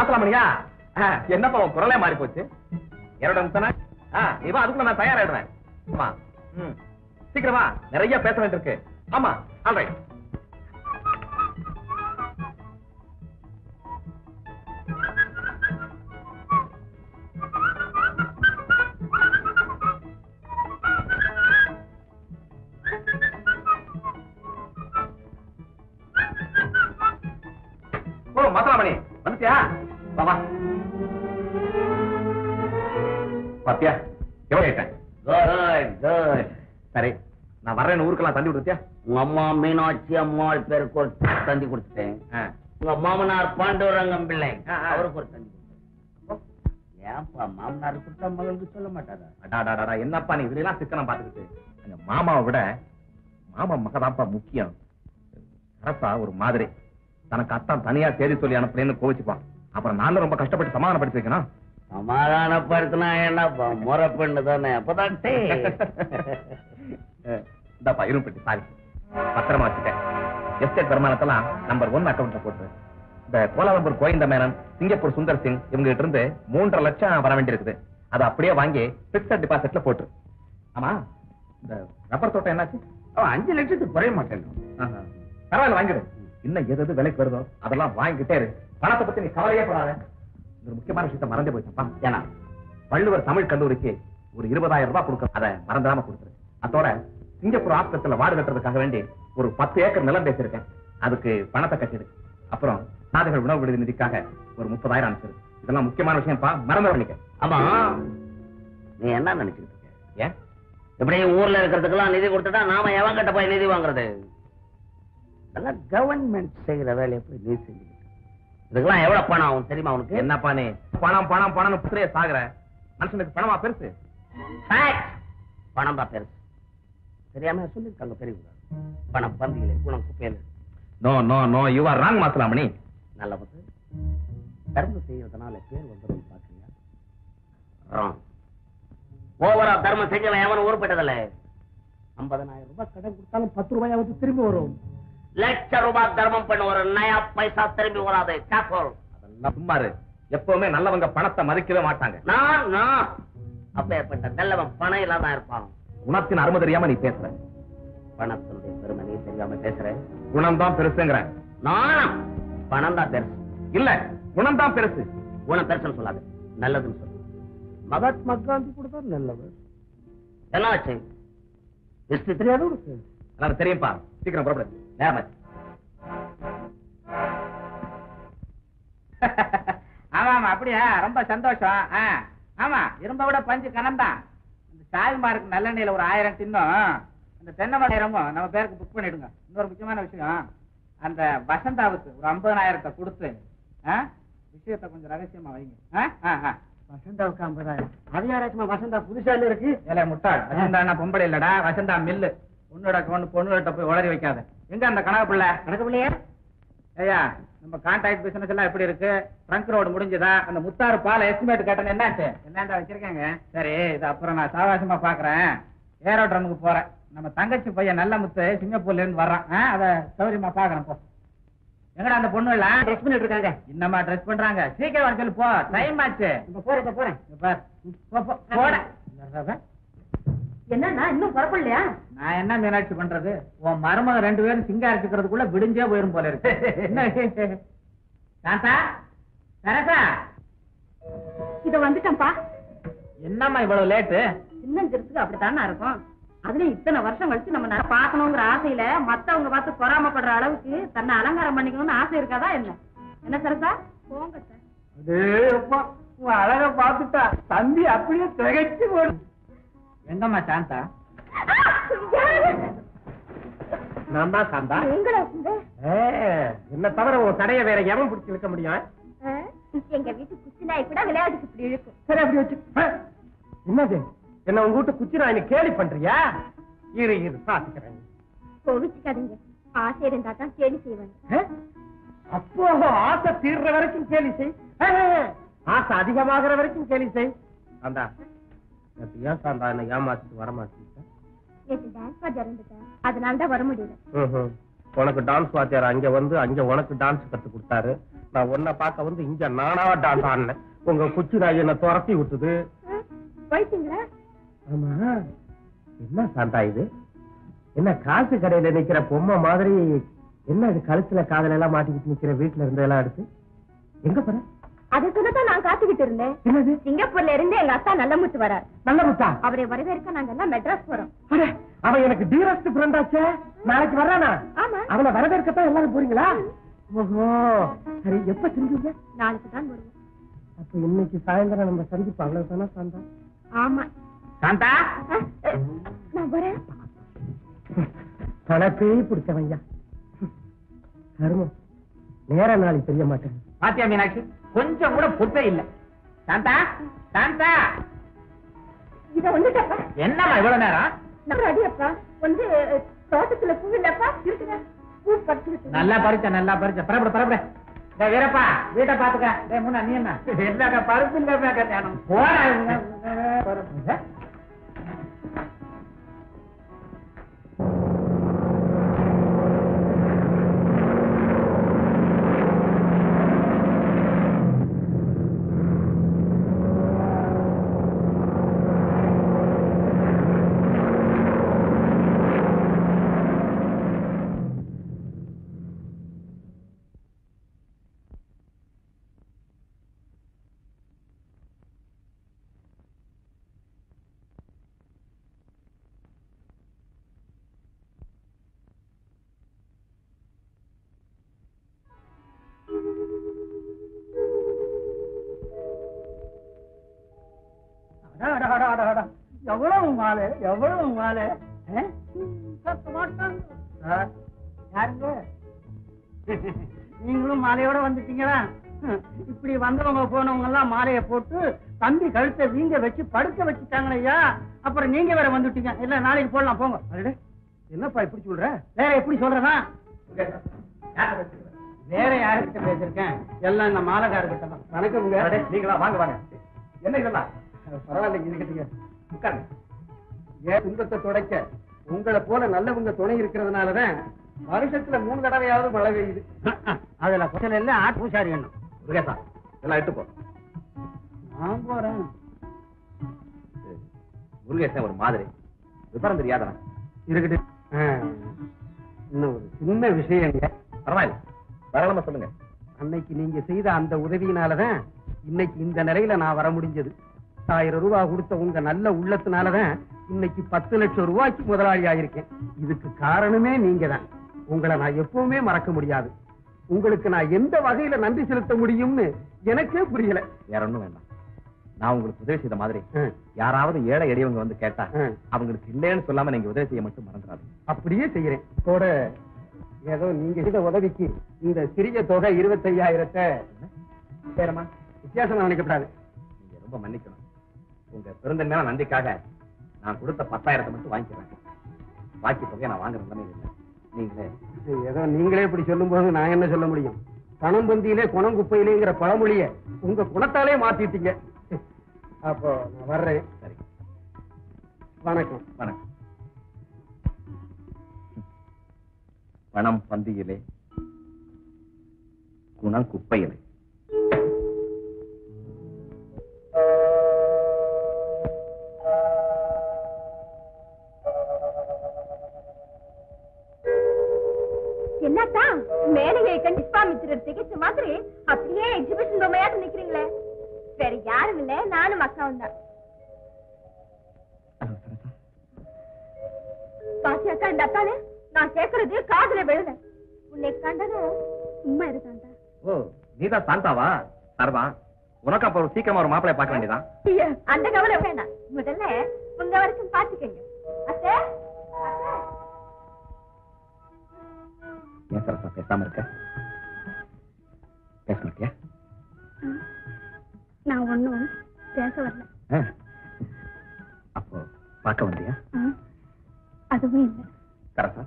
மாத்தலாமணியா என்னப்பா உன் குரலே மாறி போச்சு என்னோட நிமிஷம் ஆ நீ வா அதுக்குள்ள நான் தயாராயிடுவேன் ஆமா ம் சீக்கிரமா நிறைய பேச வேண்டியிருக்கு ஆமா ஆல்ரைட் ஓ மசாலாமணி வந்துட்டியா வா வா பாத்தியா எவ்வளவு கேட்டேன் குட் குட் சரி நான் வர்றேன் ஊருக்கெல்லாம் தந்தி விடுத்தியா உங்க அம்மா மீனாட்சி அம்மாள் பேருக்கு ஒரு தந்தி கொடுத்துட்டேன் உங்க மாமனார் பாண்டவரங்கம் பிள்ளை ஆ, ஆ. அவருக்கு ஒரு தந்தி கொடுத்தேன் ஏன்பா மாமனார் கொடுத்தா மகளுக்கு சொல்ல மாட்டாரா அடாடாடா என்னப்பா நீ இதுல எல்லாம் சிக்கனம் பாத்துக்கிட்டு எங்க மாமாவை விட மாமா மகதாப்பா முக்கியம் கரப்பா ஒரு மாதிரி தனக்கு அத்தான் தனியா தேதி சொல்லி அனுப்புறேன்னு கோவிச்சுப்பான் அப்புறம் நானும் ரொம்ப கஷ்டப்பட்டு சமாதானப்படுத்தி வைக்கணும் சமாதானப்படுத்தினா என்னப்பா முறை பெண்ணு தானே அப்பதான் டே. இந்தாப்பா இரும்பட்டி சாரி பத்திரமா வச்சுட்டேன் எஸ்டேட் வருமானத்தெல்லாம் நம்பர் ஒன் அக்கௌண்ட்ல போட்டு இந்த கோலாலம்பூர் கோயந்த மேனன் சிங்கப்பூர் சுந்தர் சிங் இவங்க கிட்ட இருந்து மூன்றரை லட்சம் வர வேண்டியிருக்குது அதை அப்படியே வாங்கி பிக்சட் டிபாசிட்ல போட்டு ஆமா இந்த ரப்பர் தோட்டம் என்னாச்சு அவன் அஞ்சு லட்சத்துக்கு குறைய மாட்டேன் ஆஹா. பரவாயில்ல வாங்கிடு இன்னும் எது எது விலைக்கு வருதோ அதெல்லாம் வாங்கிக்கிட்டே இரு பணத்தை பத்தி நீ கவலையே படாத ஒரு முக்கியமான விஷயத்த மறந்தே போயிட்டப்பா ஏன்னா வள்ளுவர் தமிழ் கல்லூரிக்கு ஒரு இருபதாயிரம் ரூபாய் கொடுக்க அதை மறந்துடாம கொடுத்துரு அதோட சிங்கப்பூர் ஆஸ்பத்திரியில வார்டு கட்டுறதுக்காக வேண்டி ஒரு பத்து ஏக்கர் நிலம் பேசியிருக்கேன் அதுக்கு பணத்தை கட்டிடு அப்புறம் நாடுகள் உணவு விடுதி நிதிக்காக ஒரு முப்பதாயிரம் அனுப்பிச்சிரு இதெல்லாம் முக்கியமான விஷயம்ப்பா மறந்து பண்ணிக்க ஆமா நீ என்ன நினைச்சுக்கிட்டு இருக்க ஏன் இப்படி ஊர்ல இருக்கிறதுக்கெல்லாம் நிதி கொடுத்துட்டா நாம எவன் கிட்ட போய் நிதி வாங்குறது அதெல்லாம் கவர்மெண்ட் செய்யற வேலையை போய் நீ செஞ்சுக்கிட்டு இதுக்கெல்லாம் எவ்வளவு பணம் ஆகும் தெரியுமா உனக்கு என்னப்பா நீ பணம் பணம் பணம் புத்திரைய சாகுற மனுஷனுக்கு பணமா பெருசு Fact. பணம் தான் பெருசு தெரியாம சொல்லிருக்காங்க பெரியவங்க பணம் பந்தியில குணம் குப்பையில no no no you are wrong Masalamani நல்ல பத்து தர்மம் செய்யறதுனால பேர் வந்துடும் பாக்குறியா ராங் ஓவரா தர்மம் செஞ்சவன் எவனும் உருப்பட்டதில்ல ஐம்பதனாயிரம் ரூபாய் கடன் கொடுத்தாலும் பத்து ரூபாயாவது திரும்பி வரும் லட்ச ரூபாய் தர்மம் பண்ண ஒரு நயா பைசா திரும்பி வராது கேர்ஃபுல் அதெல்லாம் சும்மா இரு. எப்பவுமே நல்லவங்க பணத்தை மதிக்கவே மாட்டாங்க நான் நான் அப்பேற்பட்ட நல்லவன் பணம் இல்லாதான் இருப்பான் குணத்தின் அருமை தெரியாம நீ பேசுற பணத்தினுடைய பெருமை நீ தெரியாம பேசுற குணம் தான் பெருசுங்கிற நான் பணம் தான் பெருசு இல்ல குணம் தான் பெருசு குணம் பெருசுன்னு சொல்லாது நல்லதுன்னு சொல்லு மகாத்மா காந்தி கூட தான் நல்லவர் என்னாச்சு ஹிஸ்டரி தெரியாது உனக்கு எனக்கு தெரியும்பா சீக்கிரம் புறப்படு நேரமாச்சு ஆமா ஆமா அப்படியா ரொம்ப சந்தோஷம் ஆ, ஆமா இரும்ப விட பஞ்சு கனம் தான் இந்த சால்மாருக்கு நல்லெண்ணெயில ஒரு ஆயிரம் தின்னும் அந்த தென்னை மலையரமும் நம்ம பேருக்கு புக் பண்ணிடுங்க இன்னொரு முக்கியமான விஷயம் அந்த வசந்தாவுக்கு ஒரு ஐம்பதனாயிரத்தை கொடுத்து ஆ, விஷயத்தை கொஞ்சம் ரகசியமா வைங்க ஆ, ஆ, ஆ. வசந்தாவுக்கு ஐம்பதாயிரம் அது யாராச்சும் வசந்தா புதுசால இருக்கு ஏலே முட்டாள் வசந்தா பொம்பளை இல்லடா வசந்தா மில்லு உன்னோட ஒண்ணு பொண்ணுகிட்ட போய் உளறி வைக்காத எங்க அந்த கனவு பிள்ளை கணக்கு பிள்ளையா ஐயா நம்ம கான்ட்ராக்ட் பிசினஸ் எல்லாம் எப்படி இருக்கு ட்ரங்க் ரோடு முடிஞ்சதா அந்த முத்தாறு பால் எஸ்டிமேட் கேட்டேன் என்னாச்சு என்னடா வச்சிருக்கேங்க சரி இது அப்புறம் நான் சாவாசமா பாக்குறேன் ஏரோட்ரமுக்கு போறேன் நம்ம தங்கச்சி பையன் நல்ல முத்து சிங்கப்பூர்ல இருந்து வர்றான் ஆ, அத சௌரியமா பாக்குறேன் போ எங்கடா அந்த பொண்ணு எல்லாம் ட்ரெஸ் பண்ணிட்டு இருக்காங்க இன்னமா ட்ரெஸ் பண்றாங்க சீக்கிரம் வர சொல்லு போ டைம் ஆச்சு இப்ப போறேன் இப்ப போறேன் இப்ப பார். போ, போ, போடா. என்னன்னா இன்னும் புறப்படலையா நான் என்ன மீனாட்சி பண்றது உன் மருமக ரெண்டு பேரும் சிங்காரிச்சுக்கிறதுக்குள்ள விடிஞ்சே போயிரும் போல இருக்கு என்ன சாந்தா சரசா இத வந்துட்டேன்ப்பா என்னம்மா இவ்வளவு லேட்டு சின்னஞ்சிறதுக்கு அப்படித்தானே இருக்கும் அதுலயும் இத்தனை வருஷம் கழிச்சு நம்ம நல்லா பார்க்கணுங்கிற ஆசையில மத்தவங்க பார்த்து பொறாமப்படுற அளவுக்கு தன்னை அலங்காரம் பண்ணிக்கணும்னு ஆசை இருக்காதா என்ன என்ன சரசா போங்க சார் உன் அழக பாத்துட்டா தம்பி அப்படியே திகைச்சு போடும் எங்கம்மா சாந்தா நான் தான் சாந்தா என்ன தவிர உன் கடையை வேற எவன் பிடிச்சி வைக்க முடியும் எங்க வீட்டு குச்சி நாய் கூட விளையாட்டுக்கு இப்படி இழுக்கும் சரி அப்படி வச்சு என்னது என்ன உங்க வீட்டு குச்சி நான் கேலி பண்றியா இரு இரு பாத்துக்கிறேன் கோவிச்சுக்காதீங்க ஆசை இருந்தா தான் கேலி செய்வாங்க அப்போ ஆசை தீர்ற வரைக்கும் கேலி செய் ஆசை அதிகமாகிற வரைக்கும் கேலி செய் சாந்தா நேத்து ஏன் சாந்தா என்ன ஏமாத்திட்டு வரமாட்டீங்க நேற்று டான்ஸ் பாட்டு இறந்துட்டேன் அதனால தான் வர முடியல உனக்கு டான்ஸ் வாத்தியார் அங்க வந்து அங்க உனக்கு டான்ஸ் கத்து கொடுத்தாரு நான் உன்னை பார்க்க வந்து இங்க நானா டான்ஸ் ஆடினேன் உங்க குச்சி நாய் என்ன துரத்தி விட்டுது போயிட்டீங்களா ஆமா என்ன சாந்தா இது என்ன காசு கடையில நிக்கிற பொம்மை மாதிரி என்ன இது கழுத்துல காதல எல்லாம் மாட்டிக்கிட்டு நிக்கிற வீட்டுல இருந்து எல்லாம் எடுத்து எங்க போற அதுக்கு தான் நான் காத்துக்கிட்டு இருந்தேன் என்னது சிங்கப்பூர்ல இருந்து எங்க அத்தா நல்ல முத்து வரார் நல்ல முத்தா அவரை வரவேற்க நாங்க எல்லாம் மெட்ராஸ் போறோம் அட, அவன் எனக்கு டியரஸ்ட் ஃப்ரெண்ட் ஆச்சே நாளைக்கு வர்றானா ஆமா அவனை வரவேற்கத்தான் எல்லாரும் போறீங்களா ஓஹோ சரி எப்ப செஞ்சீங்க நாளைக்கு தான் வருவோம் அப்ப இன்னைக்கு சாயந்தரம் நம்ம சந்திப்பு அவ்வளவுதானா சாந்தா ஆமா சாந்தா அஹ், அஹ், நான் வரேன் கணக்கே பிடிச்சவையா கருமம் நேர நாளைக்கு தெரிய மாட்டேன் பாத்தியா மீனாட்சி கொஞ்சம் கூட பொத்தே இல்ல சாந்தா சாந்தா இத வந்துட்டப்பா என்னம்மா இவ்வளவு நேரம் நம்ம அடியப்பா வந்து அஹ், தோட்டத்துல பூ இல்லப்பா இருக்குதா பூ பறிச்சுக்கிட்டு நல்லா பறிச்ச நல்லா பறிச்ச பரப்பட பரப்பட டேய் வீரப்பா வீட்டை பாத்துக்க டேய் முன்னா நீ என்ன என்னங்க பருப்பு இல்ல கல்யாணம் போடா இவங்க. பருப்பு. அடா, அடா, அடா, அடா, அடா. எவ்வளவு மாலை எவ்வளவு மாலை ஆ? சத்த மாட்டாங்க. சார், யாருங்க நீங்களும் மாலையோட வந்துட்டீங்களா ஹம், இப்படி வந்தவங்க போனவங்க எல்லாம் மாலையை போட்டு தம்பி கழுத்தை வீங்க வச்சு படுக்க வச்சுட்டாங்களே ஐயா அப்புறம் நீங்க வேற வந்துட்டீங்க இல்ல நாளைக்கு போடலாம் போங்க அடடே, என்னப்பா இப்படி சொல்ற வேற எப்படி சொல்றதா வேற யாருக்கிட்ட பேசிருக்கேன் எல்லாம் இந்த மாலைக்காரர்கிட்ட தான் வணக்கம்ங்க அடே, நீங்களா வாங்க வாங்க என்ன இதெல்லாம் பரவாயில்லைங்க இருக்கட்டுங்க உட்காருங்க ஏன் துன்பத்தை துடைக்க உங்களை போல நல்லவங்க துணை இருக்கிறதுனாலதான் வருஷத்துல மூணு தடவையாவது மழை பெய்யுது அதுல குசல் எல்லாம் ஆட் பூசாரி எண்ணம் முருகேசா எல்லாம் இட்டு போ நான் போறேன் முருகேசன் ஒரு மாதிரி விவரம் தெரியாதவன் இருக்கட்டு இன்னும் ஒரு சின்ன விஷயங்க பரவாயில்ல தாராளமா சொல்லுங்க அன்னைக்கு நீங்க செய்த அந்த உதவியினாலதான் இன்னைக்கு இந்த நிலையில நான் வர முடிஞ்சது ஆயிரம் ரூபாய் கொடுத்த உங்க நல்ல உள்ளத்தினாலதான் இன்னைக்கு பத்து லட்சம் ரூபாய்க்கு முதலாளி ஆயிருக்கேன் இதுக்கு காரணமே நீங்க தான் உங்களை நான் எப்பவுமே மறக்க முடியாது உங்களுக்கு நான் எந்த வகையில நன்றி செலுத்த முடியும்னு எனக்கே புரியல வேற ஒண்ணும் வேண்டாம் நான் உங்களுக்கு உதவி செய்த மாதிரி ஆ, யாராவது ஏழை எளியவங்க வந்து கேட்டா ஆ. அவங்களுக்கு இல்லைன்னு சொல்லாம நீங்க உதவி செய்ய மட்டும் மறந்துடாது அப்படியே செய்யறேன் இதோட ஏதோ நீங்க செய்த உதவிக்கு இந்த சிறிய தொகை இருபத்தையாயிரத்தை சரிம்மா வித்தியாசமா நினைக்கப்படாது நீங்க ரொம்ப மன்னிக்கணும் உங்க பெருந்தன்மையான நன்றிக்காக நான் கொடுத்த பத்தாயிரத்தை மட்டும் வாங்கிக்கிறேன் பாக்கி தொகையை நான் வாங்குற நிலைமையில இல்லை நீங்களே ஏதோ நீங்களே இப்படி சொல்லும்போது நான் என்ன சொல்ல முடியும் பணம் பந்தியிலே குணம் குப்பையிலேங்கிற பழமொழிய உங்க குணத்தாலே மாத்திட்டீங்க அப்போ நான் வர்றேன் சரி வணக்கம் வணக்கம் பணம் பந்தியிலே குணம் குப்பையிலே என்னத்தா மேலையை கண்டு விஸ்வாமித்திரர் திகைச்ச மாதிரி அப்படியே எக்ஸிபிஷன் பொம்மையாட்டு நிக்கிறீங்களே வேற யாரும் இல்ல நானும் அக்காவும் தான் பாசி அக்கா இந்த அத்தானே நான் கேக்குறது காதுல விழுத உன்னை கண்டதும் சும்மா இருக்காண்டா ஓ நீதான் சாந்தாவா சரதான் உனக்கு அப்ப ஒரு சீக்கிரமா ஒரு மாப்பிளைய பார்க்க வேண்டியதான் ஐயா, அந்த கவலை வேண்டாம் முதல்ல உங்க வரைக்கும் பாத்துக்கங்க அத்தை அத்தை. ஏன் சரசா பேசாம இருக்க பேச மாட்டியா நான் ஒண்ணும் பேச வரல ஆ. அப்போ பார்க்க வந்தியா அதுவும் இல்லை சரசா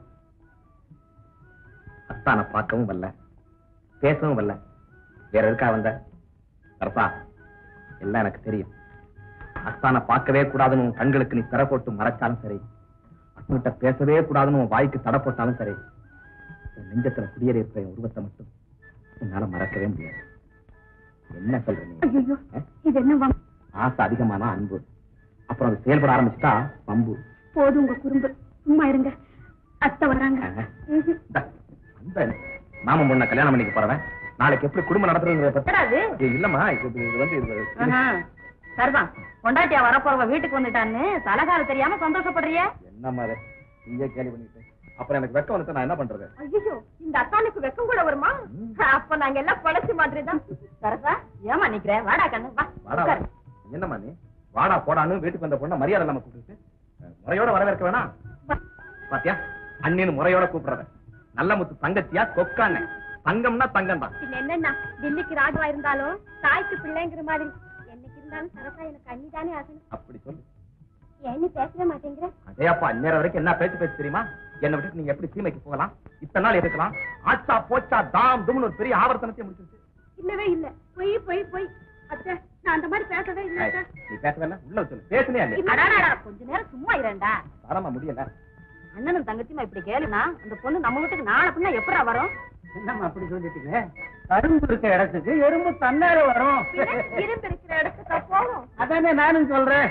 அத்தானை பார்க்கவும் வரல பேசவும் வரல வேற இருக்கா வந்த சரசா எல்லாம் எனக்கு தெரியும் அத்தானை பார்க்கவே கூடாதுன்னு உன் கண்களுக்கு நீ தர போட்டு மறைச்சாலும் சரி அத்தன்கிட்ட பேசவே கூடாதுன்னு உன் வாய்க்கு தடை போட்டாலும் சரி என் நெஞ்சத்துல குடியேறியிருக்கிற என் உருவத்தை மட்டும் என்னால மறக்கவே முடியாது என்ன சொல்ற நீ ஐயோ ஆ? இது என்ன வம்பு? ஆசை அதிகமான அன்பு அப்புறம் அது செயல்பட ஆரம்பிச்சுட்டா பம்பு போதும் உங்க குறும்பு சும்மா இருங்க அத்தை வராங்க ஆ. ம்ஹும். இந்தா, அந்த மாமன் பொண்ணை கல்யாணம் பண்ணிக்க போறவன் நாளைக்கு எப்படி குடும்பம் நடத்துறதுங்கிறத பத்தி என்னடா இது? இது இல்லம்மா இது இது வந்து இது- இது- ஆஹா, சரிதான் பொண்டாட்டியா வரப்போறவ வீட்டுக்கு வந்துட்டான்னு தலகால தெரியாம சந்தோஷப்படுறிய என்னம்மா இது நீயே கேள்வி பண்ணிட்டு அப்புறம் எனக்கு வெக்கம் வந்து நான் என்ன பண்றது ஐயோ இந்த அத்தானுக்கு வெக்கம் கூட வருமா அப்ப நாங்க எல்லாம் பழசு மாதிரி தான் சரசா ஏமா நிக்கிற வாடா கண்ணு வா வாடா உட்காரு. என்னம்மா நீ வாடா போடான்னு வீட்டுக்கு வந்த பொண்ணை மரியாதை நம்ம கூப்பிட்டு முறையோட வரவேற்க வேணாம் வா. பாத்தியா அண்ணின்னு முறையோட கூப்பிடுறத நல்ல முத்து தங்கச்சியா கொக்கானே தங்கம்னா தங்கம் தான் பின்ன என்னன்னா டில்லிக்கு ராஜா இருந்தாலும் தாய்க்கு பிள்ளைங்கிற மாதிரி என்னைக்கு இருந்தாலும் சரசா எனக்கு அண்ணி தானே ஆகணும் அப்படி சொல்லு ஏன்னு பேசவே மாட்டேங்கிற அதேப்பா அந்நேரம் வரைக்கும் என்ன பேச்சு பேச்சு தெரியுமா என்னை விட்டு நீங்க எப்படி சீமைக்கு போகலாம் இத்தனை நாள் இருக்கலாம் ஆச்சா போச்சா தாம் தும்னு ஒரு பெரிய ஆவர்த்தனத்தை முடிச்சிருச்சு இல்லவே இல்ல பொய் பொய் பொய் அத்தை நான் அந்த மாதிரி பேசவே இல்ல ஏய், நீ பேசவே இல்ல உள்ள சொல்லு பேசுனே இல்லையா அடாடாடா, கொஞ்ச நேரம் சும்மா இரண்டா தாராமா முடியல அண்ணனும் தங்கச்சியுமா இப்படி கேளுனா அந்த பொண்ணு நம்ம வீட்டுக்கு நாளை பின்ன எப்படா வரும் என்னம்மா அப்படி சொல்லிட்டீங்க கரும்பு இருக்க இடத்துக்கு எறும்பு தன்னால வரும் இரும்பு இருக்கிற இடத்துக்கு போகும் அதானே நானும் சொல்றேன்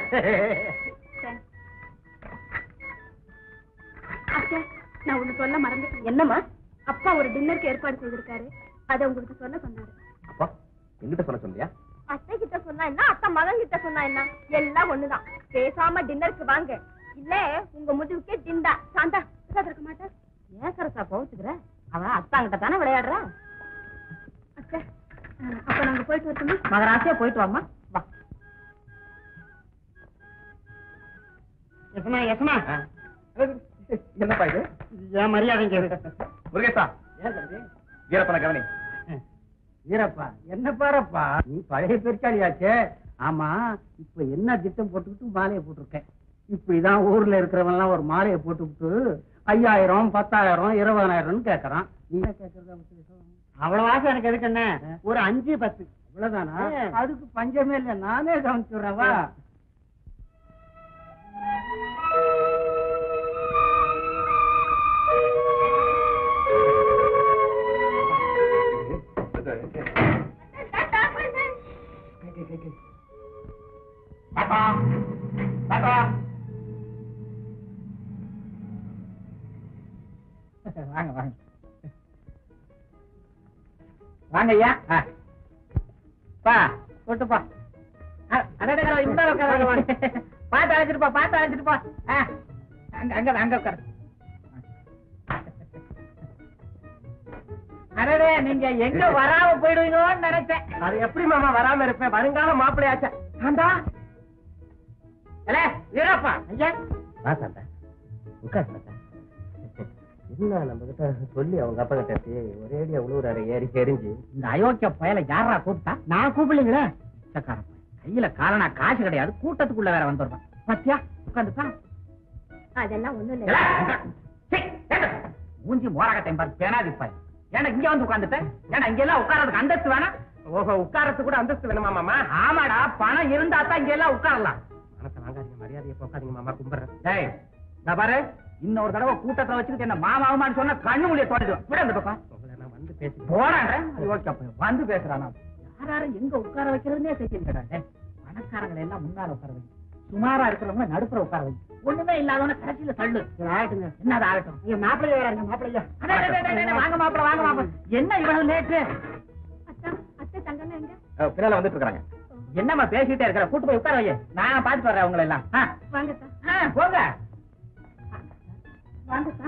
அத்தை நான் ஒண்ணு சொல்ல மறந்துட்டேன் என்னம்மா அப்பா ஒரு டின்னருக்கு ஏற்பாடு செய்திருக்காரு அதை உங்களுக்கு சொல்ல சொன்னாரு அப்பா எங்கிட்ட சொல்ல சொல்லியா அத்தை கிட்ட சொன்னா என்ன அத்தை மகன் கிட்ட சொன்னா என்ன எல்லாம் ஒண்ணுதான் பேசாம டின்னருக்கு வாங்க இல்ல உங்க முதுகுக்கே டிண்டா சாந்தா பேசாத இருக்க மாட்டேன் ஏன் சரசா கோவிச்சுக்கிற அவன் அத்தாங்கிட்ட தானே விளையாடுற அத்தை அஹ், அப்ப நாங்க போயிட்டு வரட்டுமா மகராசியா போயிட்டு வாமா வா யசமா யசமா என்னப்பா இது ஏன் மரியாதைங்க முருகேசா ஏன் தம்பி வீரப்பன கவனி வீரப்பா என்ன பாரப்பா நீ பழைய பெருச்சாளியாச்சே ஆமா இப்ப என்ன திட்டம் போட்டுக்கிட்டு மாலையை போட்டிருக்கேன் இப்படிதான் ஊர்ல இருக்கிறவன் எல்லாம் ஒரு மாலையை போட்டுக்கிட்டு ஐயாயிரம் பத்தாயிரம் இருபதாயிரம்னு கேக்குறான் நீ என்ன கேக்குறதா அவ்வளவு ஆசை எனக்கு எதுக்கு என்ன ஒரு அஞ்சு பத்து அவ்வளவுதானா அதுக்கு பஞ்சமே இல்ல நானே கவனிச்சுடுறவா பாப்பா பாப்பா வாங்க வாங்க வாங்க ஐயா ஆ. பா கூட்டுப்பா இந்த உட்கார வாங்க பாத்து அழைச்சிட்டு போ பாத்து அழைச்சிட்டு போ ஆ. அங்க அங்க அங்க உட்காரு அடடே நீங்க எங்க வராம போயிடுவீங்களோன்னு நினைச்சேன் அது எப்படி மாமா வராம இருப்பேன் வருங்கால மாப்பிள்ளையாச்ச சாந்தா வீரப்பா ஐயா வா சாந்தா உட்கார் சாந்தா என்ன நம்ம கிட்ட சொல்லி அவங்க அப்பா கிட்ட பேசி ஒரேடியா உழுவுறாரு ஏறி எரிஞ்சு இந்த அயோக்கிய பயல யாரா கூப்பிட்டா நான் கூப்பிடலீங்களே சக்கார கையில காலனா காசு கிடையாது கூட்டத்துக்குள்ள வேற வந்துடுறான் பத்தியா உட்காந்துப்பா அதெல்லாம் ஒண்ணும் இல்ல மூஞ்சி மோரகத்தையும் பார்த்து பேனாதி பாய் ஏன்னா இங்க வந்து உட்காந்துட்டேன் ஏன்னா இங்க எல்லாம் உட்கார்றதுக்கு அந்தஸ்து வேணாம் ஓஹோ உட்காரத்துக்கு கூட அந்தஸ்து வேணுமா மாமா ஆமாடா பணம் இருந்தா தான் இங்க எல்லாம் உட்காரலாம் பணத்தை வாங்காதீங்க மரியாதையை போக்காதீங்க மாமா கும்பிடுறேன் டேய் இந்த பாரு இன்னொரு தடவை கூட்டத்தை வச்சுக்கிட்டு என்ன மாமாவுமான்னு சொன்னா கண்ணு முடிய தோண்டிடும் விட அந்த பக்கம் உங்களை நான் வந்து பேசி போறான் ஓகே வந்து பேசுறானா யாராரு எங்க உட்கார வைக்கிறதுனே தெரியலடா டேய் பணக்காரங்களை எல்லாம் முன்னால உட்கார வை சுமாரா இருக்கிறவங்க நடுப்புற உட்கார வை ஒண்ணுமே இல்லாதவன கடைசியில தள்ளு ஆகட்டுங்க என்னது ஆகட்டும் நீங்க மாப்பிள்ளைய வராங்க மாப்பிள்ளையா வாங்க மாப்பிள்ள வாங்க மாப்பிள்ள என்ன இவ்வளவு லேட்டு அத்தா அத்தை தங்கம்னா எங்க அஹ், பின்னால வந்துட்டு இருக்காங்க என்னம்மா பேசிட்டே இருக்கிற கூட்டு போய் உட்கார வை நான் பாத்துட்டு வர்றேன் உங்களை எல்லாம் ஆ, வாங்கத்தா ஆ, போங்க வாங்கத்தா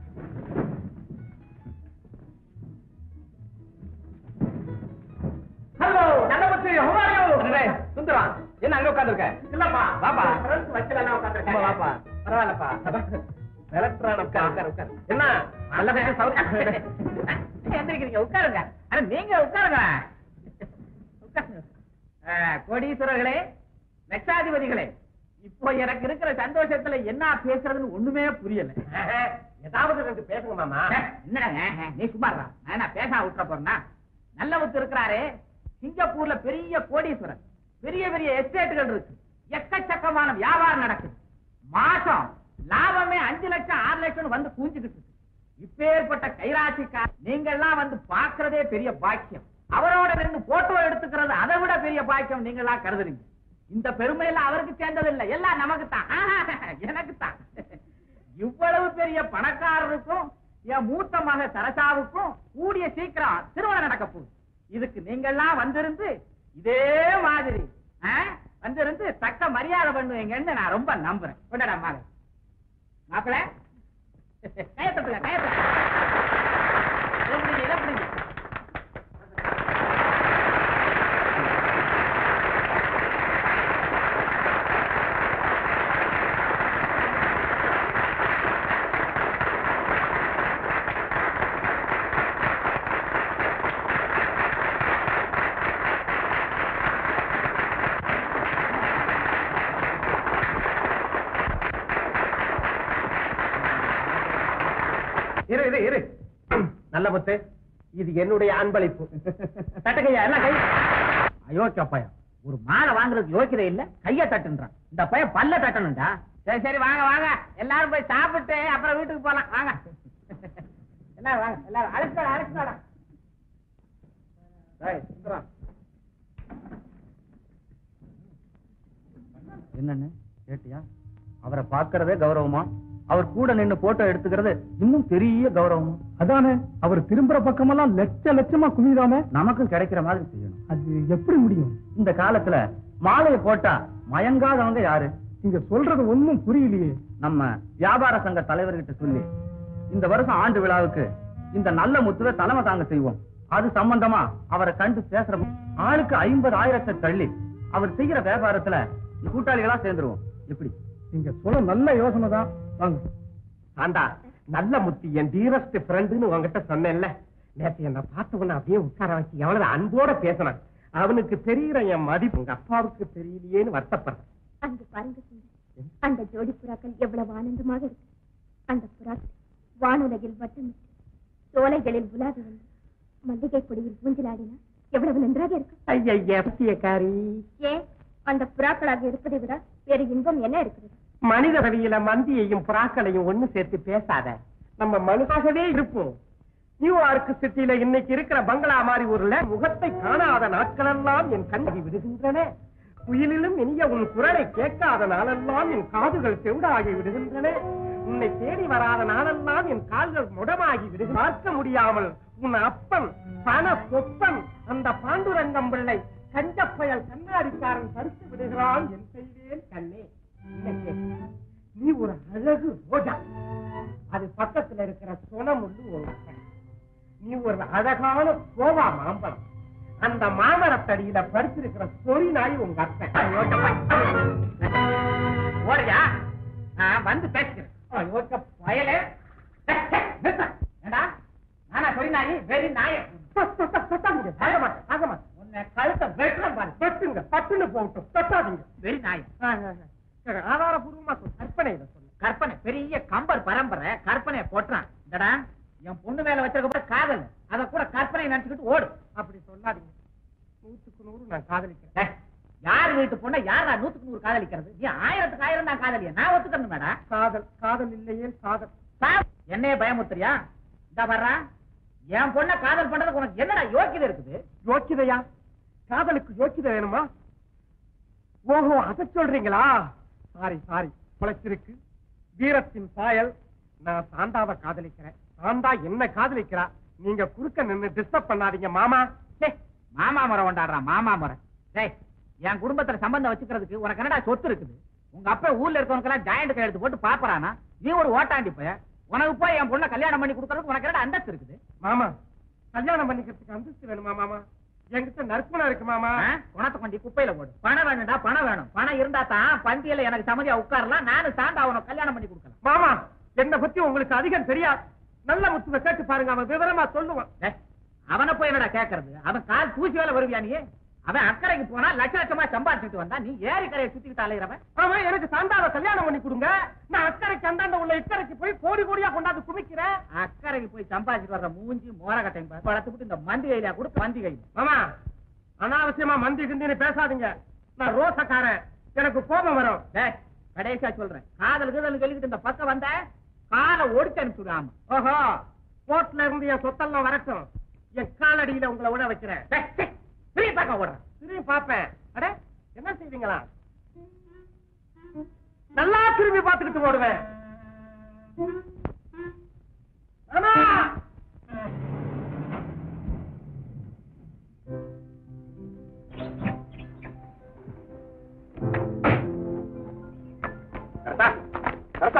ஹலோ நல்ல பத்தி சுந்தரம் என்ன அங்க உட்காந்துருக்க இல்லப்பா வாப்பா. வச்சுல உட்காந்துருக்கேன் சும்மா வாப்பா. பரவாயில்லப்பா எலக்ட்ரானப்பா உட்காரு உட்காரு என்ன நல்ல பேச சௌரி எந்திரிக்கிறீங்க உட்காருங்க அட நீங்க உட்காருங்க உட்காருங்க ஆ, கோடீஸ்வரர்களே லட்சாதிபதிகளே இப்போ எனக்கு இருக்கிற சந்தோஷத்துல என்ன பேசுறதுன்னு ஒண்ணுமே புரியல ஏதாவது ரெண்டு பேசுங்க மாமா என்னங்க நீ சும்மாறா நான் என்ன பேச விட்டுற போறேன்னா நல்ல ஒத்து இருக்கிறாரு சிங்கப்பூர்ல பெரிய கோடீஸ்வரர் பெரிய பெரிய எஸ்டேட்டுகள் இருக்கு எக்கச்சக்கமான வியாபாரம் நடக்குது மாசம் லாபமே அஞ்சு லட்சம் ஆறு லட்சம் வந்து கூஞ்சுக்கிட்டு இருக்கு இப்பேற்பட்ட கைராசிக்கா நீங்கெல்லாம் வந்து பாக்குறதே பெரிய பாக்கியம் அவரோட நின்று போட்டோ எடுத்துக்கிறது அதை விட பெரிய பாக்கியம் நீங்கெல்லாம் கருதுறீங்க இந்த பெருமையெல்லாம் அவருக்கு சேர்ந்ததில்லை எல்லாம் நமக்கு தான் எனக்கு தான் இவ்வளவு பெரிய பணக்காரருக்கும் என் மூத்த மக சரசாவுக்கும் கூடிய சீக்கிரம் திருமணம் நடக்க போகுது இதுக்கு நீங்கெல்லாம் வந்திருந்து இதே மாதிரி ஆ, வந்திருந்து தக்க மரியாதை பண்ணுவீங்கன்னு நான் ரொம்ப நம்புறேன் கொண்டாடா மக மாப்பிள்ள கையத்தட்டுங்க கையத்தட்டுங்க இதை பிடிங்க, இதை பிடிங்க. இரு இரு இரு நல்ல முத்து இது என்னுடைய அன்பளிப்பு தட்டுக்கையா எல்லாம் கை அயோக்கிய பையன் ஒரு மாலை வாங்குறதுக்கு யோக்கியதை இல்ல கைய தட்டுன்றான் இந்த பையன் பல்ல தட்டணும்டா சரி சரி வாங்க வாங்க எல்லாரும் போய் சாப்பிட்டு அப்புறம் வீட்டுக்கு போலாம் வாங்க எல்லாரும் வாங்க எல்லாரும் அழைச்சாடா அழைச்சாடா என்னன்னு கேட்டியா அவரை பார்க்கறதே கௌரவமா அவர் கூட நின்னு போட்டோ எடுத்துக்கிறது இன்னும் பெரிய கௌரவமா அதானே அவர் திரும்புற பக்கமெல்லாம் லட்ச லட்சமா குவிதாமே நமக்கும் கிடைக்கிற மாதிரி செய்யணும் அது எப்படி முடியும் இந்த காலத்துல மாலையை போட்டா மயங்காதவங்க யாரு நீங்க சொல்றது ஒண்ணும் புரியலையே நம்ம வியாபார சங்க தலைவர்கிட்ட சொல்லி இந்த வருஷம் ஆண்டு விழாவுக்கு இந்த நல்ல முத்துவை தலைமை தாங்க செய்வோம் அது சம்பந்தமா அவரை கண்டு பேசுற ஆளுக்கு ஐம்பது ஆயிரத்தை தள்ளி அவர் செய்யற வியாபாரத்துல கூட்டாளிகளா சேர்ந்துருவோம் எப்படி நீங்க சொல்ல நல்ல யோசனை தான் வாங்க ஆண்டா நல்ல முத்தி என் டீரஸ்ட் ஃப்ரெண்டுன்னு உங்ககிட்ட சொன்னேன்ல நேத்து என்ன பார்த்த உடனே அப்படியே உட்கார வச்சு எவ்வளவு அன்போட பேசினான் அவனுக்கு தெரியுற என் மதிப்பு உங்க அப்பாவுக்கு தெரியலையேன்னு வருத்தப்படுறேன் அங்க பாருங்க சுந்தர் அந்த ஜோடி புறாக்கள் எவ்வளவு ஆனந்தமாக இருக்கு அந்த புறாக்கள் வானுலகில் வட்டமிட்டு சோலைகளில் உலாவி வந்து மல்லிகை கொடியில் ஊஞ்சலாடினா எவ்வளவு நன்றாக இருக்கும் ஐயா பத்தியக்காரி ஏன் அந்த புறாக்களாக இருப்பதை விட வேறு இன்பம் என்ன இருக்கிறது மனித ரவியில மந்தியையும் புறாக்களையும் ஒண்ணு சேர்த்து பேசாத நம்ம மனுஷாகவே இருப்போம் நியூயார்க் சிட்டியில இன்னைக்கு இருக்கிற பங்களா மாதிரி ஊர்ல முகத்தை காணாத நாட்களெல்லாம் என் கண்ணகி விடுகின்றன குயிலிலும் இனிய உன் குரலை கேட்காத நாளெல்லாம் என் காதுகள் செவிடாகி விடுகின்றன உன்னை தேடி வராத நாளெல்லாம் என் கால்கள் முடமாகி விடு பார்க்க முடியாமல் உன் அப்பன் பண பொப்பன் அந்த பாண்டுரங்கம் பிள்ளை கஞ்சப்பயல் கண்ணாடிக்காரன் பறித்து விடுகிறான் என் செய்வேன் கண்ணே இன்னைக்கு நீ ஒரு அழகு ரோஜா அது பக்கத்துல இருக்கிற சுனமுள்ளு ஒரு அப்பன். நீ ஒரு அழகான கோவா மாம்பழம் அந்த மாமரத்தடியில பறிச்சிருக்கிற சொறி நாய் உங்க அப்பன் ஓடையா நான் வந்து பேசுகிறேன் யோசிக்க பயலே நிறுத்த. ஏண்டா நானா சொல்லி நாயி வெறி நாய உன்னை கழுத்தை வெட்டுறேன் பாரு பட்டுங்க பட்டுன்னு போகட்டும் தட்டாதீங்க வெறி நாய் ஆதாரபூர்வமா சொல்லு கற்பனையில சொல்லு கற்பனை பெரிய கம்பர் பரம்பரை கற்பனையை போட்டுறான் இந்தடா என் பொண்ணு மேல வச்சிருக்க பாரு காதல் அத கூட கற்பனை நினைச்சுக்கிட்டு ஓடு அப்படி சொல்லாதீங்க நூத்துக்கு நூறு நான் காதலிக்கிறேன் டேய், யார் வீட்டு பொண்ணை யாரா நூத்துக்கு நூறு காதலிக்கிறது நீ ஆயிரத்துக்கு ஆயிரம் தான் காதலியா நான் ஒத்துக்கணும் மேடா காதல் காதல் இல்லையே காதல் சார், என்னைய பயமுத்துறியா இந்த வர்றா என் பொண்ண காதல் பண்றதுக்கு உனக்கு என்னடா யோக்கியதை இருக்குது யோக்கியதையா காதலுக்கு யோக்கியதை வேணுமா ஓஹோ அத சொல்றீங்களா சாரி சாரி குலைச்சிருக்கு வீரத்தின் சாயல் நான் சாந்தாவை காதலிக்கிறேன் சாந்தா என்ன காதலிக்கிறா நீங்க குறுக்க நின்னு டிஸ்டர்ப் பண்ணாதீங்க மாமா சே, மாமா முறை கொண்டாடுறான் மாமா முறை டேய் என் குடும்பத்துல சம்பந்தம் வச்சுக்கிறதுக்கு உனக்கு என்னடா சொத்து இருக்குது உங்க அப்பா ஊர்ல இருக்கவனுக்கு எல்லாம் ஜாயிண்ட் கையெழுத்து போட்டு பாப்பறானா நீ ஒரு ஓட்டாண்டி போய உனக்கு போய் என் பொண்ணை கல்யாணம் பண்ணி கொடுக்கறதுக்கு உனக்கு என்னடா அந்தஸ்து இருக்குது மாமா கல்யாணம் பண்ணிக்கிறதுக்கு அந்தஸ்து வேணுமா மாமா என்கிட்ட நற்குணம் இருக்கு மாமா ஆ? குணத்தை கொண்டு குப்பையில போடு பணம் வேணும்டா பணம் வேணும் பணம் இருந்தா தான் பந்தியில எனக்கு சமதியா உட்காரலாம் நானும் சாந்தா உனக்கு கல்யாணம் பண்ணி கொடுக்கலாம் மாமா என்ன பத்தி உங்களுக்கு அதிகம் தெரியாது நல்ல முத்துவை கேட்டு பாருங்க அவன் விவரமா சொல்லுவான் டேய், அவனை போய் என்னடா கேக்குறது அவன் கால் தூசி வேலை வருவியா நீ அவன் அக்கறைக்கு போனா லட்ச லட்சமா சம்பாதிச்சுட்டு வந்தா நீ ஏரி கரையை சுத்திக்கிட்டு அலையிறவன் ஆமா எனக்கு சாந்தாவை கல்யாணம் பண்ணி கொடுங்க நான் அக்கறைக்கு அந்தாண்ட உள்ள இக்கரைக்கு போய் கோடி கோடியா கொண்டாந்து குமிக்கிறேன் அக்கறைக்கு போய் சம்பாதிச்சுட்டு வர்ற மூஞ்சி மோரகட்டையும் பாரு. வளர்த்துக்கிட்டு இந்த மந்தி கையில கொடுத்து மந்தி கையில் மாமா அனாவசியமா மந்தி கிந்தின்னு பேசாதீங்க நான் ரோசக்காரன் எனக்கு கோபம் வரும் டேய், கடைசியா சொல்றேன் காதல் கீதல் சொல்லிக்கிட்டு இந்த பக்கம் வந்த பாலை ஓடிச்சு அனுப்பிச்சுடாம ஓஹோ போர்ட்ல இருந்து என் சொத்தெல்லாம் வரட்டும் என் காலடியில உங்களை விட வைக்கிறேன் திரும்பி பார்க்க ஓடுறேன் திரும்பி பார்ப்பேன் அட என்ன செய்வீங்களா நல்லா திரும்பி பார்த்துக்கிட்டு ஓடுவேன் ஆமா கரெக்டா கரெக்டா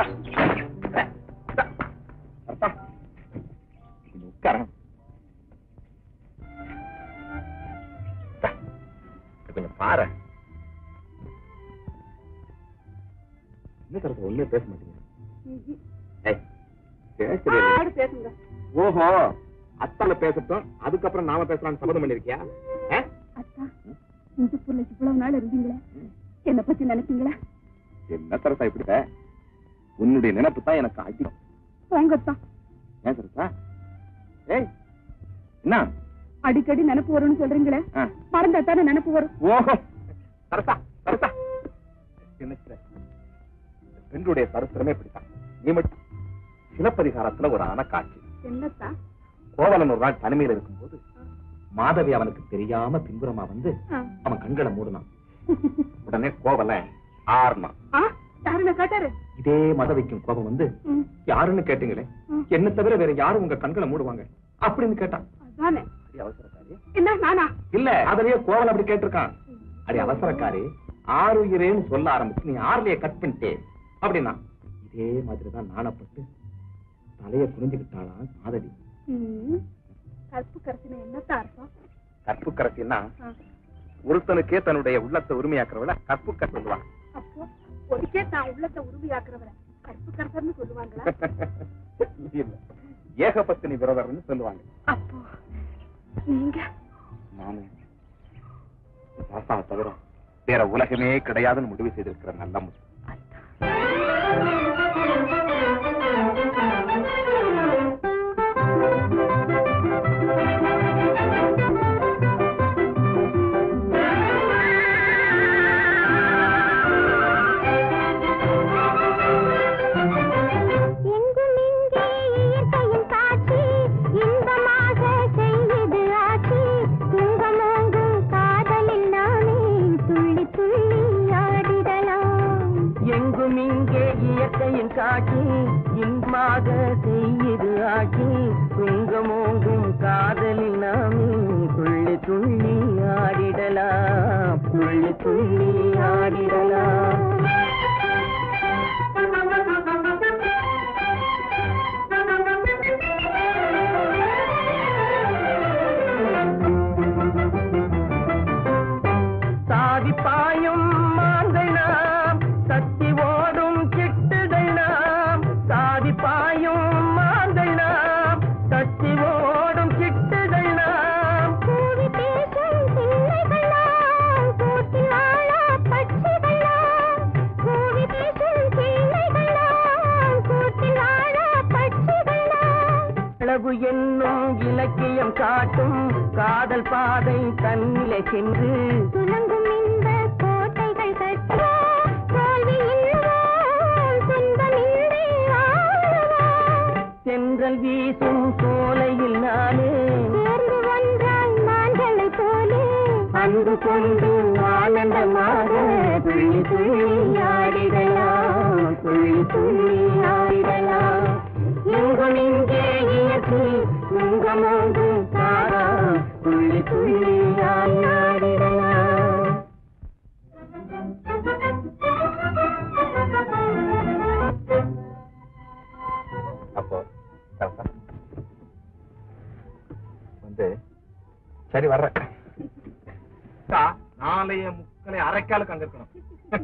கரெக்டா கொஞ்சம் உட்காரணும் இந்தா, இதை கொஞ்சம் பாரு என்ன கருத்து ஒண்ணே பேச மாட்டீங்க ஏய், பேசுறீங்க. பேசுங்க ஓஹோ அத்தால பேசட்டும் அதுக்கப்புறம் நாம பேசலாம்னு சபதம் பண்ணிருக்கியா ஆ? அத்தா இந்துப்பூர்ல இவ்வளவு நாள் இருந்தீங்களே என்ன பத்தி நினைப்பீங்களா என்ன சரசா இப்படி உன்னுடைய நினைப்பு தான் எனக்கு அதிகம் போங்கத்தான் ஏன் சரசா ஏய் என்ன அடிக்கடி நினப்பு வரும்னு சொல்றீங்களே ஆ. மறந்தாத்தானே நினப்பு வரும் ஓஹோ சரசா சரசா நினைச்ச பெண்களுடைய சரித்திரமே இப்படித்தான் நீ மட்டும் சிலப்பதிகாரத்துல ஒரு அணக்காட்சி என்னத்தா கோவலன் ஒரு நாள் தனிமையில இருக்கும்போது மாதவி அவனுக்கு தெரியாம பின்புறமா வந்து ஆ. அவன் கண்களை மூடினான் உடனே கோவலன் ஆர்னான் ஆ, யாருன்னு கேட்டாரு இதே மதவிக்கும் கோபம் வந்து ம், யாருன்னு கேட்டீங்களே ம். என்ன தவிர வேற யாரும் உங்க கண்களை மூடுவாங்க அப்படின்னு கேட்டான் அதானே அடி அவசரக்காரி என்ன நானா இல்ல அதுலயே கோவல் அப்படி கேட்டிருக்கான் அடி அவசரக்காரி ஆறுயிரேன்னு சொல்ல ஆரம்பிச்சு நீ ஆறுலயே கட் பண்ணிட்டே அப்படின்னா இதே மாதிரிதான் நாணப்பட்டு தலைய குனிஞ்சுக்கிட்டாளாம் மாதவி ம், கற்பு கரசின என்னத்தா அர்த்தம் கற்பு கரசின்னா ஆ, ஒருத்தனுக்கே தன்னுடைய உள்ளத்தை உரிமையாக்குறவள கற்பு கர சொல்லுவான் அப்போ ஒருக்கே தான் உள்ளத்தை உருவியாக்குறவரை கற்பு கரசர்னு சொல்லுவாங்களா இல்ல ஏகபத்தினி விரதர்னு சொல்லுவாங்க அப்போ நீங்க நானு ராசாவை தவிர வேற உலகமே கிடையாதுன்னு முடிவு செய்திருக்கிற நல்ல முத்து எங்கும் இங்கே இயற்கையின் காட்சி இன்பமாக செய்யுது ஆட்சி துன்பமோங்கும் காதலில் நாமே துள்ளி துள்ளி ஆடிடலாம் எங்கும் இங்கே இயற்கையின் காட்சி இன்பாக செய்யுது ஆட்சி துங்கமோங்கும் காதலில் நாமே துள்ளி துள்ளி ஆடிடலாம் துள்ளி துள்ளி ஆடிடலாம் சாதி பாயும் மாந்தை நாம் தத்தி ஓடும் சிட்டுகள் நாம் சாதி பாயும் மாந்தை நாம் தத்தி ஓடும் சிட்டுகள் நாம் கூவி பேசும் பிள்ளைகளாம் கூட்டில் வாழா பட்சிகளாம் கூவி பேசும் பிள்ளைகளாம் கூட்டில் வாழா பட்சிகளாம் அளவு என்னும் இலக்கியம் காட்டும் காதல் பாதை தன்னிலை சென்று துலங்கும் இந்த கோட்டைகள் கட்ட தோல்வி இல்லவோம் துன்பமின்றி வாழுவோம் தென்றல் வீசும் சோலையில் நானே சேர்ந்து ஒன்றாய் மான்களை போலே அன்பு கொண்டு ஆனந்தமாக துள்ளி துள்ளி ஆடிடலாம் துள்ளி துள்ளி ஆடிடலாம் எங்கும் இங்கே இயற்கை துங்கமோங்கும் தாரா துள்ளி துள்ளி ஆடிடலாம் அப்போ கரெக்டா? வந்து சரி வர்றேன் அக்கா, நாளைய முக்களை அரைக்காலுக்கு அங்க இருக்கணும்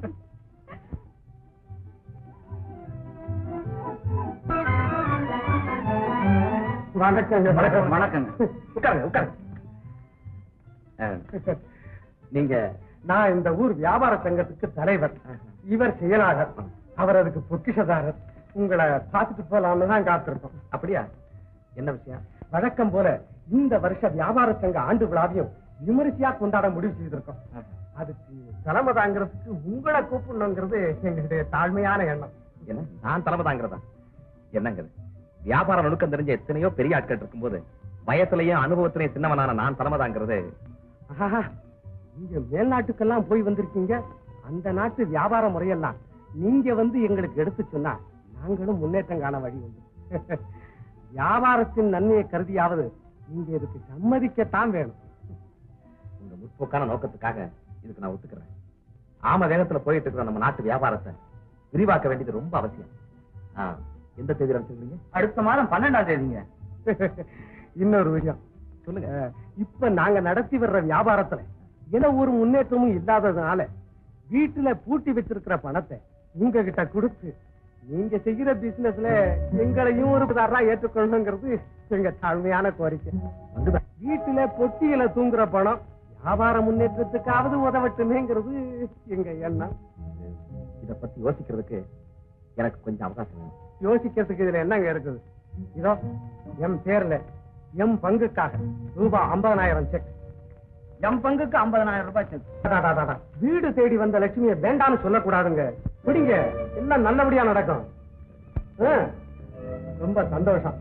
வணக்கங்க வணக்கம் வணக்கங்க உட்காருங்க உட்காருங்க ஆ, நீங்க நான் இந்த ஊர் வியாபார சங்கத்துக்கு தலைவர் இவர் செயலாளர் அவர் அதுக்கு பொக்கிஷதாரர் உங்களை பார்த்துட்டு போலாம்னு தான் காத்திருக்கோம் அப்படியா என்ன விஷயம் வழக்கம் போல இந்த வருஷ வியாபார சங்க ஆண்டு விழாவையும் விமரிசையா கொண்டாட முடிவு செய்திருக்கோம் அதுக்கு தலைமை தாங்கிறதுக்கு உங்களை கூப்பிடணுங்கிறது எங்களுடைய தாழ்மையான எண்ணம் என்ன நான் தலைமை தாங்கிறதா என்னங்க இது? வியாபார நுணுக்கம் தெரிஞ்ச எத்தனையோ பெரிய ஆட்கள் இருக்கும்போது வயசுலயும் அனுபவத்திலையும் சின்னவனான நான் தலைமைதாங்கிறது ஆஹா, நீங்க மேல்நாட்டுக்கெல்லாம் போய் வந்திருக்கீங்க அந்த நாட்டு வியாபார முறையெல்லாம் நீங்க வந்து எங்களுக்கு எடுத்து சொன்னா நாங்களும் முன்னேற்றம் காண வழி உண்டு வியாபாரத்தின் நன்மையை கருதியாவது நீங்க இதுக்கு சம்மதிக்கத்தான் வேணும் உங்க முற்போக்கான நோக்கத்துக்காக இதுக்கு நான் ஒத்துக்கிறேன் ஆம வேகத்துல போயிட்டு இருக்கிற நம்ம நாட்டு வியாபாரத்தை விரிவாக்க வேண்டியது ரொம்ப அவசியம் ஆ, எந்த தேதி அனுப்பிச்சிருக்கீங்க அடுத்த மாதம் பன்னெண்டாம் தேதிங்க இன்னொரு விஷயம் சொல்லுங்க அஹ், இப்ப நாங்க நடத்தி வர்ற வியாபாரத்துல எந்த ஒரு முன்னேற்றமும் இல்லாததுனால வீட்டுல பூட்டி வச்சிருக்கிற பணத்தை உங்ககிட்ட கொடுத்து நீங்க செய்யற பிசினஸ்ல எங்களையும் ஒரு தாரா ஏற்றுக்கொள்ளணுங்கிறது எங்க தாழ்மையான கோரிக்கை வந்துதான் வீட்டுல பொட்டியில தூங்குற பணம் வியாபார முன்னேற்றத்துக்காவது உதவட்டுமேங்கிறது எங்க எண்ணம் இத பத்தி யோசிக்கிறதுக்கு எனக்கு கொஞ்சம் அவகாசம் வேணும் யோசிக்கிறதுக்கு இதுல என்னங்க இருக்குது இதோ எம் பேர்ல எம் பங்குக்காக ரூபாய் ஐம்பதனாயிரம் செக் என் பங்குக்கு ஐம்பதனாயிரம் ரூபாய் செக் அடாடாடாடா. வீடு தேடி வந்த லட்சுமியை வேண்டாம்னு சொல்லக்கூடாதுங்க பிடிங்க எல்லாம் நல்லபடியா நடக்கும் ஆ, ரொம்ப சந்தோஷம்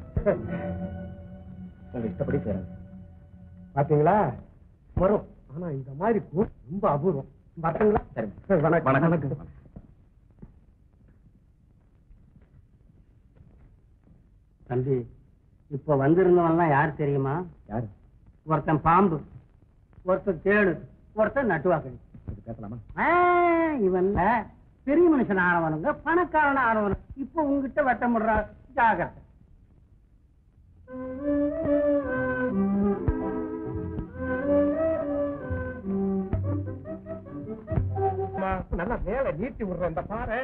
உங்க இஷ்டப்படி செய்யறேன் பாத்தீங்களா வரும் ஆனா இந்த மாதிரி கூ- ரொம்ப அபூர்வம் பாத்தீங்களா சரி வணக்கம் வணக்கம் தம்பி இப்ப வந்திருந்தவன்லாம் யார் தெரியுமா யாரு ஒருத்தன் பாம்பு ஒருத்தன் தேடு ஒருத்தன் நட்டுவாக்கடி இது பேசலாமா இவன் பெரிய மனுஷன் ஆனவனுங்க பணக்காரன் ஆனவனுங்க இப்ப உங்ககிட்ட வட்டமுடுறா ஜாகிரதை அம்மா, நல்லா மேல நீட்டி விடுறேன் இந்த பாரு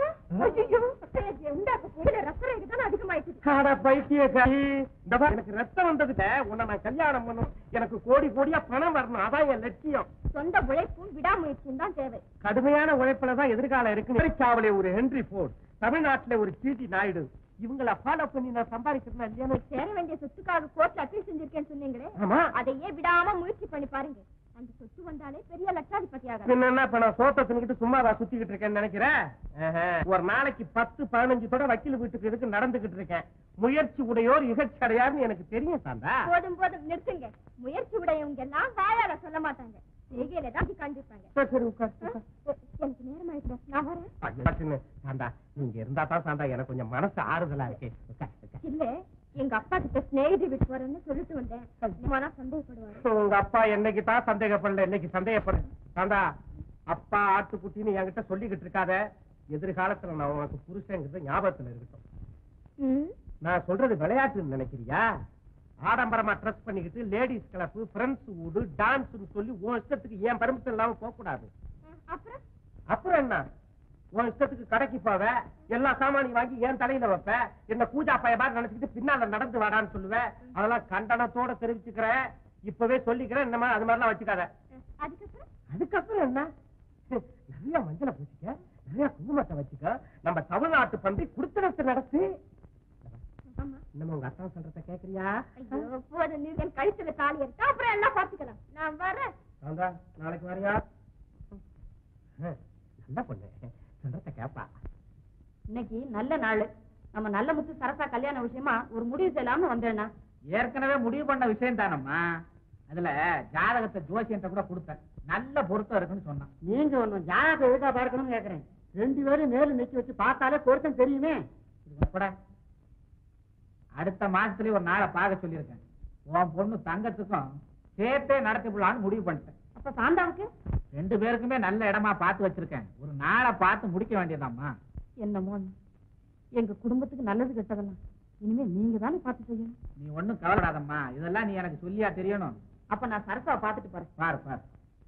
அதிகமாயிடுச்சு அட பைத்தியக்காரி இந்த பாரு, எனக்கு ரத்தம் வந்ததுல உன்னை நான் கல்யாணம் பண்ணும் எனக்கு கோடி கோடியா பணம் வரணும் அதான் என் லட்சியம் சொந்த உழைப்பும் விடாமுயற்சியும் தான் தேவை கடுமையான உழைப்புல தான் எதிர்காலம் இருக்கு அமெரிக்காவிலே ஒரு ஹென்ரி போர்ட் தமிழ்நாட்டுல ஒரு டிடி நாயுடு இவங்கள ஃபாலோ பண்ணி நான் சம்பாதிக்கிறேன் இல்லையா சேர வேண்டிய சொத்துக்காக கோர்ட்ல அப்பீல் செஞ்சிருக்கேன்னு சொன்னீங்களே ஆமா அதையே விடாம முயற்சி பண்ணி பாருங்க அந்த சொத்து வந்தாலே பெரிய லட்சாதிபதி ஆகலாம் பின்ன என்ன இப்ப நான் சோத்த தின்னுக்கிட்டு சும்மாவா சுத்திக்கிட்டு இருக்கேன்னு நினைக்கிறேன் ஆஹா. ஒரு நாளைக்கு பத்து பதினஞ்சு தடவை வக்கீல் வீட்டுக்கு இதுக்கு நடந்துகிட்டு இருக்கேன் முயற்சி உடையோர் இகழ்ச்சி அடையார்னு எனக்கு தெரியும் சாந்தா போதும் போதும் நிறுத்துங்க முயற்சி உடையவங்க எல்லாம் வாயால சொல்ல மாட்டாங்க செய்கையில தான் காண்பிப்பாங்க சரி, சரி உட்கார், உட்கார். எனக்கு நேரம் ஆயிடுச்சு நான் வரேன் பட்டுன்னு, சாந்தா நீங்க இருந்தா தான் சாந்தா எனக்கு கொஞ்சம் மனசு ஆறுதலா இருக்கு உட்கார், உட்கார். இல்ல எங்க அப்பா கிட்ட ஸ்நேகிதி விட்டு வரேன்னு சொல்லிட்டு வந்தேன் மனா சந்தேகப்படுவாரு உங்க அப்பா என்னைக்கு தான் சந்தேகப்படல இன்னைக்கு சந்தேகப்படு சாந்தா அப்பா ஆட்டுக்குட்டின்னு என்கிட்ட சொல்லிக்கிட்டு இருக்காத எதிர்காலத்துல நான் உனக்கு புருஷங்கிறது ஞாபகத்துல இருக்கட்டும் ம், நான் சொல்றது விளையாட்டுன்னு நினைக்கிறியா ஆடம்பரமா ட்ரெஸ் பண்ணிக்கிட்டு லேடிஸ் கிளப் ஃப்ரெண்ட்ஸ் ஊடு டான்ஸ்னு சொல்லி உன் இஷ்டத்துக்கு ஏன் பர்மிஷன் இல்லாம போக கூடாது அப்புறம் அப்புறம் என்ன உன் இஷ்டத்துக்கு கடைக்கு போவ எல்லா சாமானையும் வாங்கி என் தலையில வைப்ப என்ன பூஜா பைய மாதிரி நினைச்சுக்கிட்டு பின்னால நடந்து வாடான்னு சொல்லுவேன் அதெல்லாம் கண்டனத்தோட தெரிவிச்சுக்கிறேன் இப்பவே சொல்லிக்கிறேன் இந்த மாதிரி அது மாதிரிலாம் வச்சுக்காத அதுக்கப்புறம் அதுக்கப்புறம் என்ன நிறைய மஞ்சளை பூச்சிக்க நிறைய குங்குமத்தை வச்சுக்க நம்ம தமிழ்நாட்டு பந்தி குடுத்தனத்தை நடத்தி ஆமா இன்னும் உங்க அத்தா சொல்றத கேக்குறியா ஐயோ போதும் நீ என் கழுத்துல தாலி எடுத்தா அப்புறம் எல்லாம் பாத்துக்கலாம் நான் வரேன் சாந்தா நாளைக்கு வரியா ஹம், நல்ல பொண்ணு சொல்றத கேப்பா இன்னைக்கு நல்ல நாள் நம்ம நல்ல முத்து சரசா கல்யாண விஷயமா ஒரு முடிவு செய்யலாம்னு வந்தேன்னா ஏற்கனவே முடிவு பண்ண விஷயம் தானம்மா அதுல ஜாதகத்தை ஜோசியன்ட்ட கூட கொடுத்தேன் நல்ல பொருத்தம் இருக்குன்னு சொன்னான் நீங்க ஒண்ணும் ஜாதகம் எதுக்கா பார்க்கணும்னு கேக்குறேன் ரெண்டு பேரும் நேரில் நிக்க வச்சு பார்த்தாலே பொருத்தம் தெரியுமே இது உட்பட அடுத்த மாசத்துலயே ஒரு நாளை பார்க்க சொல்லியிருக்கேன் உன் பொண்ணு தங்கத்துக்கும் சேர்த்தே நடத்தி விடலான்னு முடிவு பண்ணிட்டேன் அப்ப சாந்தாவுக்கு ரெண்டு பேருக்குமே நல்ல இடமா பார்த்து வச்சிருக்கேன் ஒரு நாளை பார்த்து முடிக்க வேண்டியதாம்மா என்னமோ எங்க குடும்பத்துக்கு நல்லது கெட்டதெல்லாம் இனிமே நீங்க தானே பார்த்து செய்யணும் நீ ஒண்ணும் கவலைப்படாதம்மா இதெல்லாம் நீ எனக்கு சொல்லியா தெரியணும் அப்ப நான் சரசாவை பார்த்துட்டு போறேன் பாரு பாரு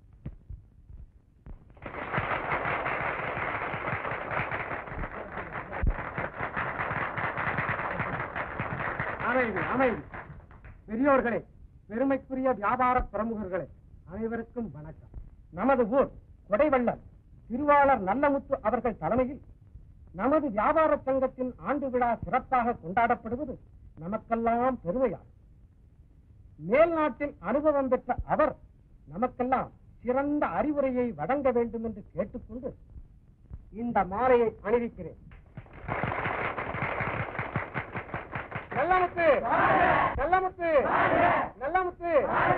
அமைதி அமைதி பெரியோர்களே பெருமைக்குரிய வியாபார பிரமுகர்களே அனைவருக்கும் வணக்கம் நமது ஊர் கொடைவள்ளல் திருவாளர் நல்லமுத்து அவர்கள் தலைமையில் நமது வியாபார சங்கத்தின் ஆண்டு விழா சிறப்பாக கொண்டாடப்படுவது நமக்கெல்லாம் பெருமையாகும் மேல்நாட்டில் அனுபவம் பெற்ற அவர் நமக்கெல்லாம் சிறந்த அறிவுரையை வழங்க வேண்டும் என்று கேட்டுக்கொண்டு இந்த மாலையை அணிவிக்கிறேன் நல்லமுத்து நல்லமுத்து நல்லமுத்து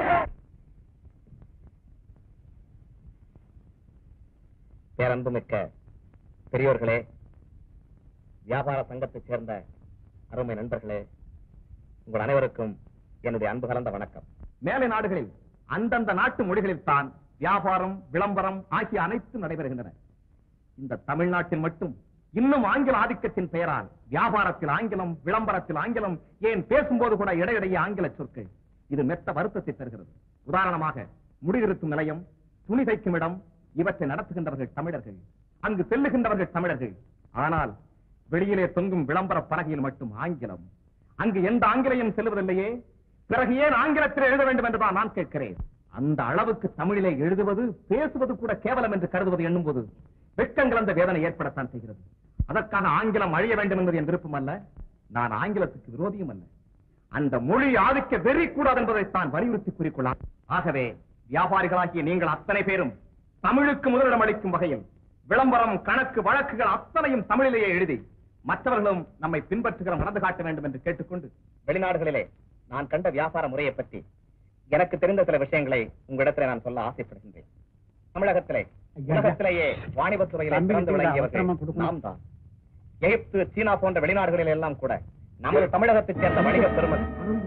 பேரன்புமிக்க பெரியோர்களே வியாபார சங்கத்தைச் சேர்ந்த அருமை நண்பர்களே உங்கள் அனைவருக்கும் என்னுடைய அன்பு கலந்த வணக்கம் மேலை நாடுகளில் அந்தந்த நாட்டு மொழிகளில் தான் வியாபாரம் விளம்பரம் ஆகிய அனைத்தும் நடைபெறுகின்றன இந்த தமிழ்நாட்டில் மட்டும் இன்னும் ஆங்கில ஆதிக்கத்தின் பெயரால் வியாபாரத்தில் ஆங்கிலம் விளம்பரத்தில் ஆங்கிலம் ஏன் பேசும்போது கூட இடையிடையே ஆங்கில சொற்கள் இது மெத்த வருத்தத்தை தருகிறது உதாரணமாக முடிதிருத்தும் நிலையம் துணி தைக்கும் இடம் இவற்றை நடத்துகின்றவர்கள் தமிழர்கள் அங்கு செல்லுகின்றவர்கள் தமிழர்கள் ஆனால் வெளியிலே தொங்கும் விளம்பர பலகையில் மட்டும் ஆங்கிலம் அங்கு எந்த ஆங்கிலேயம் செல்வதில்லையே பிறகு ஏன் ஆங்கிலத்தில் எழுத வேண்டும் என்றுதான் நான் கேட்கிறேன் அந்த அளவுக்கு தமிழிலே எழுதுவது பேசுவது கூட கேவலம் என்று கருதுவது எண்ணும்போது வெட்கம் கலந்த வேதனை ஏற்படத்தான் செய்கிறது அதற்காக ஆங்கிலம் அழிய வேண்டும் என்பது என் விருப்பம் அல்ல நான் ஆங்கிலத்துக்கு விரோதியும் அல்ல அந்த மொழி ஆதிக்க வெறி கூடாது என்பதைத்தான் வலியுறுத்தி கூறிக்கொள்ளலாம் ஆகவே வியாபாரிகளாகிய நீங்கள் அத்தனை பேரும் தமிழுக்கு முதலிடம் அளிக்கும் வகையில் விளம்பரம் கணக்கு வழக்குகள் அத்தனையும் தமிழிலேயே எழுதி மற்றவர்களும் நம்மை பின்பற்றுகிற நடந்து காட்ட வேண்டும் என்று கேட்டுக்கொண்டு வெளிநாடுகளிலே நான் கண்ட வியாபார முறையை பற்றி எனக்கு தெரிந்த சில விஷயங்களை உங்களிடத்திலே நான் சொல்ல ஆசைப்படுகின்றேன் தமிழகத்திலே உலகத்திலேயே வாணிபத்துறையிலே சிறந்து விளங்கியவர்கள் நாம் தான் எகிப்து சீனா போன்ற வெளிநாடுகளில் எல்லாம் கூட நமது தமிழகத்தைச் சேர்ந்த வணிக பெருமதி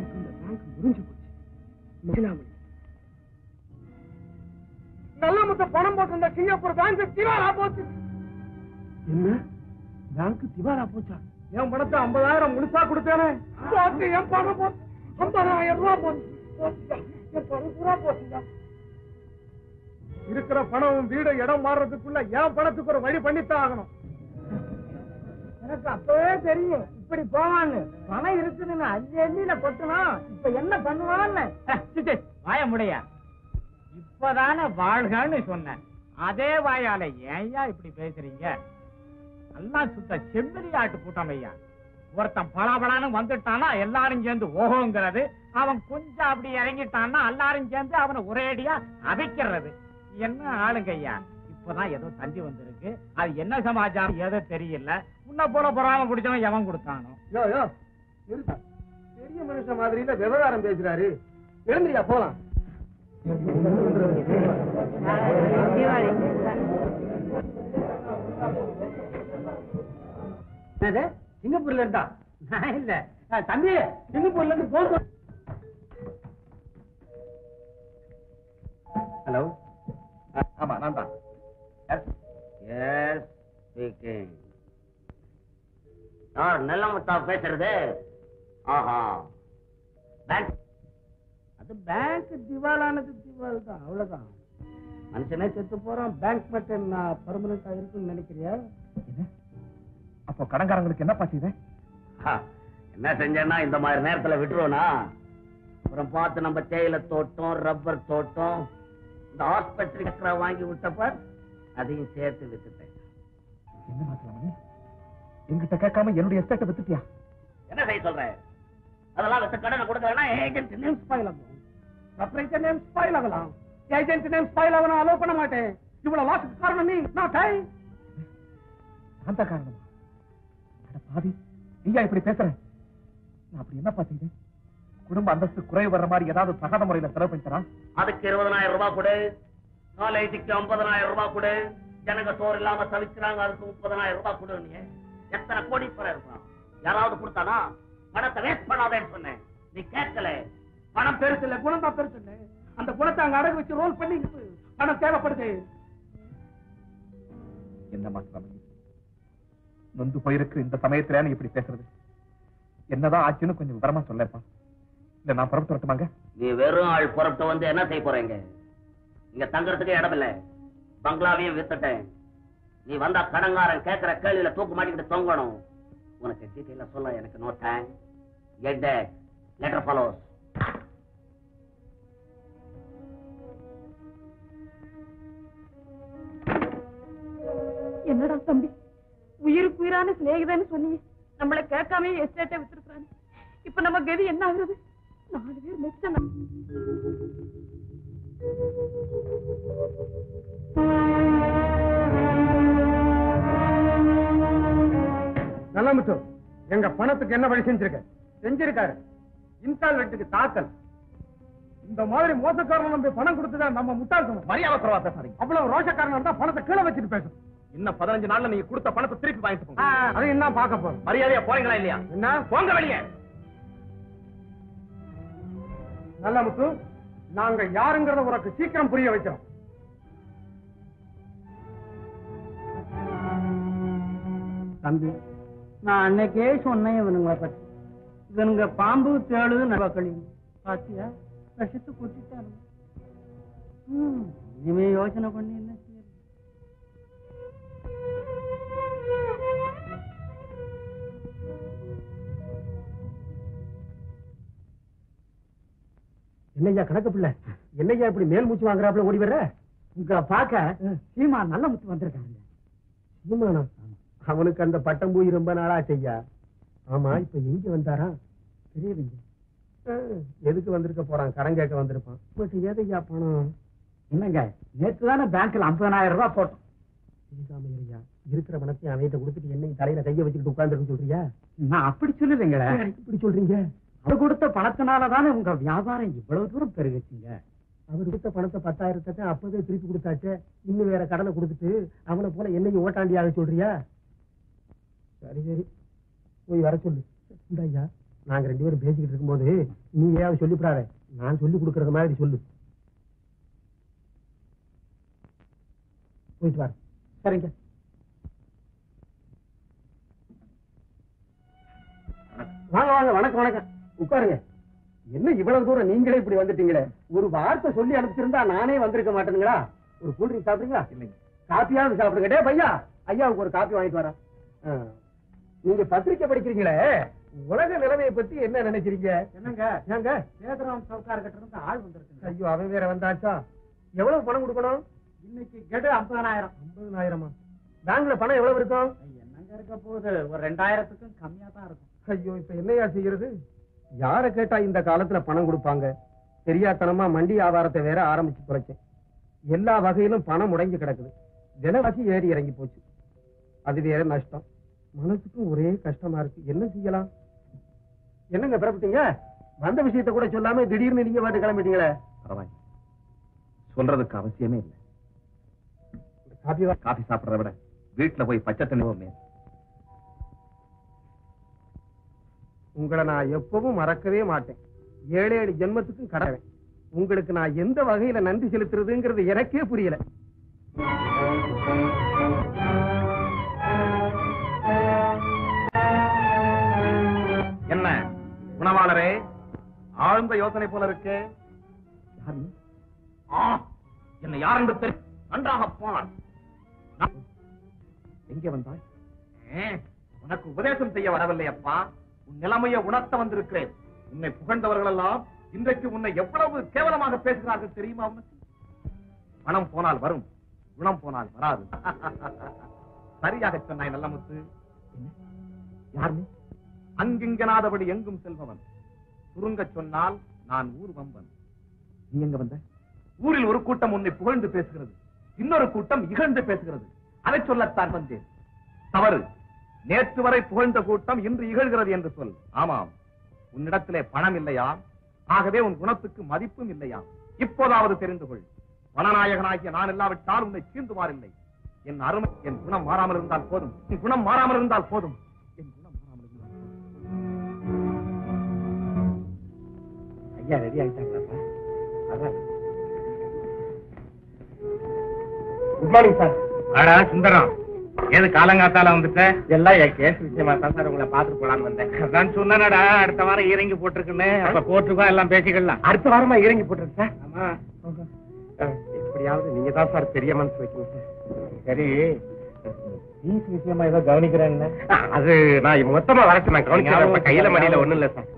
நல்லமுத்து பணம் போட்டிருந்த சிங்கப்பூர் பேங்க் திவாலா போச்சு என்ன பேங்க் திவாலா போச்சா என் பணத்தை ஐம்பதாயிரம் முழுசா கொடுத்தேனே போச்சு என் பணம் போச்சு ஐம்பதாயிரம் ரூபாய் போச்சு போச்சுடா. என் பணம் பூரா போச்சுடா இருக்கிற பணம் வீடு இடம் மாறுறதுக்குள்ள என் பணத்துக்கு ஒரு வழி பண்ணித்தான் ஆகணும் எனக்கு அப்பவே தெரியும் இப்படி போவான்னு பணம் இருக்குதுன்னு அஞ்சு எண்ணில கொட்டணும் இப்ப என்ன பண்ணுவான்னு வாய முடியா இப்பதானே வாழ்கன்னு சொன்னேன் அதே வாயால ஏன்யா இப்படி பேசுறீங்க எல்லாம் சுத்த செம்மறி ஆட்டு கூட்டம் ஐயா ஒருத்தன் பலாபலான்னு வந்துட்டானா எல்லாரும் சேர்ந்து ஓஹோங்கிறது அவன் கொஞ்சம் அப்படி இறங்கிட்டான்னா எல்லாரும் சேர்ந்து அவனை ஒரேடியா அவிக்கிறது என்ன ஆளுங்க ஐயா இப்பதான் ஏதோ தந்தி வந்திருக்கு அது என்ன சமாச்சாரம் ஏதோ தெரியல உன்ன போல பொறாம பிடிச்சவன் எவன் கொடுத்தானோ யோ யோ நிறுத்து. பெரிய மனுஷன் மாதிரியில விவகாரம் பேசுறாரு எழுந்திரியா போலாம் என்னது சிங்கப்பூர்ல இருந்தா நான் இல்ல அஹ், தம்பி சிங்கப்பூர்ல இருந்து போன் ஹலோ ஆமா நான் தான் எஸ் ஸ்பீக்கிங் யார் நல்லமுத்தா பேசுறது ஆஹா பேங்க் அது பேங்க் திவாலானது திவால் தான் அவ்வளவுதான் மனுஷனே செத்து போறான் பேங்க் மட்டும் நான் பர்மனண்டா இருக்குன்னு நினைக்கிறியா அப்போ கடன்காரங்களுக்கு என்ன பாச்சு ஹா, என்ன செஞ்சேன்னா இந்த மாதிரி நேரத்துல விட்டுருவோனா அப்புறம் பார்த்து நம்ம தேயிலை தோட்டம் ரப்பர் தோட்டம் இந்த ஆஸ்பத்திரி சக்கரை வாங்கி விட்டப்ப அதையும் சேர்த்து வித்துட்டேன் என்ன மாத்தலாமே என்கிட்ட கேட்காம என்னுடைய எஸ்டேட்டை வித்துட்டியா என்ன செய்ய சொல்றேன் அதெல்லாம் வித்த கடனை கொடுக்கலன்னா ஏஜென்ட் நேம் ஸ்பாயில் ஆகும் ப்ரொப்ரைட்டர் நேம் ஸ்பாயில் ஆகலாம் ஏஜென்ட் நேம் ஸ்பாயில் ஆக நான் அலோவ் பண்ண மாட்டேன் இவ்வளவு லாஸ்க்கு காரணம் நீ நான் டை அந்த காரணமா அட பாவி நீயா இப்படி பேசுற நான் அப்படி என்னப்பா செய்தேன் குடும்ப அந்தஸ்து குறைவு வர்ற மாதிரி ஏதாவது தகாத முறையில செலவு பண்ணி தரான் அதுக்கு இருபதனாயிரம் ரூபாய் கொடு காலேஜுக்கு ஐம்பதனாயிரம் ரூபாய் கொடு ஜனங்க சோறு இல்லாம தவிக்கிறாங்க அதுக்கு முப்பதனாயிரம் ரூபாய் கொடு நீ எத்தனை கோடீஸ்வரர் இருக்கான் யாராவது கொடுத்தானா பணத்தை வேஸ்ட் பண்ணாதேன்னு சொன்னேன் நீ கேட்கல பணம் பெருசு இல்ல குணம் தான் பெருசு இல்ல அந்த குணத்தை அங்க அடகு வச்சு ரோல் பண்ணி பணம் தேவைப்படுது என்ன மாத்திரம் நொந்து போயிருக்கு இந்த சமயத்துல நீ இப்படி பேசுறது என்னதான் ஆச்சுன்னு கொஞ்சம் விவரமா சொல்லப்பா இல்ல நான் புறப்பட்டு வரட்டுமாங்க நீ வெறும் ஆள் புறப்பட்டு வந்து என்ன செய்ய போறீங்க இங்க தங்கறதுக்கு இடம் இல்ல பங்களாவையும் வித்துட்டேன் நீ வந்தா கடங்காரன் கேட்கிற கேள்வியில தூக்கு மாட்டிக்கிட்டு தொங்கணும் உனக்கு டீட்டெயில சொல்ல எனக்கு நோ டைம் எட் லெட்டர் ஃபாலோஸ் என்னடா தம்பி உயிருக்கு உயிரான சிநேகிதன்னு சொன்னீங்க நம்மள கேட்காம எஸ்டேட்டை வித்துருக்காங்க இப்ப நம்ம கதி என்ன ஆகுறது நாலு பேர் மிச்சம் நல்ல முத்து எங்க பணத்துக்கு என்ன வழி செஞ்சிருக்க செஞ்சிருக்காரு இன்ஸ்டால்மெண்ட்டுக்கு தாக்கல் இந்த மாதிரி மோசக்காரன் நம்பி பணம் கொடுத்துதான் நம்ம முட்டாள்தனம் மரியாதை குறைவா பேசாதீங்க அவ்வளவு ரோஷக்காரன் இருந்தா பணத்தை கீழே வச்சுட்டு பேசணும் இன்னும் பதினஞ்சு நாள்ல நீங்க கொடுத்த பணத்தை திருப்பி வாங்கிட்டு போங்க அதை என்ன பார்க்க போறோம் மரியாதையா போறீங்களா இல்லையா என்ன போங்க வெளியே நல்ல முத்து நாங்க யாருங்கிறத உனக்கு சீக்கிரம் புரிய வைக்கிறோம் தம்பி நான் அன்னைக்கே சொன்னேன் இவனுங்களை பத்தி இவனுங்க பாம்பு தேளு நவக்களி பாத்தியா விஷத்து குத்திட்டானுங்க ம், இனிமே யோசனை பண்ணி என்ன செய்யறது என்னய்யா கணக்கு பிள்ளை என்னய்யா இப்படி மேல் மூச்சு வாங்குறாப்புல ஓடி வர்ற உங்க பாக்க சீமா நல்ல முத்து வந்திருக்காங்க சீமானா அவனுக்கு அந்த பட்டம் போய் ரொம்ப நாளா செய்யா ஆமா இப்ப எங்க வந்தாரா தெரியலைங்க எதுக்கு வந்திருக்க போறான் கடன் கேட்க வந்திருப்பான் பட் ஏதையா பணம் என்னங்க நேற்று தானே பேங்க்ல ஐம்பதாயிரம் ரூபாய் போட்டோம் ஐயா இருக்கிற பணத்தை அவன்கிட்ட கொடுத்துட்டு என்னைக்கு தலையில கைய வச்சுக்கிட்டு உட்கார்ந்து சொல்றியா நான் அப்படி சொல்லுறீங்களே இப்படி சொல்றீங்க அவர் கொடுத்த பணத்தினால தானே உங்க வியாபாரம் இவ்வளவு தூரம் பெருகுச்சுங்க அவர் கொடுத்த பணத்தை பத்தாயிரத்தை தான் அப்பவே திருப்பி கொடுத்தாச்சே இன்னும் வேற கடனை கொடுத்துட்டு அவனை போல என்னையும் ஓட்டாண்டியாக சொல்றியா சரி சரி போய் வர சொல்லு இந்த ஐயா நாங்க ரெண்டு பேரும் பேசிக்கிட்டு இருக்கும்போது நீ ஏதாவது சொல்லிவிடாத நான் சொல்லி கொடுக்கறது மாதிரி சொல்லு போயிட்டு வர சரிங்க வாங்க வாங்க வணக்கம் வணக்கம் உட்காருங்க என்ன இவ்வளவு தூரம் நீங்களே இப்படி வந்துட்டீங்களே ஒரு வார்த்தை சொல்லி அனுப்பிச்சிருந்தா நானே வந்திருக்க மாட்டேனுங்களா ஒரு கூல்ட்ரிங்க் சாப்பிடுங்களா இல்லைங்க காப்பியாவது சாப்பிடுங்க டே பையா ஐயாவுக்கு ஒரு காப்பி வாங்கிட்டு வரேன் ஆ. நீங்க பத்திரிக்கை படிக்கிறீங்களே உலக நிலைமையை பத்தி என்ன நினைக்கிறீங்க என்னங்க ஏங்க சேதராம் சவுக்கார் கிட்ட இருந்து ஆள் வந்திருக்குங்க ஐயோ அவன் வேற வந்தாச்சா எவ்வளவு பணம் கொடுக்கணும் இன்னைக்கு கெடு ஐம்பதாயிரம் ஐம்பதாயிரமா பேங்க்ல பணம் எவ்வளவு இருக்கும் என்னங்க இருக்க போகுது ஒரு ரெண்டாயிரத்துக்கும் கம்மியா தான் இருக்கும் ஐயோ இப்ப என்னையா செய்யறது யார கேட்டா இந்த காலத்துல பணம் கொடுப்பாங்க தெரியாத்தனமா மண்டி வியாபாரத்தை வேற ஆரம்பிச்சு குறைச்சேன் எல்லா வகையிலும் பணம் முடங்கி கிடக்குது விலைவாசி ஏறி இறங்கி போச்சு அது வேற நஷ்டம் மனசுக்கும் ஒரே கஷ்டமா இருக்கு என்ன செய்யலாம் என்னங்க பிறப்பிட்டீங்க வந்த விஷயத்த கூட சொல்லாம திடீர்னு நீங்க பாட்டு கிளம்பிட்டீங்களே பரவாயில்ல சொல்றதுக்கு அவசியமே இல்லை காப்பி வா- காபி சாப்பிடுறத விட வீட்டுல போய் பச்சை தண்ணி மேல் உங்களை நான் எப்பவும் மறக்கவே மாட்டேன் ஏழு ஏழு ஜென்மத்துக்கும் கடவேன் உங்களுக்கு நான் எந்த வகையில நன்றி செலுத்துறதுங்கிறது எனக்கே புரியல என்ன உணவாளரே ஆழ்ந்த யோசனை போல இருக்கே யார் நீ? ஆ, என்னை யார் என்று தெரியும் நன்றாக பார் நான் எங்கே வந்தாய் ஏ, உனக்கு உபதேசம் செய்ய வரவில்லை அப்பா உன் நிலைமையை உணர்த்த வந்திருக்கிறேன் உன்னை புகழ்ந்தவர்கள் எல்லாம் இன்றைக்கு உன்னை எவ்வளவு கேவலமாக பேசுகிறார்கள் தெரியுமா உனக்கு பணம் போனால் வரும் குணம் போனால் வராது சரியாக சொன்னாய் நல்ல முத்து என்ன? யார் நீ அங்கிங்கனாதபடி எங்கும் செல்பவன் சுருங்கச் சொன்னால் நான் ஊர் வம்பன் நீ எங்க வந்த ஊரில் ஒரு கூட்டம் உன்னை புகழ்ந்து பேசுகிறது இன்னொரு கூட்டம் இகழ்ந்து பேசுகிறது அதை சொல்லத்தான் வந்தேன் தவறு நேற்று வரை புகழ்ந்த கூட்டம் இன்று இகழ்கிறது என்று சொல் ஆமாம் உன்னிடத்திலே பணம் இல்லையா ஆகவே உன் குணத்துக்கு மதிப்பும் இல்லையா இப்போதாவது தெரிந்து கொள் பணநாயகனாகிய நான் இல்லாவிட்டால் உன்னை சீந்துவாரில்லை என் அருமை என் குணம் மாறாமல் இருந்தால் போதும் என் குணம் மாறாமல் இருந்தால் போதும் என் குணம் மாறாமல் இருந்தால் போதும் ஐயா ரெடி ஆயிட்டாங்களா அதான் குட் மார்னிங் சார் ஆடா சுந்தரம் ஏது காலங்காத்தால வந்துட்ட எல்லாம் என் கேஸ் விஷயமா தான் சார் உங்களை பாத்துட்டு போலான்னு வந்தேன் அதான் சொன்னடா அடுத்த வாரம் இறங்கி போட்டிருக்குன்னு அப்ப கோர்ட்டுக்கும் எல்லாம் பேசிக்கலாம் அடுத்த வாரமா இறங்கி போட்டுருக்கு சார் ஆமா அஹ், எப்படியாவது நீங்க தான் சார் பெரிய மனசு வைக்கணும் சார் சரி ஃபீஸ் விஷயமா ஏதோ கவனிக்கிறேன்னு அஹ், அது நான் மொத்தமா வரட்டு நான் கவனிக்கிறேன் இப்ப கையில மடியில ஒண்ணும் இல்ல சார்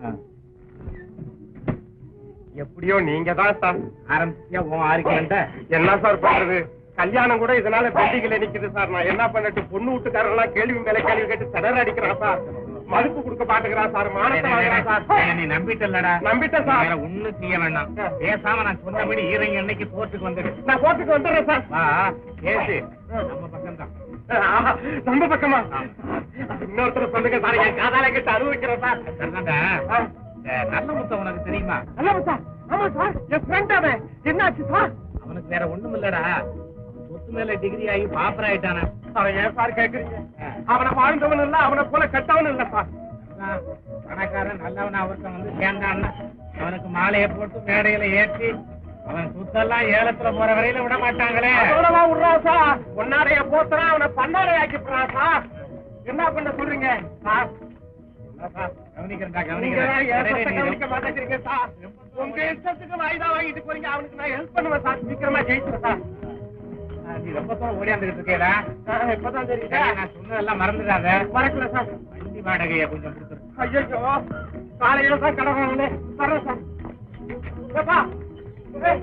எப்படியோ நீங்க தான் சார் ஆரம்பிச்சியா உன் ஆர்குமெண்ட்ட என்ன சார் பண்றது கல்யாணம் கூட இதனால பெண்டிங்ல நிக்குது சார் நான் என்ன பண்ணட்டு பொண்ணு வீட்டுக்காரங்களாம் கேள்வி மேல கேள்வி கேட்டு திணற அடிக்கிறான் சார் மதிப்பு கொடுக்க பாட்டுக்கிறான் சார் மானத்தை வாங்குறான் சார் நீ நம்பிட்டல்லடா நம்பிட்டேன் சார். வேற ஒண்ணும் செய்ய வேண்டாம் பேசாம நான் சொன்னபடி ஈரங்க அன்னைக்கு கோர்ட்டுக்கு வந்துடு நான் கோர்ட்டுக்கு வந்துடுறேன் சார் வா கேசு நம்ம பக்கம் தான் ஆஹா, நம்ம பக்கமா இன்னொருத்தர் சொல்லுங்க சார் என் காதால கிட்ட அனுபவிக்கிறேன் சார் சரிதான்டா. இந்த நல்ல முத்தம் உனக்கு தெரியுமா நல்ல சார் ஆமா சார் என் ஃப்ரெண்ட் அவன் என்னாச்சு சார் அவனுக்கு வேற ஒண்ணும் இல்லடா அவன் சொத்து மேல டிகிரி ஆகி பாப்பர் ஆயிட்டானா அவன் ஏன் சார் கேக்குறீங்க அவனை வாழ்ந்தவன் இல்ல அவனை போல கெட்டவன் இல்ல சார் அதான் பணக்காரன் நல்லவனா ஒருத்தன் வந்து சேர்ந்தான்னா அவனுக்கு மாலையை போட்டு மேடையில ஏற்றி அவன் சுத்தெல்லாம் ஏலத்துல போற வரையில விட மாட்டாங்களே அவ்வளவா விடுறா சார் ஒன்னாரைய போத்துறா அவனை பன்னாரை ஆக்கிப்படுறான் சார் என்ன பண்ண சொல்றீங்க சார் என்ன சார் கவனிக்கிறேன்டா நீங்க தான் என் சொத்தை கவனிக்கிறேன் கவனிக்க மாட்டேங்கிறீங்க சார் உங்க இஷ்டத்துக்கு வாய்தா வாங்கிட்டு போறீங்க அவனுக்கு நான் ஹெல்ப் பண்ணுவேன் சார் சீக்கிரமா ஜெயிச்சிருவேன் சார் நீ ரொம்ப தூரம் ஓடியாந்துகிட்டு இருக்கேடா ஆ, இப்பதான் தெரியுது சரி, நான் சொன்னதெல்லாம் மறந்துடாத மறக்கல சார் வண்டி வாடகையை கொஞ்சம் கொடுத்துரு ஐயோ காலையில தான் கடை வாங்கினேன் தரேன் சார் ஏப்பா, ஏய்.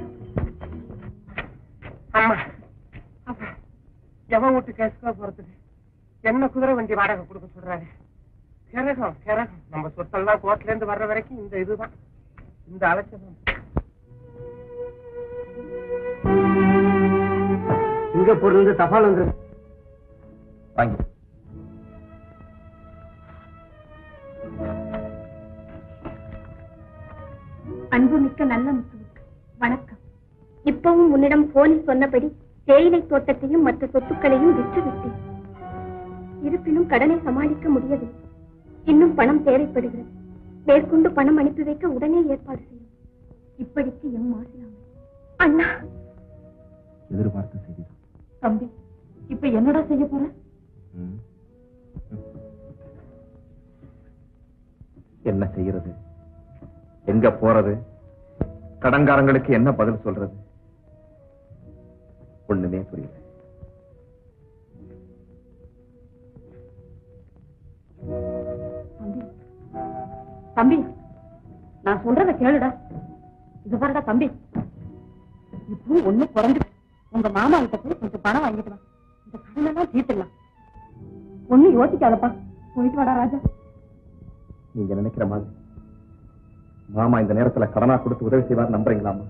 அம்மா அப்பா, எவன் வீட்டு கேஸ்கா போறதுக்கு என்ன குதிரை வண்டி வாடகை கொடுக்க சொல்றாரு கிரகம் கிரகம் நம்ம சொத்தெல்லாம் கோர்ட்ல இருந்து வர்ற வரைக்கும் இந்த இதுதான் இந்த அலட்சியம் சிங்கப்பூர்ல இருந்து தபால் வந்து வாங்கி அன்புமிக்க நல்ல முத்துவுக்கு வணக்கம் இப்பவும் உன்னிடம் போனில் சொன்னபடி தேயிலை தோட்டத்தையும் மற்ற சொத்துக்களையும் விற்று விட்டேன் இருப்பினும் கடனை சமாளிக்க முடியவில்லை இன்னும் பணம் தேவைப்படுகிறது மேற்கொண்டு பணம் அனுப்பி வைக்க உடனே ஏற்பாடு செய்யும் இப்படிக்கு எம் மாசிலாமல் அண்ணா எதிர்பார்த்த செய்திதான் தம்பி இப்ப என்னடா செய்ய போற ம். என்ன செய்யறது எங்க போறது கடன்காரங்களுக்கு என்ன பதில் சொல்றது ஒண்ணுமே புரியல தம்பி தம்பி நான் சொல்றத கேளுடா இது பாருடா தம்பி இப்போ ஒண்ணு குறைஞ்சு உங்க மாமா கிட்ட போய் கொஞ்சம் பணம் வாங்கிட்டு வா இந்த கடன் எல்லாம் தீர்த்துடலாம் ஒண்ணு யோசிக்காதப்பா போயிட்டு வாடா ராஜா நீங்க நினைக்கிற மாதிரி மாமா இந்த நேரத்துல கடனா கொடுத்து உதவி செய்வார் நம்புறீங்களாமா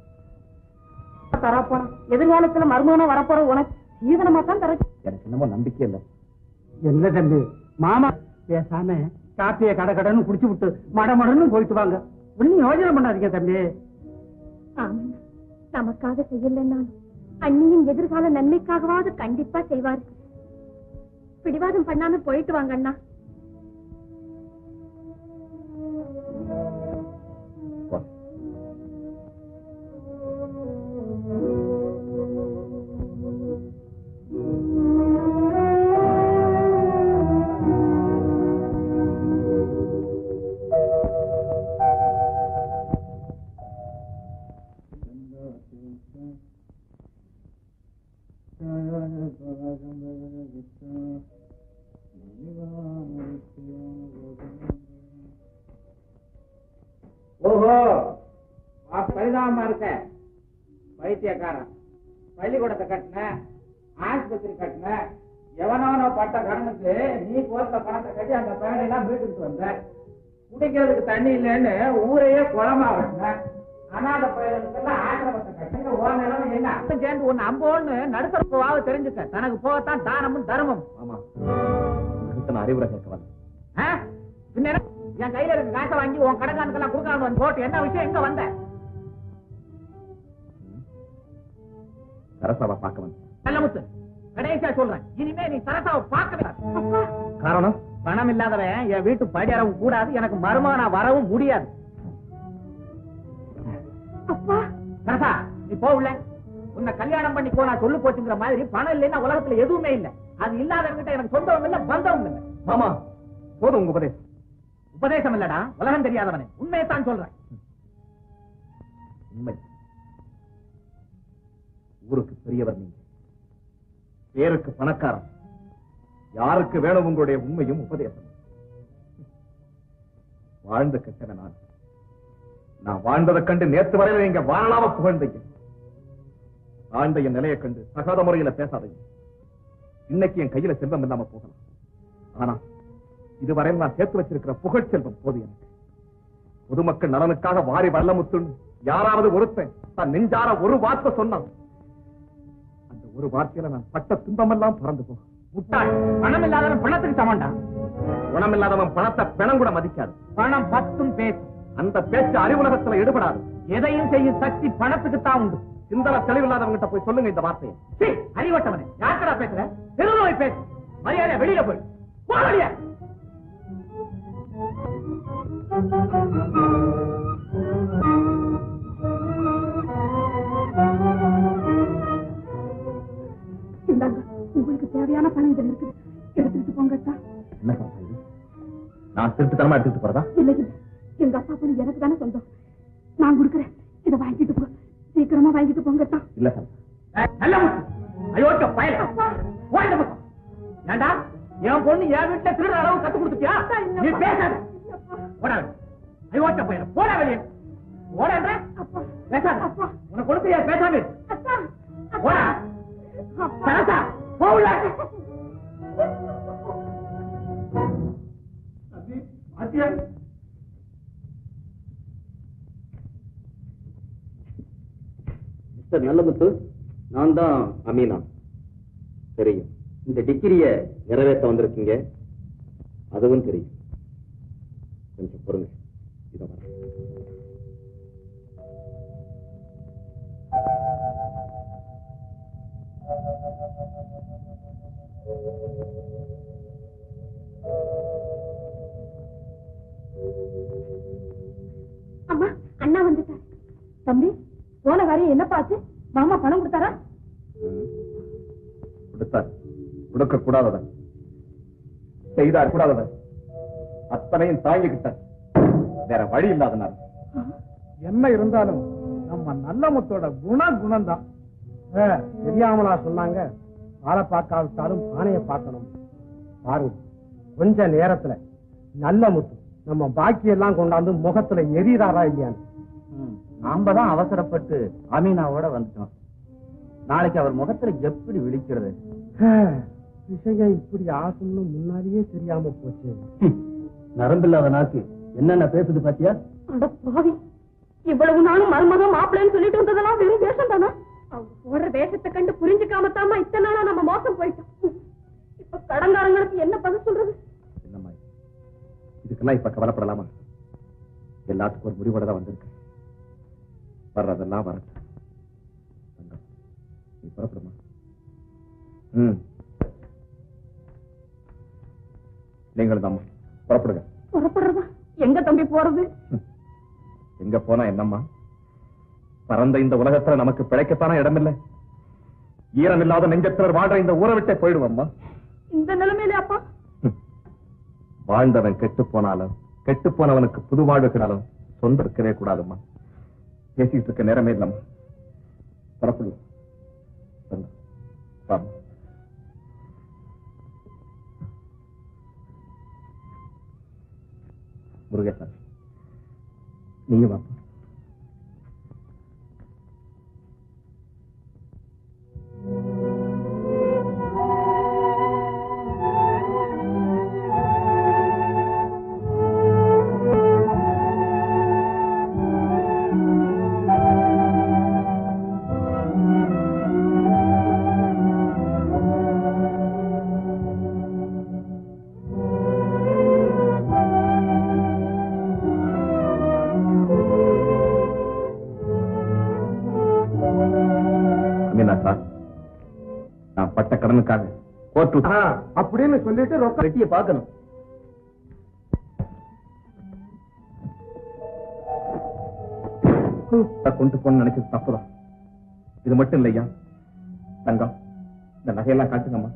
தரா போனா எதிர்காலத்துல மருமகனா வரப்போற உனக்கு சீதனமா தான் தர எனக்கு என்னமோ நம்பிக்கை இல்லை என்ன தம்பி மாமா பேசாம காப்பிய கடை கடைன்னு குடிச்சு விட்டு மட மடன்னு போயிட்டு வாங்க ஒன்னும் யோசனை பண்ணாதீங்க தம்பி ஆமண்ணா நமக்காக செய்யலன்னாலும் அண்ணியின் எதிர்கால நன்மைக்காகவாவது கண்டிப்பா செய்வார் பிடிவாதம் பண்ணாம போயிட்டு வாங்க அண்ணா போ. ஓஹோ வா, பரிதாபமா இருக்க வைத்தியக்காரன் பள்ளிக்கூடத்தை கட்டின ஆஸ்பத்திரி கட்டின எவனவனோ பட்ட கடனுக்கு நீ போட்ட பணத்தை கட்டி அந்த பையனை எல்லாம் வீட்டுக்கு வந்த குடிக்கிறதுக்கு தண்ணி இல்லைன்னு ஊரையே குளமா வெட்டின அனாத பயிர்களுக்கெல்லாம் ஆசிரமத்தை கட்டின ஓ நிலைமை என்ன அப்பன் சேர்ந்து ஒன்னு அம்போன்னு நடுத்தரப்புவாக தெரிஞ்சுக்க தனக்கு போகத்தான் தானமும் தர்மம் ஆமா உங்ககிட்ட நான் அறிவுரை கேட்க வரல ஆ? பின்ன என்ன? என் கையில இருக்க காசை வாங்கி உன் கடைக்காரனுக்கெல்லாம் கொடுக்காம வந்து போட்டு என்ன விஷயம் எங்க வந்த சரசாவை பார்க்க வந்தேன் நல்ல முத்து கடைசியா சொல்றேன் இனிமே நீ சரசாவை பார்க்கவே கூடாது. காரணம் பணம் இல்லாதவன் என் வீட்டு படியறவும் கூடாது எனக்கு மருமகனா வரவும் முடியாது அப்பா சரசா நீ போ உள்ள உன்னை கல்யாணம் பண்ணி போ நான் சொல்லு போச்சுங்கிற மாதிரி பணம் இல்லைன்னா உலகத்துல எதுவுமே இல்ல அது இல்லாதவங்கிட்ட எனக்கு சொந்தம் இல்ல பந்தம் இல்ல மாமா போதும் உங்க உபதேசம் உபதேசம் இல்லடா உலகம் தெரியாதவனே உண்மையைத்தான் சொல்றேன் உண்மை ஊருக்கு பெரியவர் நீங்க பேருக்கு பணக்காரன் யாருக்கு வேணும் உங்களுடைய உண்மையும் உபதேசம் வாழ்ந்த கெட்டவன் நான் நான் வாழ்ந்ததைக் கண்டு நேத்து வரையில நீங்க வாழலாம புகழ்ந்தீங்க ஆழ்ந்த என் நிலையை கண்டு தகாத முறையில பேசாதீங்க இன்னைக்கு என் கையில செல்வம் இல்லாம போகலாம் ஆனா இதுவரை நான் சேர்த்து வச்சிருக்கிற புகழ் செல்வம் போது எனக்கு பொதுமக்கள் நலனுக்காக வாரி வல்லமுத்துன்னு யாராவது ஒருத்தன் தன் நெஞ்சார ஒரு வார்த்தை சொன்னான் அந்த ஒரு வார்த்தையில நான் பட்ட துன்பமெல்லாம் பறந்து போகும் முட்டாள் பணம் இல்லாதவன் பணத்துக்கு சமண்டா குணம் இல்லாதவன் பணத்தை பிணம் கூட மதிக்காது பணம் பத்தும் பேசும் அந்த பேச்சு அறிவுலகத்துல எடுபடாது எதையும் செய்யும் சக்தி பணத்துக்கு தான் உண்டு சிந்தனை தெளிவில்லாதவங்கிட்ட போய் சொல்லுங்க இந்த வார்த்தையை சீ, அறிவட்டவனே யார்கடா பேசுற தெருநோய் பேசு மரியாதை வெளியில போய் போ வெளிய இந்தாங்க உங்களுக்கு தேவையான பணம் இதுல இருக்குது எடுத்துட்டு போங்க அத்தா என்ன சொல்றேன் இது? நான் திருட்டுத்தனமா எடுத்துட்டு போறதா இல்ல இல்ல எங்க அப்பா பணம் எனக்கு தானே சொந்தம் நான் கொடுக்குறேன் இதை வாங்கிட்டு போ சீக்கிரமா வாங்கிட்டு போங்க அத்தா இல்ல சார் ஏய், நல்ல முத்து அயோக்கிய பயல ஓய்ந்த பக்கம் ஏண்டா என் பொண்ணு என் வீட்டுல திருடுற அளவு கத்து கொடுத்துட்டியா நீ பேசாத போடா வெளிய. அயோக்கிய பயல போடா வெளியே போடா பேசாத உனக்கு கொடுத்து பேசாம இரு. போடா சரசா போகல மிஸ்டர் நல்லமுத்து நான் தான் அமீனா தெரியும் இந்த டிகிரிய நிறைவேற்ற வந்திருக்கீங்க அதுவும் தெரியும் கொஞ்சம் பொறுங்க இதை வரேன் அம்மா அண்ணா வந்துட்டார் தம்பி போன வாரம் என்ன பார்த்து மாமா பணம் கொடுத்தாரா கொடுத்தார் கொடுக்க கூடாதவன் செய்தார் கூடாதவன் அத்தனையும் தாங்கிக்கிட்டார் வேற வழி இல்லாதனார் என்ன இருந்தாலும் நம்ம நல்ல முத்தோட குண குணம்தான் ஆ, தெரியாமலா சொன்னாங்க ஆளை பார்க்காவிட்டாலும் பானையை பார்க்கணும் பாருங்க கொஞ்ச நேரத்துல நல்ல முத்து நம்ம பாக்கி எல்லாம் கொண்டாந்து முகத்துல எரியறாரா இல்லையான்னு நாம தான் அவசரப்பட்டு அமீனாவோட வந்துட்டோம் நாளைக்கு அவர் முகத்துல எப்படி விழிக்கிறது ஆ, விஷயம் இப்படி ஆகும்னு முன்னாடியே தெரியாம போச்சு நரம்பில்லாத நாக்கு என்னென்ன பேசுது பாத்தியா அட பாவி இவ்வளவு நாளும் மருமகம் மாப்பிள்ளைன்னு சொல்லிட்டு வந்ததெல்லாம் வெறும் வேஷம் தானா அவங்க போடுற வேஷத்தை கண்டு புரிஞ்சுக்காம தாமா இத்தனை நாளா நம்ம மோசம் போயிட்டோம் இப்ப கடங்காரங்களுக்கு என்ன பதில் சொல்றது என்னம்மா இது? இதுக்கெல்லாம் இப்ப கவலைப்படலாமா எல்லாத்துக்கும் ஒரு முடிவோட தான் வந்திருக்கு வர்றதெல்லாம் வரட்டும் தங்கம், நீ புறப்படுமா ம் நீங்கள் தான் புறப்படுங்க புறப்படுறதா எங்க தம்பி போறது எங்க போனா என்னம்மா பறந்த இந்த உலகத்துல நமக்கு பிழைக்கத்தான இடமில்லை ஈரம் இல்லாத நெஞ்சத்தினர் வாழ்ற இந்த ஊரை விட்டே போயிடுவோம்மா இந்த நிலைமையில அப்பா ம். வாழ்ந்தவன் கெட்டு போனாலும் கெட்டு போனவனுக்கு புது வாழ்வு கிடையாலும் சொந்த இருக்கவே கூடாதும்மா பேசிட்டு இருக்க நேரமே இல்லம்மா புறப்படு சொல்லு. வாம்மா. முருகேசன் நீயும் வாப்பா அமீனா சார் நான் பட்ட கடனுக்காக கோர்ட்டு ஆ, அப்படின்னு சொல்லிட்டு ரொக்க வெட்டிய பார்க்கணும் கொண்டு போன நினைச்சது தப்புதான் இது மட்டும் இல்லையா தங்கம் இந்த நகையெல்லாம் காட்டுங்கம்மா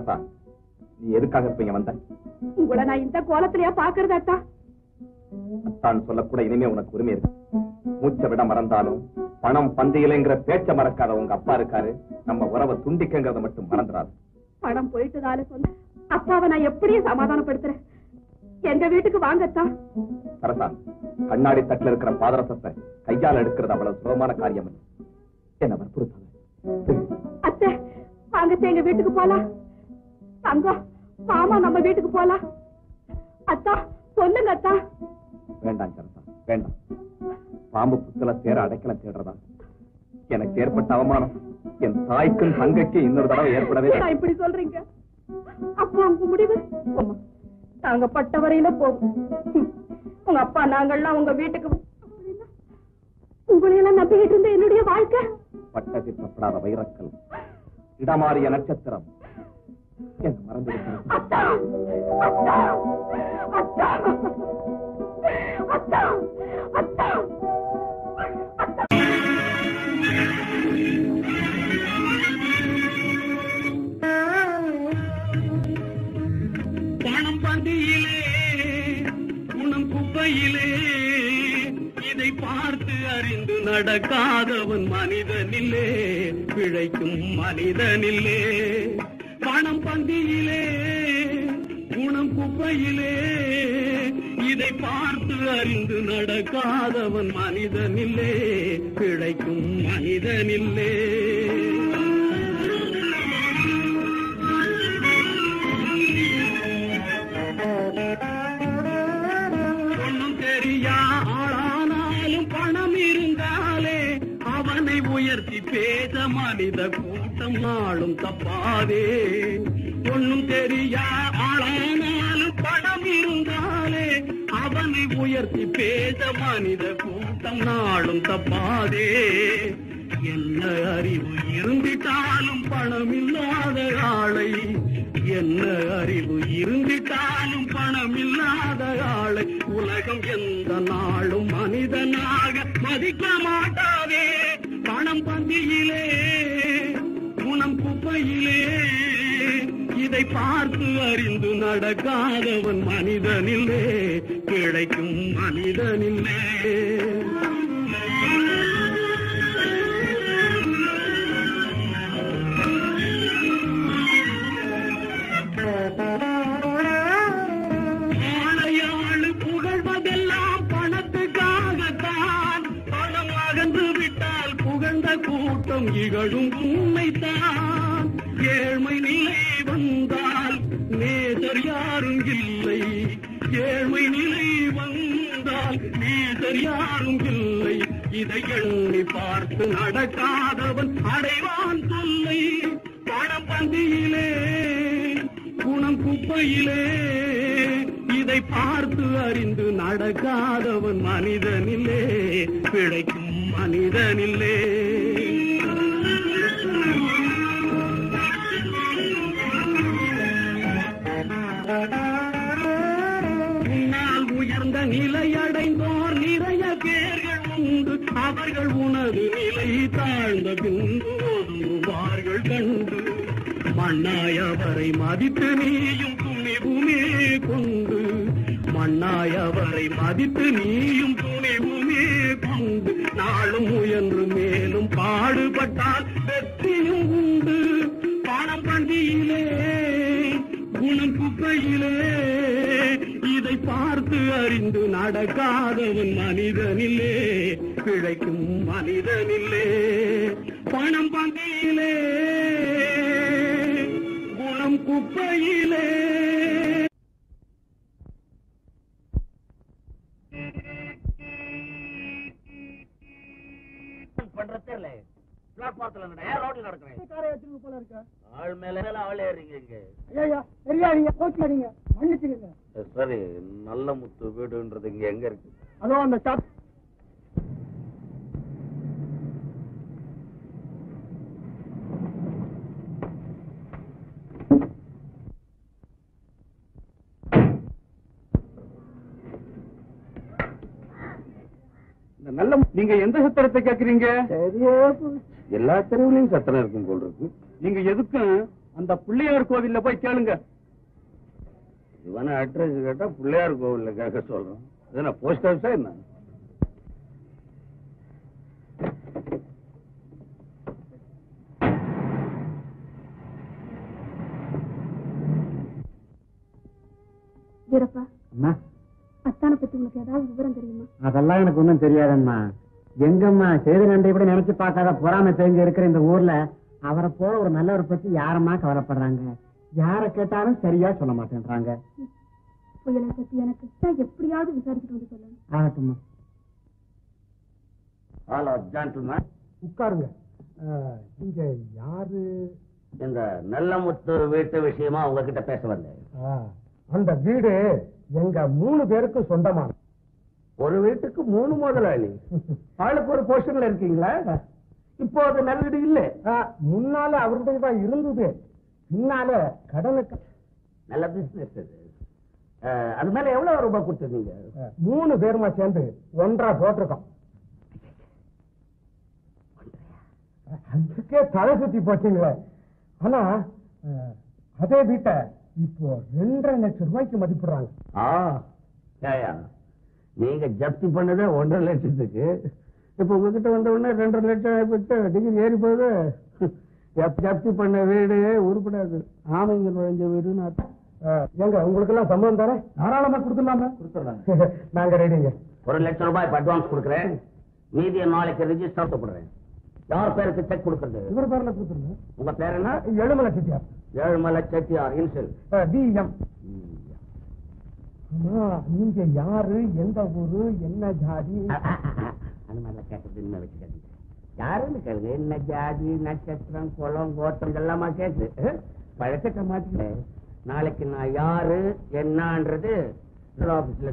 சரசா நீ எதுக்காக இப்ப இங்க வந்த உங்களை நான் இந்த கோலத்திலயா பாக்குறது அத்தா அத்தான் சொல்லக்கூட இனிமே உனக்கு உரிமை இருக்கு மூச்சை விட மறந்தாலும் பணம் பந்தியிலைங்கிற பேச்ச மறக்காத உங்க அப்பா இருக்காரு நம்ம உறவை துண்டிக்கங்கிறத மட்டும் மறந்துடாது பணம் போயிட்டதால சொல்ல அப்பாவை நான் எப்படியும் சமாதானப்படுத்துறேன் எங்க வீட்டுக்கு வாங்கத்தான் சரசா கண்ணாடி தட்டுல இருக்கிற பாதரசத்தை கையால் எடுக்கிறது அவ்வளவு சுலபமான காரியம் இல்லை என்ன வற்புறுத்தாத அத்தை வாங்கத்தே எங்க வீட்டுக்கு போலாம் தங்கம் மாமா நம்ம வீட்டுக்கு போலாம் அத்தா சொல்லுங்க அத்தா வேண்டாம் சரசா வேண்டாம் பாம்பு புத்தல தேர அடைக்கலம் தேடுறதா எனக்கு ஏற்பட்ட அவமானம் என் தாய்க்கும் தங்கைக்கும் இன்னொரு தடவை ஏற்படவே ஏன் இப்படி சொல்றீங்க அப்போ உங்க முடிவு ஆமா. நாங்க பட்ட வரையில போகும் ஹம். உங்க அப்பா நாங்கள்லாம் உங்க வீட்டுக்கு அப்படின்னா, உங்களையெல்லாம் நம்பிக்கிட்டு இருந்த என்னுடைய வாழ்க்கை பட்ட திட்டப்படாத வைரக்கல் இடமாறிய நட்சத்திரம் என்ன மறந்து அத்தா அத்தா அத்தா அத்தா அத்தா அத்தா பணம் பந்தியிலே குணம் குப்பையிலே இதை பார்த்து அறிந்து நடக்காதவன் மனிதனில்லே பிழைக்கும் மனிதனில்லே பணம் பந்தியிலே குணம் குப்பையிலே இதை பார்த்து அறிந்து நடக்காதவன் மனிதனில்லே பிழைக்கும் மனிதனில்லே ஒண்ணும் தெரியா ஆளானாலும் பணம் இருந்தாலே அவனை உயர்த்தி பேச மனித கூட்டம் நாளும் தப்பாதே ஒண்ணும் தெரியா ஆளானாலும் பணம் இருந்தாலே அவனை உயர்த்தி பேச மனித கூட்டம் நாளும் தப்பாதே என்ன அறிவு இருந்திட்டாலும் பணம் இல்லாத ஆளை என்ன அறிவு இருந்திட்டாலும் பணம் இல்லாத ஆளை உலகம் எந்த நாளும் மனிதனாக மதிக்க மாட்டாதே பணம் பந்தியிலே குணம் குப்பையிலே இதை பார்த்து அறிந்து நடக்காதவன் மனிதனில்லே கிடைக்கும் மனிதனில்லே ஆளையாளு புகழ்வதெல்லாம் பணத்துக்காகத்தான் பணம் அகன்று விட்டால் புகழ்ந்த கூட்டம் இகழும் உண்மைத்தான் ஏழ்மை நிலை வந்தால் நேசர் யாரும் இல்லை ஏழ்மை நிலை வந்தால் நேசர் யாரும் இல்லை இதை எண்ணி பார்த்து நடக்காதவன் அடைவான் தொல்லை பணம் பந்தியிலே குணம் குப்பையிலே இதை பார்த்து அறிந்து நடக்காதவன் மனிதனில்லே பிழைக்கும் மனிதனில்லே உன்னால் உயர்ந்த நிலை அடைந்தோர் நிறைய பேர்கள் உண்டு அவர்கள் உனது நிலை தாழ்ந்த பின்பு ஒதுங்குவார்கள் கண்டு மண்ணாய் அவரை மதித்து நீயும் துணிவுமே கொண்டு மண்ணாய் அவரை மதித்து நீயும் துணிவுமே கொண்டு நாளும் முயன்று மேலும் பாடுபட்டால் வெற்றியும் உண்டு பணம் பந்தியிலே குணம் குப்பையிலே இதை பார்த்து அறிந்து நடக்காதவன் மனிதனில்லே பிழைக்கும் மனிதனில்லே பணம் பந்தியிலே குணம் குப்பையிலே பண்றது தெரியல பிளாட்பாரத்துல நடக்கிறேன் ரோட்ல நடக்கிறேன் ஆள் மேல மேல ஆள் ஏறீங்க ஐயா தெரியாதீங்க கோச்சிக்காதீங்க மன்னிச்சுக்கங்க சரி நல்ல முத்து வீடுன்றது இங்க எங்க இருக்கு அதோ அந்த ஷாப் இந்த நல்ல நீங்க எந்த சத்திரத்தை கேக்குறீங்க சரியா எல்லா தெருவுலயும் சத்திரம் இருக்கும் போல் இருக்கு நீங்க எதுக்கும் அந்த பிள்ளையார் கோவில்ல போய் கேளுங்க இவனை அட்ரஸ் கேட்டா பிள்ளையார் கோவில்ல கேட்க சொல்றான் இது என்ன போஸ்ட் ஆஃபீஸா என்ன வீரப்பா அம்மா அத்தானை பத்தி உங்களுக்கு ஏதாவது விவரம் தெரியுமா அதெல்லாம் எனக்கு ஒண்ணும் தெரியாதம்மா எங்கம்மா செய்தி நன்றி கூட நினைச்சு பார்க்காத பொறாமை தெரிஞ்சு இருக்கிற இந்த ஊர்ல அவரை போல ஒரு நல்லவரை பத்தி யாரம்மா கவலைப்படுறாங்க யார கேட்டாலும் சரியா சொல்ல மாட்டேன்றாங்க புயலை பத்தி எனக்கு தான் எப்படியாவது விசாரிச்சுட்டு வந்து சொல்லணும் ஆகட்டும்மா ஹலோ ஜென்டில்மேன் உட்காருங்க இங்க யாரு இந்த நல்லமுத்து வீட்டு விஷயமா உங்ககிட்ட பேச வந்தேன் அந்த வீடு எங்க மூணு பேருக்கும் சொந்தமான ஒரு வீட்டுக்கு மூணு முதலாளி ஆளுக்கு ஒரு போர்ஷன்ல இருக்கீங்களா இப்போ அது நல்ல வீடு இல்ல முன்னால அவருடைய தான் இருந்தது பின்னால கடனுக்கு நல்ல பிசினஸ் இது அஹ், அது மேல எவ்வளவு ரூபாய் கொடுத்துருந்தீங்க மூணு பேருமா சேர்ந்து ஒன்றா போட்டிருக்கோம் அதுக்கே தலை சுத்தி போச்சுங்களே ஆனா அஹ், அதே வீட்டை இப்போ ரெண்டரை லட்சம் ரூபாய்க்கு மதிப்பிடுறாங்க ஆ ஏயா நீங்க ஜப்தி பண்ணதே ஒன்றரை லட்சத்துக்கு இப்ப உங்ககிட்ட வந்த உடனே ரெண்டரை லட்சம் ஆயிப்போச்சு டிகிரி ஏறி போகுது ஜப்- ஜப்தி பண்ண வீடு உருப்படாது ஆமைங்க நுழைஞ்ச வீடுன்னு அர்த்தம். அஹ், ஏங்க உங்களுக்கு எல்லாம் சம்பளம் தானே தாராளமா கொடுத்துடலாமா கொடுத்துட்றாங்க நாங்க ரெடிங்க ஒரு லட்சம் ரூபாய் இப்ப அட்வான்ஸ் கொடுக்குறேன் மீதியை நாளைக்கு ரிஜிஸ்டர் போடுறேன் யார் பேருக்கு செக் கொடுக்கறது இவர் பேர்ல கொடுத்துருங்க உங்க பேர் என்ன எழுமலை செட்டியார் ஏழுமலை செட்டியார் இன்சில் டிஎம் ஆமா நீங்க யாரு எந்த ஊரு என்ன ஜாதி அந்த மாதிரிலாம் கேட்கறது இனிமே வச்சுக்காதீங்க யாருன்னு கேளுங்க என்ன ஜாதி நட்சத்திரம் குளம் கோத்திரம் இதெல்லாமா கேட்டு பழக்கத்தை மாத்திக்கல நாளைக்கு நான் யாரு என்னன்றது ஆபீஸ்ல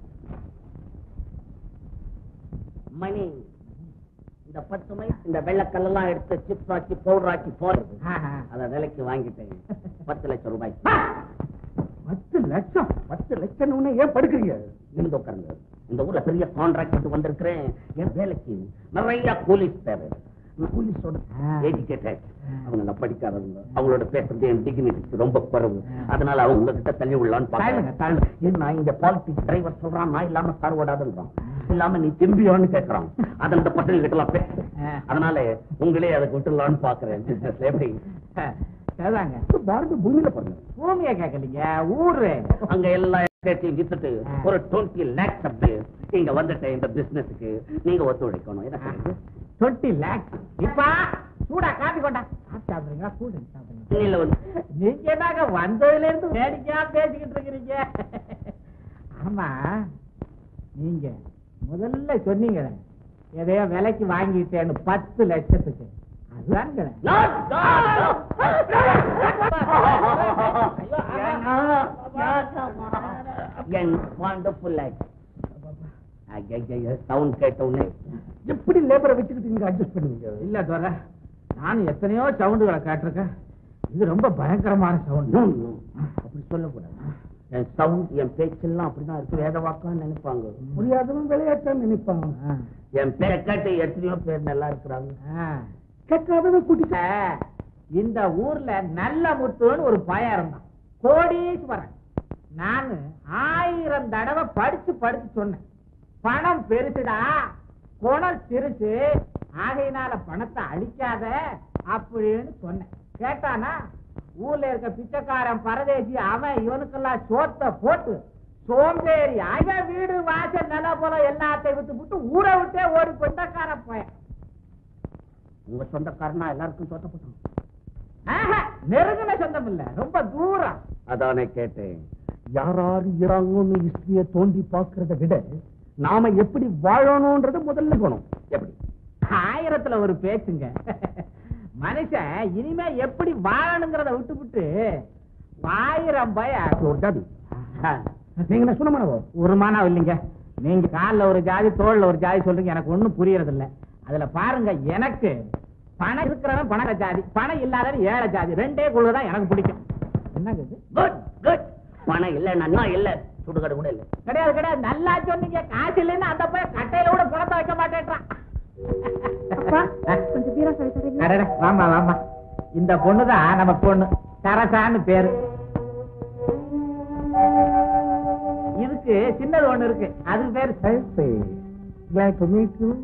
மணி இந்த பத்து மை இந்த வெள்ளக்கல்லாம் எடுத்து சிப்ஸ் ஆக்கி பவுடர் ஆக்கி போடுறது அத விலைக்கு வாங்கிட்டேன் பத்து லட்சம் ரூபாய் பத்து லட்சம் பத்து லட்சம் ஏன் படுக்கிறீங்க இருந்து உட்காருங்க இந்த ஊர்ல பெரிய கான்ட்ராக்ட் வந்திருக்கிறேன் என் வேலைக்கு நிறைய போலீஸ் தேவை நான் போலீஸோட எஜுகேட்டட் அவங்க எல்லாம் படிக்காதவங்க அவங்களோட பேசுறது என் டிகினிட்டிக்கு ரொம்ப குறைவு அதனால அவங்க உங்ககிட்ட தள்ளி விடலான்னு பாருங்க என்ன இங்க பாலிட்டிக்ஸ் டிரைவர் சொல்றான் நான் இல்லாம கார் ஓடாதுன்றான் இல்லாம நீ திரும்பியோன்னு கேட்கறான் அது அந்த பசங்க கிட்ட எல்லாம் பேச அதனால உங்களே அதை விட்டுலான்னு பாக்குறேன் பிசினஸ்ல எப்படி சரிதாங்க பாரத பூமியில பாருங்க பூமியை கேட்கலீங்க ஊரு அங்க எல்லா இடத்தையும் வித்துட்டு ஒரு டுவெண்ட்டி லேக்ஸ் அப்படி இங்க வந்துட்டேன் இந்த பிசினஸுக்கு நீங்க ஒத்துழைக்கணும் என்ன சொல்றது? டுவெண்ட்டி லேக்ஸ் இப்ப சூடா காப்பி கொண்டா காப்பி சாப்பிடுறீங்களா கூடு சாப்பிடுறீங்க சென்னையில வந்து நீங்க என்னங்க வந்ததுல இருந்து வேடிக்கையா பேசிக்கிட்டு இருக்கிறீங்க ஆமா நீங்க முதல்ல சொன்னீங்க எதையோ விலைக்கு வாங்கிட்டேன்னு பத்து லட்சத்துக்கு அதுதானுங்க என் wonderful life. ஐயையைய, sound கேட்ட உடனே எப்படி லேபரை வச்சுக்கிட்டு நீங்க அட்ஜஸ்ட் பண்ணுவீங்க இல்ல தோற நானும் எத்தனையோ சவுண்டுகளை காட்டிருக்கேன் இது ரொம்ப பயங்கரமான சவுண்டு No, no, அப்படி சொல்லக்கூடாது என் சவுண்ட் என் பேச்செல்லாம் அப்படிதான் இருக்கு வேத வாக்கான்னு நினைப்பாங்க புரியாதவன் விளையாட்டான்னு நினைப்பாங்க என் பேரை கேட்டு எத்தனையோ பேர் நல்லா இருக்கிறாங்க கேட்காதவன் கூட்டிட்டு இந்த ஊர்ல நல்ல முத்துன்னு ஒரு பையன் இருந்தான் கோடீஸ்வரன் நானு ஆயிரம் தடவை படிச்சு படிச்சு சொன்னேன் பணம் பெருசுடா குணம் சிறுசு ஆகையினால பணத்தை அழிக்காத அப்படின்னு சொன்னேன் கேட்டானா ஊர்ல இருக்க பிச்சைக்காரன் பரதேசி அவன் இவனுக்கெல்லாம் சோத்த போட்டு சோம்பேறி அவன் வீடு வாசல் நில போல எல்லாத்தையும் விட்டு விட்டு ஊரை விட்டே ஓடி பிச்சைக்காரன் பையன் உங்க சொந்தக்காரனா எல்லாருக்கும் தோட்டப்பட்டோம் ஆஹா, நெருங்கின சொந்தம் இல்ல ரொம்ப தூரம் அதானே கேட்டேன் யாராரு இறாங்கன்னு ஹிஸ்டரிய தோண்டி பாக்குறத விட நாம எப்படி வாழணும்ன்றத முதல்ல போனோம் எப்படி ஆயிரத்துல ஒரு பேச்சுங்க மனுஷன் இனிமே எப்படி வாழணுங்கிறத விட்டுவிட்டு ஆயிரம் பய ஒரு ஜாதி நீங்க என்ன சொன்னமானவோ ஒரு மானம் இல்லைங்க நீங்க கால்ல ஒரு ஜாதி தோல்ல ஒரு ஜாதி சொல்றீங்க எனக்கு ஒண்ணும் புரியறது இல்ல அதுல பாருங்க எனக்கு பணம் இருக்கிறவன் பண ஜாதி பணம் இல்லாதவன் ஏழை ஜாதி ரெண்டே குழுதான் எனக்கு பிடிக்கும் என்னங்க இது குட் குட் பணம் இல்லைன்னா நான் இல்ல சுடுகாடு கூட இல்ல கிடையாது கிடையாது நல்லா சொன்னீங்க காசு இல்லைன்னு அந்த பையன் கட்டையில கூட பணத்தை வைக்க மாட்டேன்றான் அப்பா கொஞ்சம் பீரோ சொல்லி தரீங்களா அடடே, வாம்மா வாம்மா இந்த பொண்ணுதான் நம்ம பொண்ணு சரசான்னு பேரு இதுக்கு சின்னது ஒண்ணு இருக்கு அதுக்கு பேரு சைஃபை வணக்கம்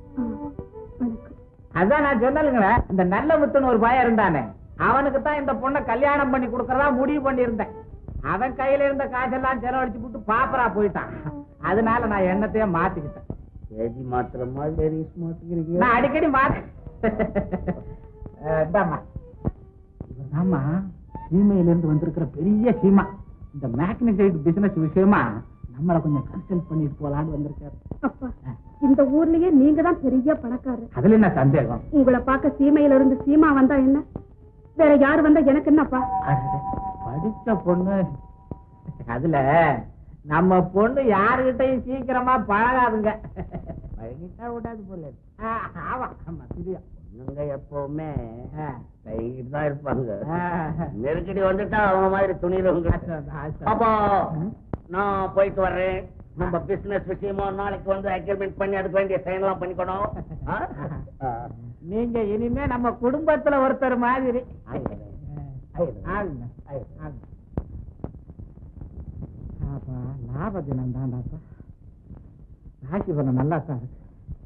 அதான் நான் சொன்னலுங்களே இந்த நல்ல முத்துன்னு ஒரு பையன் இருந்தானே அவனுக்கு தான் இந்த பொண்ணை கல்யாணம் பண்ணி கொடுக்கறதா முடிவு பண்ணியிருந்தேன் அவன் கையில இருந்த காசெல்லாம் செலவழிச்சு போட்டு பாப்பரா போயிட்டான் அதனால நான் எண்ணத்தையே மாத்திக்கிட்டேன் ஏஜி மாத்திர மாதிரி மாத்திக்கிறீங்க நான் அடிக்கடி மாத்து இந்தாம்மா இவர்தாம்மா சீமையில இருந்து வந்திருக்கிற பெரிய சீமா இந்த மேக்னசைட் பிசினஸ் விஷயமா நம்மள கொஞ்சம் கன்சல்ட் பண்ணிட்டு போலான்னு வந்திருக்காரு அப்பா இந்த ஊர்லயே நீங்க தான் பெரிய பணக்காரர் அதுல என்ன சந்தேகம் உங்களை பார்க்க சீமையில இருந்து சீமா வந்தா என்ன வேற யார் வந்தா எனக்கு என்னப்பா அடடே, படிச்ச பொண்ணு அதுல நம்ம பொண்ணு யாருகிட்டயும் சீக்கிரமா பழகாதுங்க பழகிட்டா விடாது போல இருக்கு. ஆ, ஆமா ஆமா தெரியும் பொண்ணுங்க எப்பவுமே ஆ. கைட்டு தான் இருப்பாங்க ஆ. நெருக்கடி வந்துட்டா அவங்க மாதிரி துணியிலவங்க அதான், அதான். அப்போ நான் போயிட்டு வர்றேன் நம்ம பிசினஸ் விஷயமா நாளைக்கு வந்து அக்ரிமெண்ட் பண்ணி அதுக்கு வேண்டிய சைன் எல்லாம் பண்ணிக்கணும் ஆ? ஆ. நீங்க இனிமே நம்ம குடும்பத்துல ஒருத்தர் மாதிரி ஆயிடுறேன். ஆகுங்க, ஆகுங்க. ஆப்பா, லாப தினம் தான்டாப்பா ராசி பலம் நல்லா தான் இருக்கு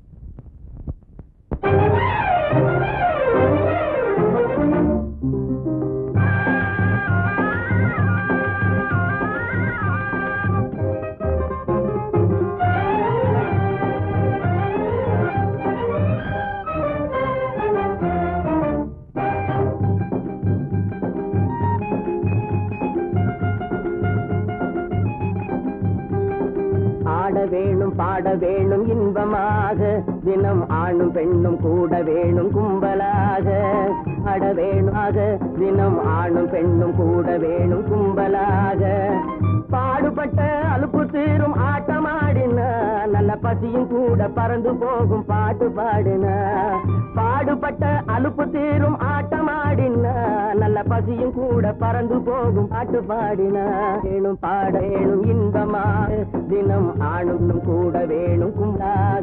ஆட வேணும் பாட வேணும் இன்பமாக தினம் ஆணும் பெண்ணும் கூட வேணும் கும்பலாக அட வேணுமாக தினம் ஆணும் பெண்ணும் கூட வேணும் கும்பலாக பாடுபட்ட அலுப்பு தீரும் ஆட்டமாடின நல்ல பசியும் கூட பறந்து போகும் பாட்டு பாடின பாடுபட்ட அலுப்பு தீரும் ஆட்டமாடின நல்ல பசியும் கூட பறந்து போகும் பாட்டு பாடின வேணும் பாட வேணும் இன்பமாக தினம் ஆணும் கூட வேணும் கும்பாக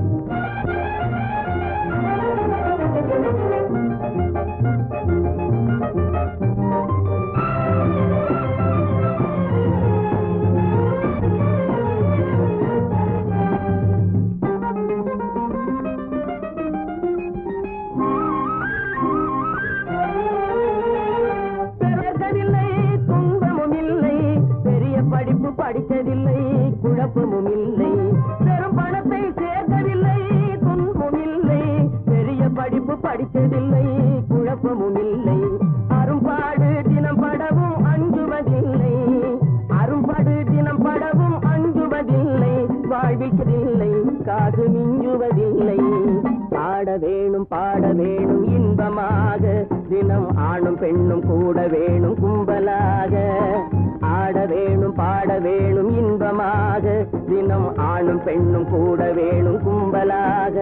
பிறக்கவில்லை துன்பமும் இல்லை பெரிய படிப்பு படிக்கவில்லை குழப்பமும் இல்லை பெரும் பணத்தை சேர்க்கவில்லை துன்பமும் இல்லை பெரிய படிப்பு படித்ததில்லை குழப்பமும் இல்லை அரும்பாடு தினம் படவும் அஞ்சுவதில்லை அரும்பாடு தினம் படவும் அஞ்சுவதில்லை வாழ்விக்கதில்லை காசு மிஞ்சுவதில்லை பாட வேணும் பாட வேணும் இன்பமாக தினம் ஆணும் பெண்ணும் கூட வேணும் கும்பலாக ஆட வேணும் பாட வேணும் இன்பமாக தினம் ஆணும் பெண்ணும் கூட வேணும் கும்பலாக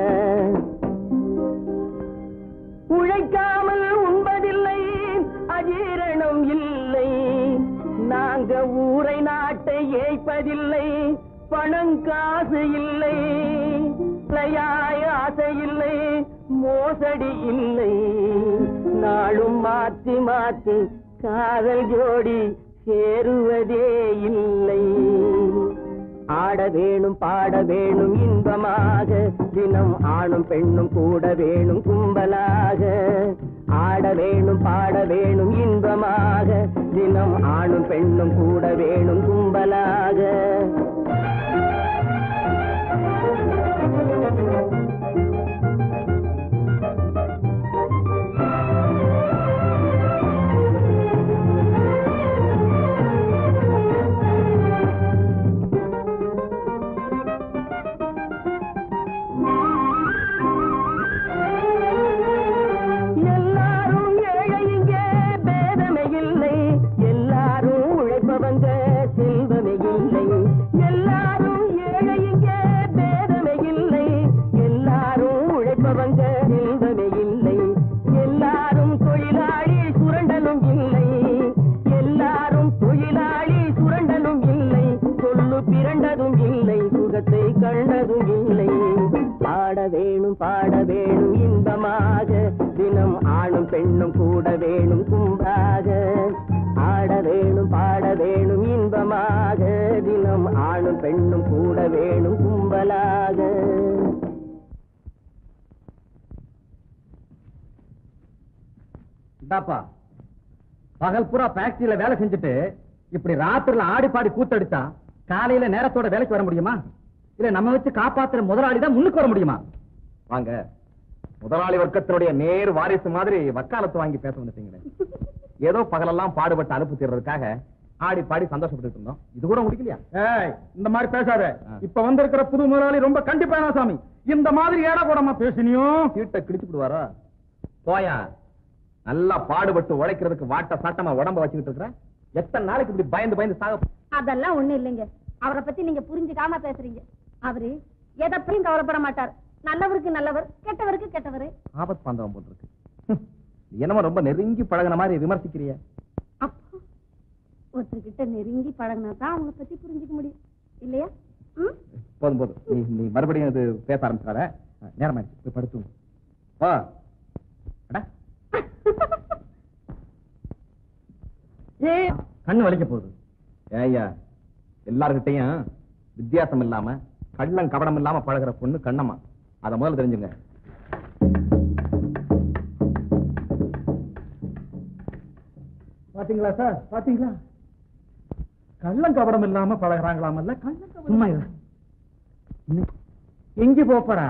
உழைக்காமல் உண்பதில்லை அஜீரணம் இல்லை நாங்க ஊரை நாட்டை ஏய்ப்பதில்லை பணம் காசு இல்லை பிழையாய் ஆசை இல்லை மோசடி இல்லை நாளும் மாத்தி மாத்தி காதல் ஜோடி சேருவதே இல்லை ஆட வேணும் பாட வேணும் இன்பமாக தினம் ஆணும் பெண்ணும் கூட வேணும் கும்பலாக ஆட வேணும் பாட வேணும் இன்பமாக தினம் ஆணும் பெண்ணும் கூட வேணும் கும்பலாக எல்லாரும் ஏழை இங்கே பேதமே இல்லை எல்லாரும் உழைப்பவங்க செல்வமே இல்லை எல்லாரும் ஏழை இங்கே பேதமே இல்லை எல்லாரும் உழைப்பவங்க செல்வமே இல்லை எல்லாரும் தொழிலாளி சுரண்டலும் இல்லை எல்லாரும் தொழிலாளி சுரண்டலும் இல்லை சொல்லு பிறண்டதும் இல்லை சுகத்தை கண்டதும் இல்லை பாட வேணும் பாட வேணும் இன்பமாக தினம் ஆணும் பெண்ணும் கூட வேணும் கும்பாக பக்கம் ஆணும் பெண்ணும் கூட வேணும் கும்பலாக இந்தாப்பா பகல் பூரா ஃபேக்டரியில வேலை செஞ்சுட்டு இப்படி ராத்திரில ஆடி பாடி கூத்தடிச்சா காலையில நேரத்தோட வேலைக்கு வர முடியுமா இல்ல நம்ம வச்சு காப்பாத்துற முதலாளி தான் முன்னுக்கு வர முடியுமா வாங்க முதலாளி வர்க்கத்தினுடைய நேர் வாரிசு மாதிரி வக்காலத்து வாங்கி பேச வந்துட்டீங்களே ஏதோ பகலெல்லாம் பாடுபட்டு அனுப்பு தீர்றதுக்காக ஆடி பாடி சந்தோஷப்பட்டு இருந்தோம் இது கூட முடிக்கலையா ஏய் இந்த மாதிரி பேசாத இப்ப வந்திருக்கிற புது முதலாளி ரொம்ப கண்டிப்பான சாமி இந்த மாதிரி ஏடா கூடமா பேசினியோ சீட்டை கிழிச்சு விடுவாரா போயா நல்லா பாடுபட்டு உழைக்கிறதுக்கு வாட்ட சாட்டமா உடம்ப வச்சுக்கிட்டு இருக்கிற எத்தனை நாளைக்கு இப்படி பயந்து பயந்து சாக அதெல்லாம் ஒண்ணு இல்லைங்க அவரை பத்தி நீங்க புரிஞ்சுக்காம பேசுறீங்க அவரு எதை பத்தியும் கவலைப்பட மாட்டார் நல்லவருக்கு நல்லவர் கெட்டவருக்கு கெட்டவர் ஆபத் பாந்தவம் போல் இருக்கு ஹம். நீ என்னமோ ரொம்ப நெருங்கி பழகுன மாதிரி விமர்சிக்கிறிய அப்போ ஒருத்தர்கிட்ட நெருங்கி பழகினா தான் அவங்கள பத்தி புரிஞ்சுக்க முடியும் இல்லையா ம்? போதும் போதும் நீ நீ மறுபடியும் இது பேச ஆரம்பிச்சாத நேரமாயிடுச்சு போய் படுத்து வா அடா கண்ணு வலிக்க போகுது ஏய்யா எல்லார்கிட்டையும் வித்தியாசம் இல்லாம கள்ளம் கபடம் இல்லாம பழகுற பொண்ணு கண்ணம்மா அத முதல்ல தெரிஞ்சுங்க பாத்தீங்களா சார் பாத்தீங்களா கள்ளம் கபடம் இல்லாம பழகுறாங்களாமல்ல கள்ளம் கபடம் சும்மா இரு. இன்னைக்கு எங்க போப்படா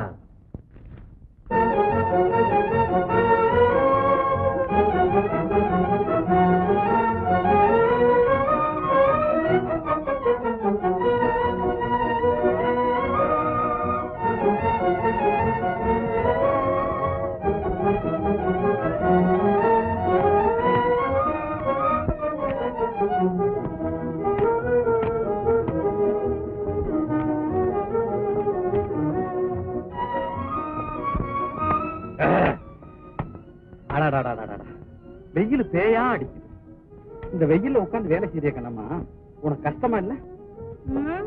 அடாடாடாடாடா. வெயில் பேயா அடிக்குது இந்த வெயில்ல உட்கார்ந்து வேலை செய்ய கண்ணம்மா உனக்கு கஷ்டமா இல்ல ம்?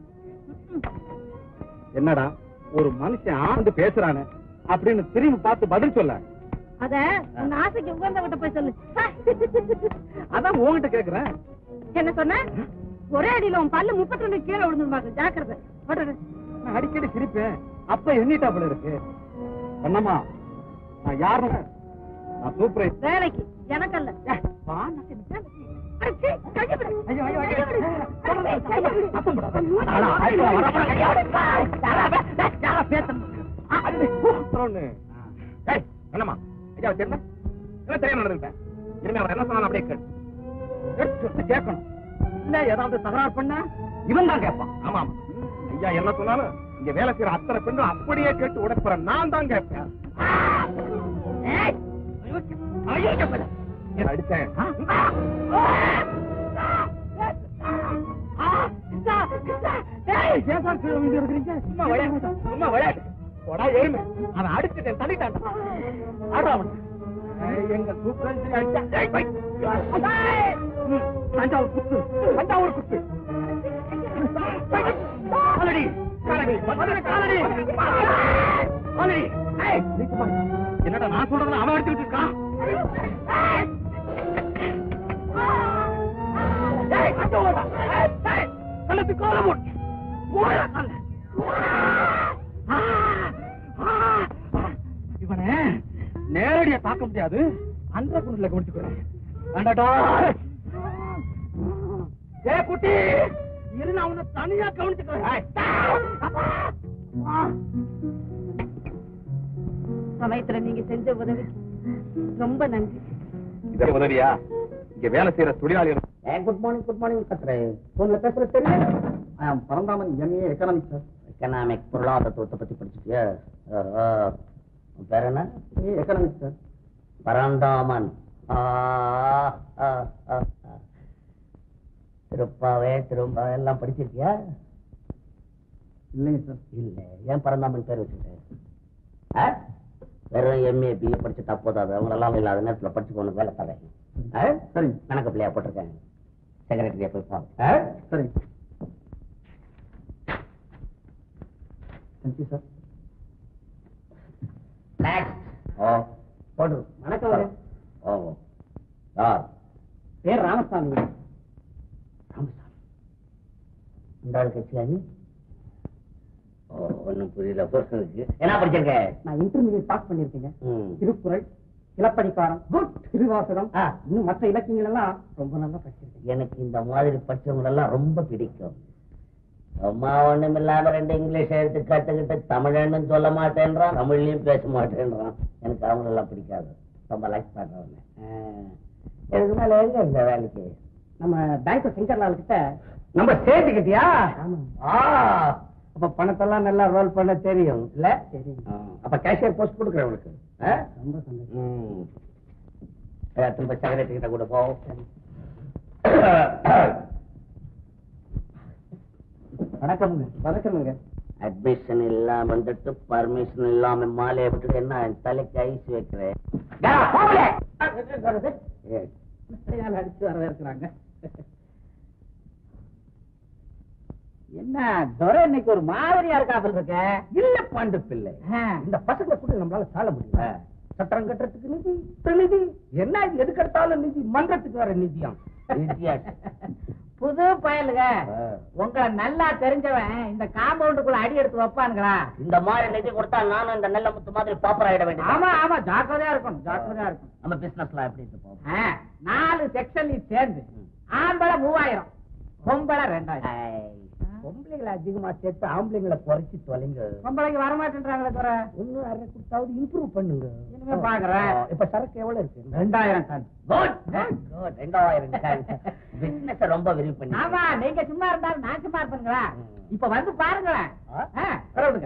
என்னடா ஒரு மனுஷன் ஆண்டு பேசுறானே அப்படின்னு திரும்பி பார்த்து பதில் சொல்ல அத உன் ஆசைக்கு உகந்தவட்ட போய் சொல்லு அதான் உன்கிட்ட கேக்குறேன் என்ன சொன்ன ஒரே அடியில உன் பல்லு முப்பத்தி ரெண்டு கீழே விழுந்துருமாக்கு ஜாக்கிரதை போட்டுடு. நான் அடிக்கடி சிரிப்பேன் அப்ப எண்ணிட்டாப்புல இருக்கு கண்ணம்மா நான் யாரும் நான் சூப்பர் வேலைக்கு எனக்கல்ல அடச்சீ, கையை விடு. ஐயோ, ஐயோ, ஐயோ. கையை விடு. சொல்லுங்க, கையை விடு. சத்தம் போடாத. அடா, ஐயோ, வர, வர, கையை விடு. யாரா பேசணும் ஏய், கண்ணம்மா ஐயா தெரியல என்ன தெரியாம நடந்துட்டேன் இனிமே அவர் என்ன சொன்னாலும் அப்படியே கேட்டு எடுத்து சொல்லு, கேட்கணும் இல்ல ஏதாவது தகராறு பண்ண இவன் தான் கேட்பான் ஆமா ஆமா ஐயா என்ன சொன்னாலும் இங்க வேலை செய்யற அத்தனை பெண்ணும் அப்படியே கேட்டு உடைப்புற நான் தான் கேட்பேன் ஏய், அயோக்கிய பயலே. ஏன் அடிச்சேன் ஏன் சார் கீழே விழுந்து இருக்கிறீங்க சும்மா விளையாடு சும்மா விளையாடு போடா எருமை அவன் அடிச்சுட்டேன் தள்ளிட்டான் ஆடுறா அவன் ஏய், எங்க சூப்பரஞ்சரி அடிச்சா ஏய், வை. ஏய், ம், தஞ்சாவூர் குத்து தஞ்சாவூர் குத்து காலடி காலடி முதல்ல காலடி காலடி ஏய், நீ சும்மா இரு. என்னடா நான் சொல்றதுல அவன் அடிச்சுட்டு இருக்கான் ஏய், கட்டு ஓடா. ஏய், ஏய், கழுத்து கோலம் போடு. ஓடா, கல்லு. ஆ, ஆ, ஆ. இவனை நேரடியா தாக்க முடியாது அந்த குண்டில கவனிச்சுக்கிறேன் வேண்டாடா ஏ குட்டி இரு நான் உன்னை தனியா கவனிச்சுக்கிறேன் ஏய், அப்பா. ஆ. சமயத்துல நீங்க செஞ்ச உதவி ரொம்ப நன்றி இதற்கு உதவியா இங்க வேலை செய்யற தொழிலாளிகள் குட் மார்னிங் குட் மார்னிங் கத்துறேன் போன்ல பேசுற தெரியும் Paranthaman M A economics sir economic பொருளாதாரத்தை பத்தி படிச்சுட்டியா ஆ, ஆ. உன் பேர் என்ன எக்கனாமிக்ஸ் சார் பரந்தாமன் ஆ, ஆ, ஆ, ஆ. திருப்பாவே திரும்ப எல்லாம் படிச்சிருக்கியா இல்லைங்க சார் இல்ல ஏன் பரந்தாமன் பேர் வச்சுக்கிட்டேன் ஆ? வெறும் எம்ஏ பிஏ படிச்சுட்டா போதாது அவங்களெல்லாம் இல்லாத நேரத்துல படிச்சு உனக்கு வேலை தரேன் ஆ? சரிங்க கணக்கு பிள்ளையா போட்டிருக்கேன் செக்ரட்டரியா போய் பாரு ஆ? சரிங்க தேங்க்யூ சார் Next. ஓ போடு வணக்கம் ஓ யார் பேர் ராமசாமி ராமசாமி இந்த ஆள் கட்சியாரு ஓ ஒன்னும் புரியல இருக்கு என்ன படிச்சிருக்க நான் இன்டர்மீடியட் பாஸ் பண்ணிருக்கேங்க ம். திருக்குறள் சிலப்பதிகாரம் குட் திருவாசகம் ஆ. இன்னும் மற்ற இலக்கியங்கள் எல்லாம் ரொம்ப நல்லா படிச்சிருக்கேன் எனக்கு இந்த மாதிரி படிச்சவங்க எல்லாம் ரொம்ப பிடிக்கும் அம்மா ஒண்ணும் இல்லாம ரெண்டு இங்கிலீஷ் எடுத்து கத்துக்கிட்டு தமிழன்னு சொல்ல மாட்டேன்றான் தமிழ்லயும் பேச மாட்டேன்றான் எனக்கு அவங்க எல்லாம் பிடிக்காது ரொம்ப லைக் பண்றவங்க இதுக்கு மேல எங்க இந்த வேலைக்கு நம்ம பேங்க் சங்கர்லால் கிட்ட நம்ம சேர்த்துக்கிட்டியா ஆ அப்ப பணத்தெல்லாம் நல்லா ரோல் பண்ண தெரியும் இல்ல சரி ஆ, அப்ப கேஷியர் போஸ்ட் கொடுக்குறேன் உனக்கு ஆ? ரொம்ப சந்தோஷம் ம். ஏ, திரும்ப செக்ரட்டரி கிட்ட கூட போ வணக்கம்ங்க வணக்கம்ங்க அட்மிஷன் இல்லாம வந்துட்டு பர்மிஷன் இல்லாம மாலையை விட்டுட்டு என்ன என் தலைக்கு ஐஸ் வைக்கிறேன் ஏ, அடிச்சு வர இருக்கிறாங்க என்ன துரை இன்னைக்கு ஒரு மாதிரியா இருக்காப்புல இருக்க இல்ல பாண்டு பிள்ளை இந்த பசங்களை கூட நம்மளால சால முடியல சட்டம் கட்டுறதுக்கு நிதி இப்ப நிதி என்ன இது எதுக்கு எடுத்தாலும் நிதி மன்றத்துக்கு வர நிதியாம் Idiot. புது பயலுங்க ஆ. உங்களை நல்லா தெரிஞ்சவன் இந்த காம்பவுண்டுக்குள்ள அடி எடுத்து வைப்பானுங்களா இந்த மாதிரி நிதி கொடுத்தா நானும் இந்த நெல்ல முத்து மாதிரி பாப்பர் ஆயிட வேண்டியது ஆமா ஆமா ஜாக்கிரதையா இருக்கணும் ஜாக்கிரதையா இருக்கணும் நம்ம பிசினஸ்லாம் எப்படி இருக்கு போகும் ஆ, நாலு செக்ஷன்லையும் சேர்ந்து ஆம்பளை மூவாயிரம் பொம்பளை ரெண்டாயிரம் பொம்பளைங்களை அதிகமா சேர்த்து ஆம்பளைங்களை குறைச்சி தொலைங்க பொம்பளைக்கு வரமாட்டேன்றாங்களே துறை இன்னும் அரை கொடுத்தாவது இம்ப்ரூவ் பண்ணுங்க இனிமே பாக்குறேன். ஆ, இப்ப சரக்கு எவ்வளவு இருக்கு ரெண்டாயிரம் டன் குட் குட் ரெண்டாயிரம் பிசினஸ் ரொம்ப விரிவு பண்ணி ஆமா நீங்க சும்மா இருந்தாலும் நான் சும்மா இருப்பேங்களா ம். இப்ப வந்து பாருங்களேன் ஆ? ஆ, பரவாயில்லைங்க.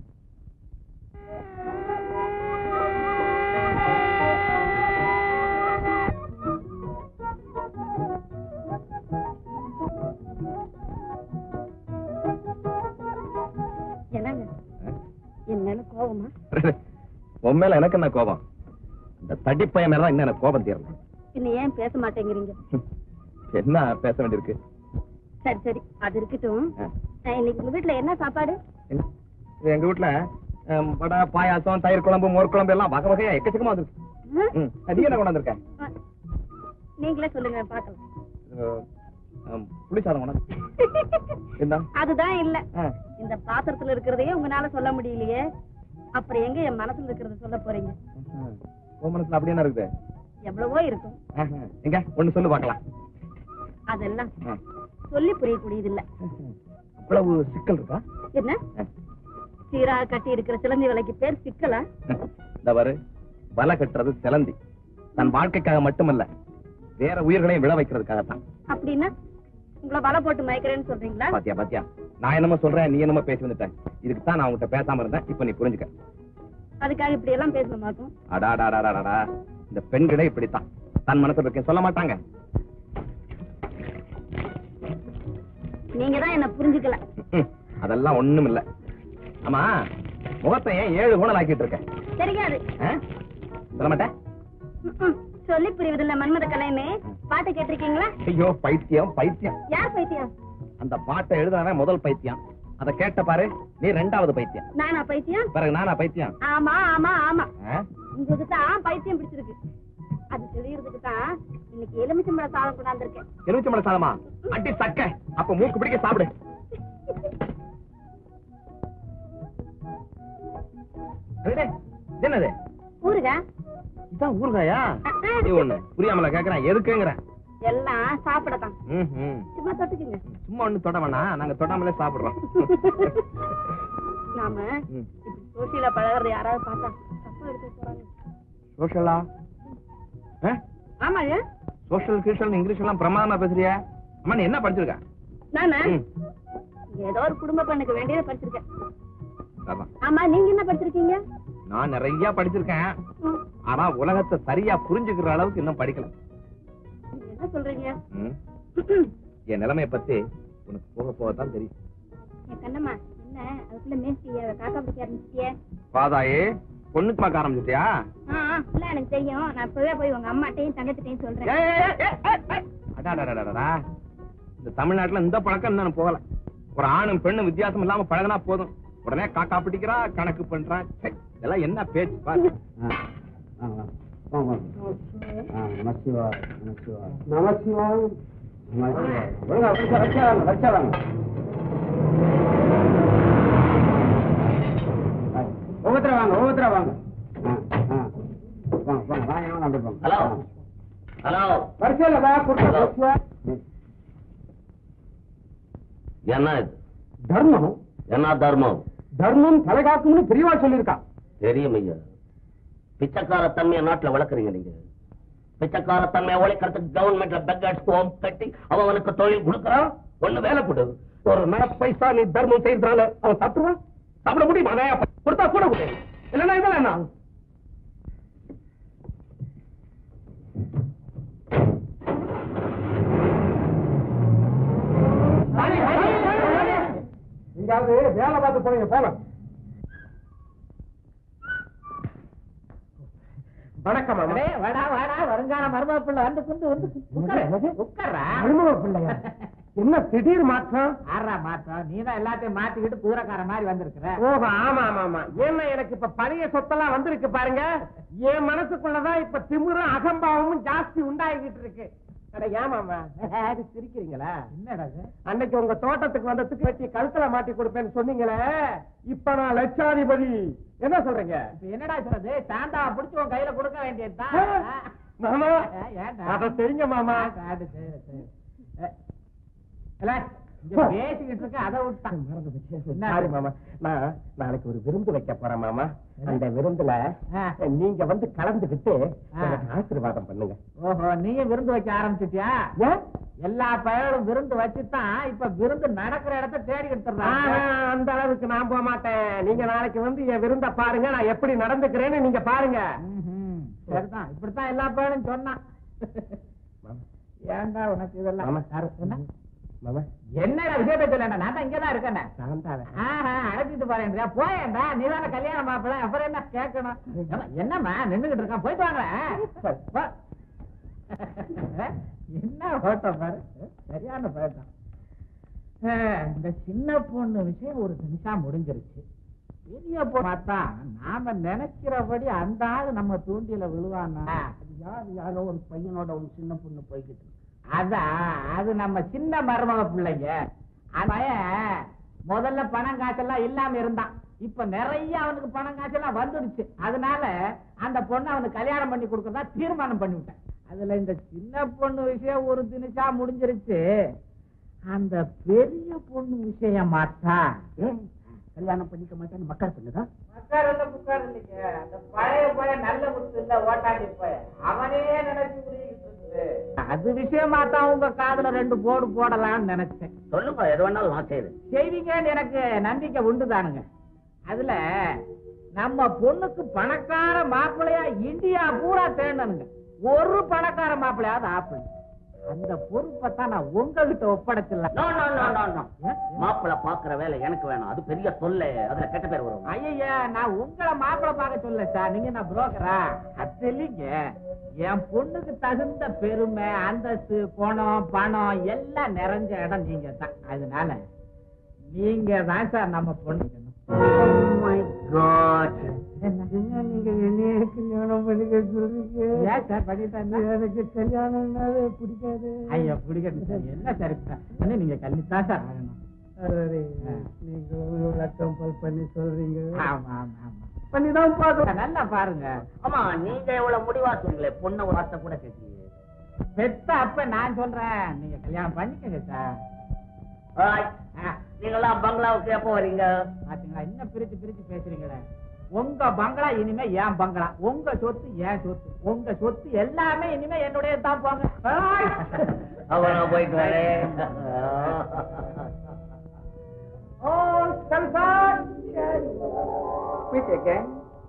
என்னங்க என் மேல கோவமா உன் மேல எனக்கு என்ன கோபம் இந்த தடிப்பையன் மேல தான் இன்னும் எனக்கு கோபம் தீரல இன்னும் ஏன் பேச மாட்டேங்கிறீங்க என்ன பேச வேண்டியிருக்கு சரி சரி அது இருக்கட்டும் ஆ. அஹ், இன்னைக்கு உங்க வீட்டுல என்ன சாப்பாடு எங்க- இது எங்க வீட்டுல ஹம், வடை பாயாசம் தயிர் குழம்பு மோர் குழம்பு எல்லாம் வகை வகையா எக்கச்சக்கமா வந்துருக்கு ம்? ம், நீ என்ன கொண்டு வந்திருக்க அஹ், நீங்களே சொல்லுங்க பாக்கலாம் அஹ், ஹம், புளி சாதம் கொண்டு என்ன அதுதான் இல்ல ஆ. இந்த பாத்திரத்துல இருக்கிறதையே உங்களால சொல்ல முடியலையே அப்புறம் எங்க என் மனசுல இருக்கிறத சொல்ல போறீங்க ஆஹா. உன் மனசுல அப்படி என்ன இருக்குது எவ்வளவோ இருக்கும் ஆஹா. எங்க ஒண்ணு சொல்லு பார்க்கலாம் அதெல்லாம் ஆ. சொல்லி புரியக்கூடியது இல்ல அவ்வளவு சிக்கல் இருக்கா என்ன சீரா கட்டி இருக்கிற சிலந்தி விலைக்கு பேர் சிக்கலா இந்த பாரு வலை கட்டுறது சிலந்தி தன் வாழ்க்கைக்காக மட்டுமல்ல வேற உயிர்களையும் விழ வைக்கிறதுக்காகத்தான் அப்படின்னா உங்களை வலை போட்டு மயக்கிறேன்னு சொல்றீங்களா பாத்தியா பாத்தியா நான் என்னமோ சொல்றேன் நீ என்னமோ பேசி வந்துட்ட இதுக்கு தான் நான் உன்கிட்ட பேசாம இருந்தேன் இப்ப நீ புரிஞ்சுக்க அதுக்காக இப்படி எல்லாம் பேசணுமாக்கும் அடாடாடாடாடா இந்த பெண்களே இப்படித்தான் தன் மனசுல இருக்கேன் சொல்ல மாட்டாங்க நீங்க தான் என்ன புரிஞ்சுக்கல ம்ம். அதெல்லாம் ஒண்ணும் இல்ல ஆமா முகத்தை ஏன் ஏழு குணம் ஆக்கிட்டு இருக்க தெரியாது ஆ? சொல்ல மாட்டேன் ம்ம். சொல்லி புரிவதில்ல மன்மத கலைமே பாட்டு கேட்டிருக்கீங்களா ஐயோ பைத்தியம் பைத்தியம் யார் பைத்தியம் அந்த பாட்டை எழுதுனவன் முதல் பைத்தியம் அத கேட்ட பாரு நீ ரெண்டாவது பைத்தியம் நானா பைத்தியம் பிறகு நானா பைத்தியம் ஆமா ஆமா ஆமா ஆ? உங்களுக்கு தான் பைத்தியம் பிடிச்சிருக்கு அது தெரியறதுக்கு தான் இன்னைக்கு எலுமிச்சம்பழ சாதம் கொண்டாந்துருக்கேன் எலுமிச்சம்பழ சாதமா அடி சக்க அப்ப மூக்கு பிடிக்க சாப்பிடு அடடே, இது என்னது ஊருங்க இதான் ஊறுகாயா நீ ஒண்ணு புரியாமல கேக்குறேன் எதுக்குங்கிறேன் எல்லாம் சாப்பிடத்தான் ம், ம். சும்மா தொட்டுக்குங்க சும்மா ஒண்ணு தொட வேணாம் நாங்க தொடாமலே சாப்பிடுறோம் நாம ம். இப்படி சோசியல பழகிறது யாராவது பார்த்தா தப்பா எடுத்து போறாங்க சோஷலா ஆமா ஏன் சோஷியல் கிரிஷியல் இங்கிலீஷ் எல்லாம் பிரமாதமா பேசுறியா அம்மா நீ என்ன படிச்சிருக்க நானே ம். ஏதோ ஒரு குடும்ப பெண்ணுக்கு வேண்டியதை படிச்சிருக்கேன் அதான். ஆமா நீங்க என்ன படிச்சிருக்கீங்க நான் நிறைய படிச்சிருக்கேன் ம். ஆனா உலகத்தை சரியா புரிஞ்சுக்கிற அளவுக்கு இன்னும் படிக்கல நீங்க என்ன சொல்றீங்க ம். என் நிலைமைய பத்தி உனக்கு போக போக தான் தெரியும் என் கண்ணம்மா என்ன அதுக்குள்ள மேஸ்திய காக்கா பிடிக்க ஆரம்பிச்சிட்டியே பாதாயே பொண்ணுக்கு பார்க்க ஆரம்பிச்சிட்டியா ஆ ஆ, இல்ல எனக்கு தெரியும் நான் இப்பவே போய் உங்க அம்மாட்டையும் தங்கத்திட்டையும் சொல்றேன் ஏய், ஏய், ஏய், ஏய், ஏய். அடாடாடாடாடா. இந்த தமிழ்நாட்டுல இந்த பழக்கம் இன்னும் போகல ஒரு ஆணும் பெண்ணும் வித்தியாசம் இல்லாம பழகினா போதும் உடனே காக்கா பிடிக்கிறா கணக்கு பண்றான் ச்சே, இதெல்லாம் என்ன பேச்சு பாரு நமசிவாய் ஒவ்வொருத்தர வாங்க ஒவ்வொருத்தர வாங்க ஆ, ஆ. வாங்க வாங்க வாங்க வாங்க அப்படி போங்க ஹலோ ஹலோ வரிசையில வா கொடுத்த வரிசையா. என்ன இது தர்மம் என்ன தர்மம் தர்மம் தலைகாக்கும்னு பெரியவா சொல்லியிருக்கா தெரியும் ஐயா பிச்சைக்கார தன்மையை நாட்டுல வளர்க்குறீங்க நீங்க பிச்சைக்கார தன்மையை ஒழிக்கிறதுக்கு கவர்மெண்ட்ல பெக்கர்ஸ் ஹோம் கட்டி அவனுக்கு தொழில் கொடுக்கறான் ஒண்ணு வேலை கொடு ஒரு நர பைசா நீ தர்மம் செய்யறதுனால அவன் சாப்பிடுவான் சாப்பிட முடியுமா நான் கொடுத்தா கூட கொடு இல்லைன்னா இதெல்லாம் என்ன ஆகும்? எங்கேயாவது வேலை பார்த்து போறீங்க போல வணக்கம் மாமா அடே, வாடா வாடா வருங்கால மருமக பிள்ளை வந்து குந்து வந்து உட்காரு உட்கார்றா மருமக பிள்ளையா என்ன திடீர் மாற்றம் ஆறா மாற்றம் நீ தான் எல்லாத்தையும் மாத்திக்கிட்டு குதிரைக்கார மாதிரி வந்திருக்கிற ஓஹோ ஆமா ஆமா ஆமா ஏன்னா எனக்கு இப்ப பழைய சொத்தெல்லாம் வந்திருக்கு பாருங்க என் மனசுக்குள்ளதான் இப்ப திமிரும் அகம்பாவமும் ஜாஸ்தி உண்டாகிட்டு இருக்கு அட ஏமாமா அது சிரிக்கிறீங்களா என்னடா இது? அன்னைக்கு உங்க தோட்டத்துக்கு வந்ததுக்கு வெட்டி கழுத்துல மாட்டி கொடுப்பேன்னு சொன்னீங்களே இப்ப நான் லட்சாதிபதி என்ன சொல்றீங்க இப்ப என்னடா சொல்றது சாந்தா புடிச்சு உன் கையில கொடுக்க வேண்டியதுதான் மாமா ஏன்டா? அத தெரியுங்க மாமா அது சரி, சரி. ஏ, இல்ல, இங்க பேசிக்கிட்டு இருக்க அதை விட்டான் என்ன? சாரி மாமா நான் நாளைக்கு ஒரு விருந்து வைக்க போறேன் மாமா அந்த விருந்துல ஆ. நீங்க வந்து கலந்துகிட்டு ஆ. எனக்கு ஆசீர்வாதம் பண்ணுங்க ஓஹோ நீயும் விருந்து வைக்க ஆரம்பிச்சிட்டியா ஏன் எல்லா பயலும் விருந்து வச்சுதான் இப்ப விருந்து நடக்கிற இடத்த தேடிக்கிட்டு ஆ, இருக்காங்க அந்த அளவுக்கு நான் போக மாட்டேன் நீங்க நாளைக்கு வந்து என் விருந்த பாருங்க நான் எப்படி நடந்துக்கிறேன்னு நீங்க பாருங்க ம்ஹும். சரிதான் இப்படித்தான் எல்லா பயலும் சொன்னான் ஏன்டா உனக்கு இதெல்லாம் மாமா. யாரு? என்ன? மாமா என்னடா விஷயத்த சொல்ல நான் தான் இங்கதான் இருக்கேன் நான் தான் ஆஹா, அழைச்சிட்டு போறேன்டா போயேன்டா நீ தானே கல்யாணம் மாப்பிள்ள அப்புறம் என்ன கேட்கணும் ஏம்மா, என்னம்மா நின்னுகிட்டு இருக்கான் போயிட்டு வாங்க போ. என்ன ஓட்டம் பாரு சரியான பழக்கம் இந்த சின்ன பொண்ணு விஷயம் ஒரு நிமிஷம் முடிஞ்சிருச்சு பெரிய பொண்ணு பார்த்தா நாம நினைக்கிறபடி அந்த ஆளு நம்ம தூண்டில விழுவானா யார் யாரோ ஒரு பையனோட ஒரு சின்ன பொண்ணு போய்கிட்டு இருக்கு. அதான் அது நம்ம சின்ன மருமக பிள்ளைங்க அந்த பையன் முதல்ல பணம் காசெல்லாம் இல்லாம இருந்தான் இப்ப நிறைய அவனுக்கு பணம் காசெல்லாம் வந்துடுச்சு அதனால அந்த பொண்ணு அவனுக்கு கல்யாணம் பண்ணி கொடுக்கறதா தீர்மானம் பண்ணிவிட்டேன் அதுல இந்த சின்ன பொண்ணு விஷயம் ஒரு தினிஷா முடிஞ்சிருச்சு அந்த பெரிய பொண்ணு விஷயம் மாத்தா ஏன் கல்யாணம் பண்ணிக்க மாட்டேன்னு மக்கள் சொன்னதா உட்கார் இல்ல புக்கார் இல்லைங்க அந்த பழைய பையன் நல்ல முத்து இல்ல ஓட்டாண்டி பையன் அவனே நினைச்சு புரியுது அது விஷயமா தான் உங்க காதுல ரெண்டு போடு போடலாம்னு நினைச்சேன் சொல்லுங்க எது வேணாலும் நான் செய்யுது செய்வீங்கன்னு எனக்கு நம்பிக்கை உண்டுதானுங்க அதுல நம்ம பொண்ணுக்கு பணக்கார மாப்பிள்ளையா இந்தியா பூரா தேடணுங்க ஒரு பணக்கார மாப்பிள்ளையாவது ஆப்பிள் அந்த பொறுப்பை தான் நான் உங்ககிட்ட ஒப்படைச்சிடலாம் no no no no no மாப்பிள்ள பாக்குற வேலை எனக்கு வேணும் அது பெரிய தொல்லை அதுல கெட்ட பேர் வரும் ஐயா நான் உங்களை மாப்பிள்ளை பார்க்க சொல்ல சார் நீங்க நான் புரோக்கரா அது இல்லைங்க என் பொண்ணுக்கு தகுந்த பெருமை அந்தஸ்து குணம் பணம் எல்லாம் நிறைஞ்ச இடம் நீங்க தான் அதனால நீங்க தான் சார் நம்ம பொண்ணு நீங்க என்னைய கல்யாணம் பண்ணிக்க சொல்றீங்க ஏன் சார் பண்ணிட்டேன் எனக்கு கல்யாணம்னாவே பிடிக்காது ஐயா பிடிக்கிறது சார் என்ன சார் இப்ப? என்ன நீங்க கல்வித்தான் சார் ஆகணும் அரே, நீங்க ஒரு லட்சம் பல் பண்ணி சொல்றீங்க ஆமா ஆமா ஆமா பண்ணிதான் பாக்கலாம் நல்லா பாருங்க ஆமா நீங்க எவ்வளவு முடிவா சொன்னீங்களே பொண்ணு ஒரு வார்த்தை கூட கேட்கலையே பெத்த அப்ப நான் சொல்றேன் நீங்க கல்யாணம் பண்ணிக்கங்க சார் Alright. நீங்கெல்லாம் பங்களாவுக்கு எப்போ வரீங்க பாத்தீங்களா இன்னும் பிரிச்சு பிரிச்சு பேசுறீங்களே உங்க பங்களா இனிமே என் பங்களா உங்க சொத்து என் சொத்து உங்க சொத்து எல்லாமே இனிமே என்னுடைய தான் போங்க ஆய்! அவனா போயிட்டு வரேன் ஓ சல்சான் வீட்டுக்கு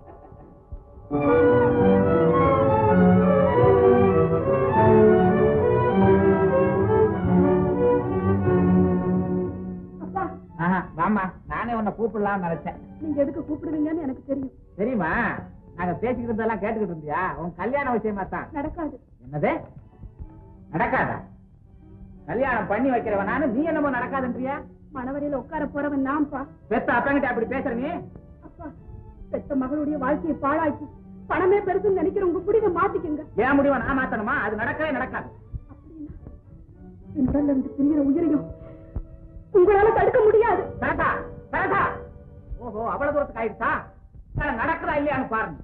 அப்பா ஆஹா, வாம்மா நானே உன்னை கூப்பிடலாம்னு நினைச்சேன் நீங்க எதுக்கு கூப்பிடுவீங்கன்னு எனக்கு தெரியும் தெரியுமா நாங்க பேசிக்கிட்டு இருந்ததெல்லாம் கேட்டுக்கிட்டு இருந்தியா உன் கல்யாண விஷயமா தான் நடக்காது என்னது நடக்காதா கல்யாணம் பண்ணி வைக்கிறவனானு நீ என்னமோ நடக்காதுன்றியா மணவரையில உட்கார போறவன் நான்ப்பா பெத்த அப்பங்கிட்ட அப்படி பேசுற நீ அப்பா பெத்த மகளுடைய வாழ்க்கையை பாழாக்கி பணமே பெருசுன்னு நினைக்கிற உங்க முடிவை மாத்திக்கங்க ஏன் முடிவை நான் மாத்தணுமா அது நடக்கவே நடக்காது அப்படின்னா என் உடல்ல இருந்து பிரிகிற உயிரையும் உங்களால தடுக்க முடியாது சரதா சரதா ஓஹோ அவ்வளவு தூரத்துக்கு ஆயிடுச்சா வேலை நடக்குதா இல்லையான்னு பாருங்க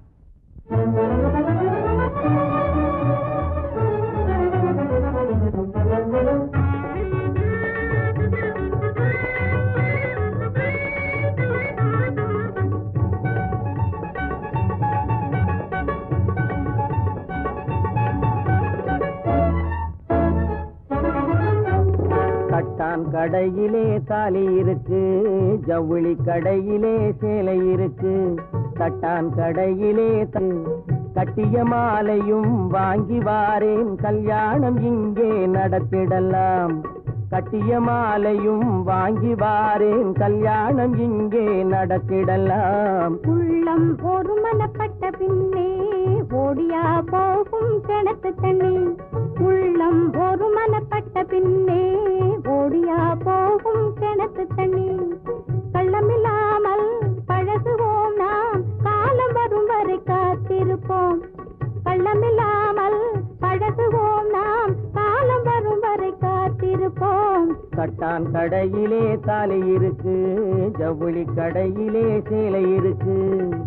கட்டான் கடையிலே தாலி இருக்கு ஜவுளி கடையிலே சேலை இருக்கு கட்டான் கடையிலே த- கட்டிய மாலையும் வாங்கி வாரேன் கல்யாணம் இங்கே நடத்திடலாம் கட்டிய மாலையும் வாங்கி வாரேன் கல்யாணம் இங்கே நடத்திடலாம் உள்ளம் ஒரு மனப்பட்ட பின்னே ஓடியா போகும் கிணத்து தண்ணி உள்ளம் ஒரு மனப்பட்ட பின்னே ஓடியா போகும் கிணத்து தண்ணி கள்ளமில்லாமல் பழகுவோம் நாம் காலம் வரும் வரை காத்திருப்போம் கள்ளமில்லாமல் பழகுவோம் நாம் காலம் வரும் வரை காத்திருப்போம் கட்டான் கடையிலே தாலி இருக்கு ஜவுளி கடையிலே சேலை இருக்கு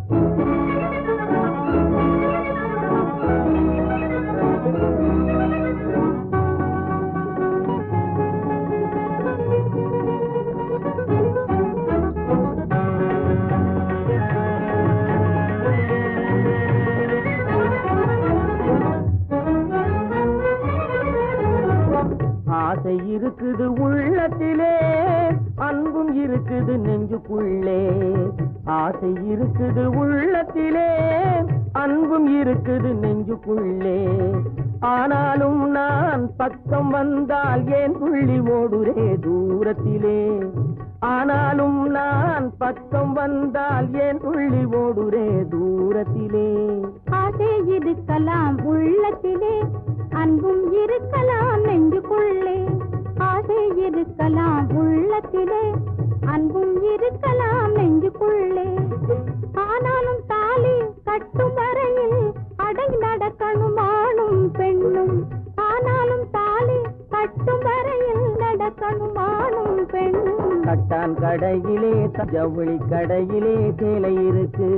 ஆசை இருக்குது உள்ளத்திலே அன்பும் இருக்குது நெஞ்சுக்குள்ளே ஆசை இருக்குது உள்ளத்திலே அன்பும் இருக்குது நெஞ்சுக்குள்ளே ஆனாலும் நான் பக்கம் வந்தால் ஏன் புள்ளி ஓடுரே தூரத்திலே ஆனாலும் நான் பக்கம் வந்தால் ஏன் புள்ளி ஓடுரே தூரத்திலே ஆசை இருக்கலாம் உள்ளத்திலே அன்பும் இருக்கலாம் நெஞ்சுக்குள்ளே ஆசை இருக்கலாம் உள்ளத்திலே அன்பும் இருக்கலாம் நெஞ்சுக்குள்ளே ஆனாலும் தாலி கட்டும் வரையில் அடை நடக்கணும் ஆணும் பெண்ணும் ஆனாலும் தாலி கட்டும் வரையில் நடக்கணும் ஆணும் பெண்ணும் கட்டான் கடையிலே த- ஜவுளி கடையிலே சேலை இருக்கு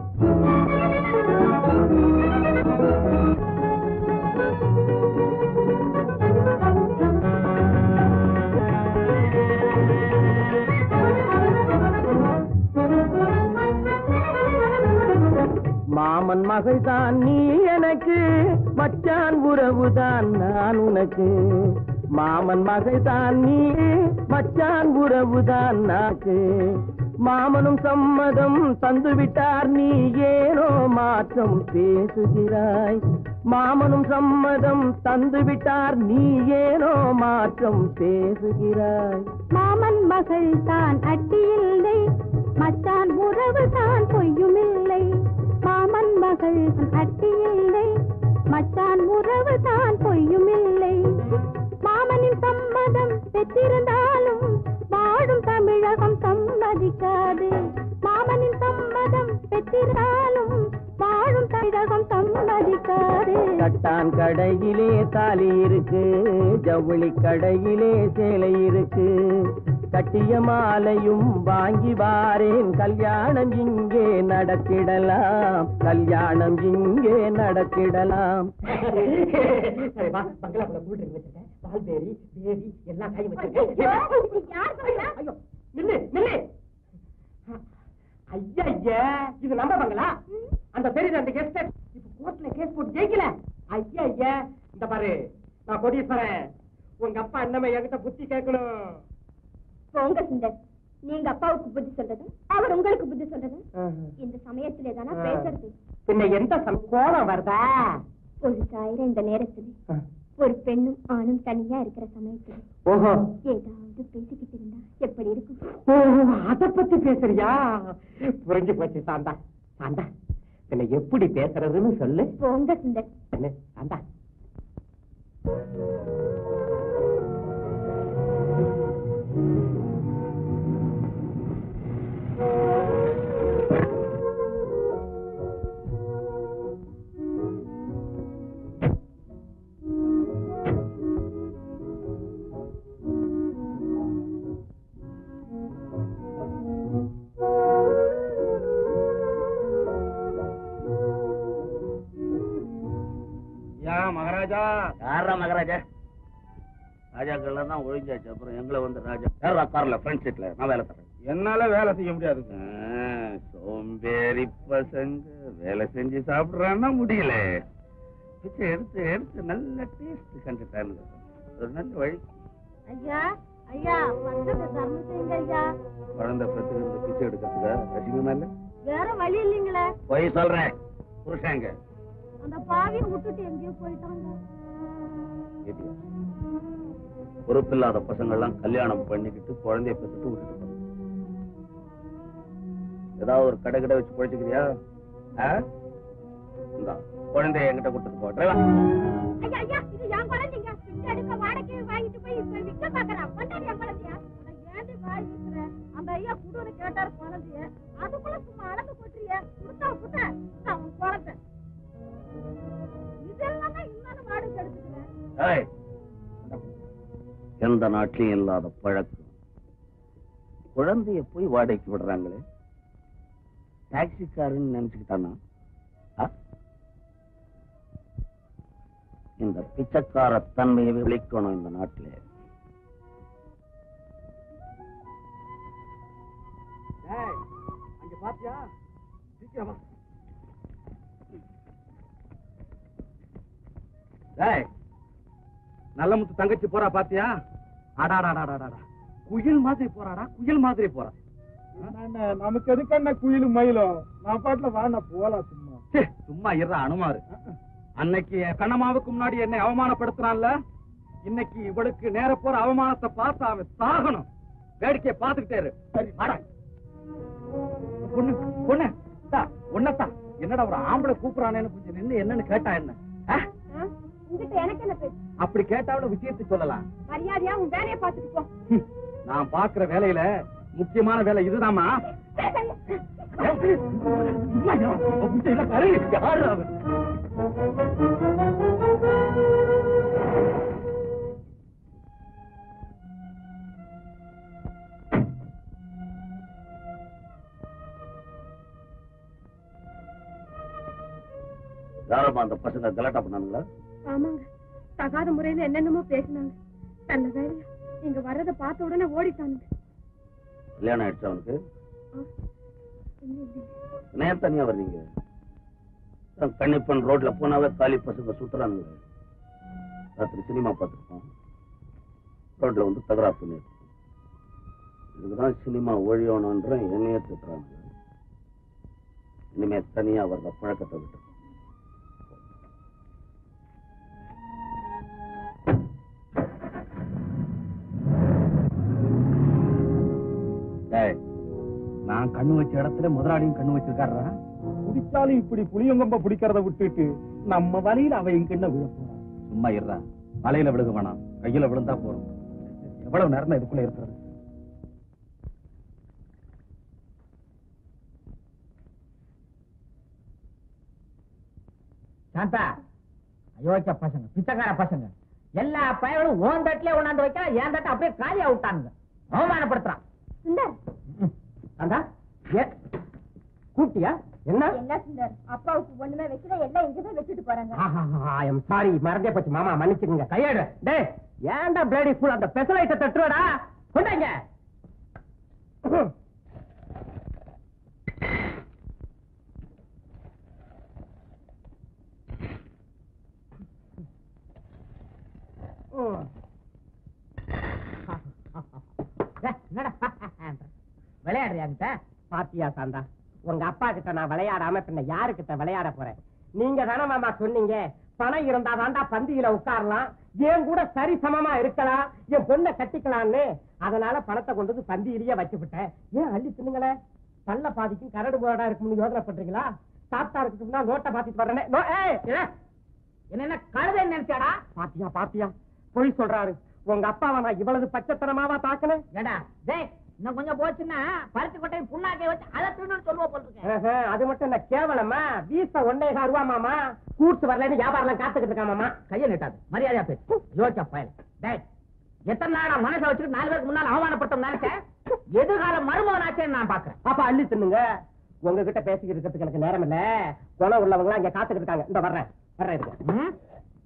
மாமன் மகள் தான் நீ எனக்கு மச்சான் உறவுதான் நான் உனக்கு மாமன் மகள் தான் நீ மச்சான் உறவுதான் நாக்கு மாமனும் சம்மதம் தந்து விட்டார் நீ ஏனோ மாற்றம் பேசுகிறாய் மாமனும் சம்மதம் தந்து விட்டார் நீ ஏனோ மாற்றம் பேசுகிறாய் மாமன் மகள் தான் அட்டியில்லை மச்சான் உறவு தான் பொய்யுமில்லை மாமன் மகள் அட்டியில்லை மச்சான் உறவு தான் பொய்யுமில்லை மாமனின் சம்மதம் பெற்றிருந்தாலும் வாழும் தமிழகம் சம்மதிக்காது மாமனின் சம்மதம் பெற்றிருந்தாலும் வாழும் தமிழகம் சம்மதிக்காது கட்டான் கடையிலே தாலி இருக்கு ஜவுளி கடையிலே சேலை இருக்கு கட்டிய மாலையும் வாங்கி வாரேன் கல்யாணம் இங்கே நடத்திடலாம் கல்யாணம் இங்கே நடத்திடலாம் பங்களாக்குள்ள கூல் ட்ரிங்க் வச்சிருக்கேன் பால்பேரி பேரி எல்லா காயும் வச்சிருக்கேன் ஐயோ நில்லு நில்லு ஐயா ஐயா இது நம்ம பங்களா அந்த பெரிய அந்த கெஸ்ட் இப்ப கோர்ட்ல கேஸ் போட்டு ஜெயிக்கல ஐயா ஐயா இந்த பாரு நான் கோடீஸ்வரன் உங்க அப்பா என்னமே என்கிட்ட புத்தி கேட்கணும் போங்க சுந்தர் நீங்க அப்பாவுக்கு புத்தி சொல்றது அவர் உங்களுக்கு புத்தி சொல்றது இந்த சமயத்திலே தானே பேசுறது பின்ன எந்த சம் கோலம் வருதா ஒரு சாயிரம் இந்த நேரத்தில் ஒரு பெண்ணும் ஆணும் தனியா இருக்கிற சமயத்தில் ஓஹோ ஏதாவது பேசிக்கிட்டு இருந்தா எப்படி இருக்கும் ஓ அத பத்தி பேசுறியா புரிஞ்சு போச்சு சாந்தா சாந்தா பின்ன எப்படி பேசுறதுன்னு சொல்லு போங்க சுந்தர் என்ன சாந்தா அதான் மகாராஜா ராஜாக்கள்லாம் தான் ஒழிஞ்சாச்சு அப்புறம் எங்களை வந்து ராஜா யாரா கார்ல ஃப்ரண்ட் சீட்ல நான் வேலை தரேன் என்னால வேலை செய்ய முடியாது ஆ, சோம்பேறி பசங்க வேலை செஞ்சு சாப்பிடுறான்னா முடியல பிச்சை எடுத்து எடுத்து நல்ல டேஸ்ட் கண்டுட்டானுங்க ஒரு நல்ல வழி ஐயா ஐயா வந்தது தர்மம் செய்யுங்க ஐயா குழந்தை பெற்றுக்கிறது பிச்சை எடுக்கிறதுக்கு அசிங்கமா இல்ல வேற வழி இல்லைங்களே போய் சொல்றேன் புருஷங்க அந்த பாவியை விட்டுட்டு எங்கேயோ போயிட்டாங்க கேட்டியா? பொறுப்பில்லாத பசங்க எல்லாம் கல்யாணம் பண்ணிக்கிட்டு குழந்தைய பெற்றுட்டு விட்டுட்டு போறாங்க. ஏதாவது ஒரு கடை கடை வச்சு குழைச்சிக்கிறியா இந்த குழந்தைய என்கிட்ட கொடுத்துட்டு போ டிரைவர் ஐயா ஐயா இது என் குழந்தைங்க பிச்சை எடுக்க வாடகை வாங்கிட்டு போய் இப்ப விக்க பாக்குறான் கொண்டாடி என் குழந்தையா அட, ஏன்டி வாய் வீசுற? அந்த ஐயா குடுன்னு கேட்டாரு குழந்தைய அதுக்குள்ள சும்மா அளந்து கொட்டுறிய கொடுத்தா புட்ட அவன் குழந்தை இதெல்லாம் தான் இன்னொன்னு வாடகை எடுத்துக்கிறேன் ஏய், எந்த நாட்டிலையும் இல்லாத பழக்கம் குழந்தைய போய் வாடகைக்கு விடுறாங்களே டாக்ஸிக்காரன்னு நினைச்சுக்கிட்டானா ஆ? இந்த பிச்சைக்கார தன்மையை விழிக்கணும் இந்த நாட்டிலே அங்க பாத்தியா சீக்கிரமா டேய் நல்ல முத்து தங்கச்சி போறா பாத்தியா அடாடாடாடாடா குயில் மாதிரி போறாடா குயில் மாதிரி போறா நமக்கு எதுக்கு என்ன குயிலும் மயிலும் நான் பாட்டுல வாண்ணா போலாம் சும்மா ச்சே, சும்மா இருற அனுமாரு அன்னைக்கு என் கண்ணம்மாவுக்கு முன்னாடி என்னை அவமானப்படுத்துறான்ல இன்னைக்கு இவளுக்கு நேர போற அவமானத்தை பார்த்து அவன் சாகணும் வேடிக்கையை பார்த்துக்கிட்டே இரு சரி வாடா பொண்ணு பொண்ணு தா, உன்னத்தா என்னடா ஒரு ஆம்பளை கூப்பிடுறானேன்னு கொஞ்சம் நின்னு என்னன்னு கேட்டா என்ன ஆ? உங்ககிட்ட எனக்கு என்ன பேச்சு அப்படி கேட்டாவிட விஷயத்தை சொல்லலாம் மரியாதையா உன் வேலையை பார்த்துட்டு போ ஹம், நான் பாக்குற வேலையில முக்கியமான வேலை இதுதாம்மா யாரு அவன் யாரம்மா அந்த பசங்க கலாட்டா பண்ணானுங்களா ஆமாங்க தகாத முறையில என்னென்னமோ பேசினாங்க நல்ல வேலையா நீங்க வர்றத பார்த்த உடனே ஓடிட்டானுங்க கல்யாணம் ஆயிடுச்சு அவனுக்கு ஆ, இல்ல, இல்ல. ஏன் தனியா வர்றீங்க அதான் கன்னிப்பன் ரோட்ல போனாவே காலி பசங்க சுத்துறானுங்க ராத்திரி சினிமா பார்த்துருக்கோம் ரோட்ல வந்து தகராறு பண்ணிருக்கோம் இதுக்குதான் சினிமா ஒழியணுன்ற என்னையே திட்டுறாங்க இனிமே தனியா வர்ற பழக்கத்தை விட்டு டேய், நான் கண்ணு வச்ச இடத்துல முதலாளியும் கண்ணு வச்சிருக்காரா குடிச்சாலும் இப்படி புளியங்கொம்ப பிடிக்கிறத விட்டுட்டு நம்ம வழியில அவ எங்கிட்ட விழ போறான் சும்மா இருடா மலையில விழுக வேணாம் கையில விழுந்தா போறோம் எவ்வளவு நேரம் தான் இதுக்குள்ள இருக்கிறது சாந்தா அயோக்கிய பசங்க பிச்சைக்கார பசங்க எல்லா பயங்களும் ஓன் தட்டிலே கொண்டாந்து வைக்கிறான் என் தட்டை அப்படியே காலியா விட்டானுங்க அவமானப்படுத்துறான் சுந்தர் சாந்தா ஏ கூப்பிட்டியா என்ன என்ன சுந்தர் அப்பாவுக்கு ஒண்ணுமே வைக்கல எல்லாம் இங்கதான் வச்சுட்டு போறாங்க ஐ எம் சாரி மறந்தே போச்சு மாமா மன்னிச்சுக்கங்க கையேடு டேய் ஏன்டா பிளேடி ஃபுல் அந்த பெசலைட்ட தட்டுறடா கொண்டாங்க விளையாடுறியாங்கிட்ட பாத்தியா சாந்தா உங்க அப்பா கிட்ட நான் விளையாடாம பின்ன யாருக்கிட்ட விளையாட போறேன் நீங்க தானே மாமா சொன்னீங்க பணம் இருந்தா தாண்டா பந்தியில உட்காரலாம் என் கூட சரி சமமா இருக்கலாம் என் பொண்ணை கட்டிக்கலாம்னு அதனால பணத்தை கொண்டு வந்து பந்தியிலேயே வச்சு விட்டேன் ஏன் அள்ளி தின்னுங்களே பல்ல பாதிக்கும் கரடு போடா இருக்கும்னு யோசனை பண்றீங்களா சாப்பிட்டா இருக்குன்னா நோட்டை பாத்திட்டு வர்றேனே நோ- ஏய், ஏ, என்ன கழுதை நினைச்சாடா பாத்தியா பாத்தியா பொய் சொல்றாரு உங்க அப்பாவை நான் இவ்வளவு பச்சைத்தனமாவா பாக்கணும் ஏடா டேய் இன்னும் கொஞ்சம் போச்சுன்னா பருத்தி கொட்டையும் புண்ணாக்கை வச்சு அதை திருன்னு சொல்லுவ போட்டுருக்கேன் அது மட்டும் என்ன கேவலமா வீச ஒன்னே ரூபா மாமா கூட்டு வரலன்னு வியாபாரம் காத்துக்கிட்டு இருக்கா மாமா கையை நீட்டாது மரியாதையா பேசு யோசிச்சா பயல் டேய் எத்தனை நாளா மனசை வச்சுட்டு நாலு பேருக்கு முன்னால அவமானப்படுத்த நினைச்சேன் எதிர்கால மருமகனாச்சேன்னு நான் பாக்குறேன் அப்ப அள்ளி தின்னுங்க உங்ககிட்ட பேசிக்கிட்டு இருக்கிறதுக்கு எனக்கு நேரம் இல்ல குணம் உள்ளவங்க இங்க காத்துக்கிட்டு இருக்காங்க இந்த வர்றேன் வர்றேன் இருக்கு ம்?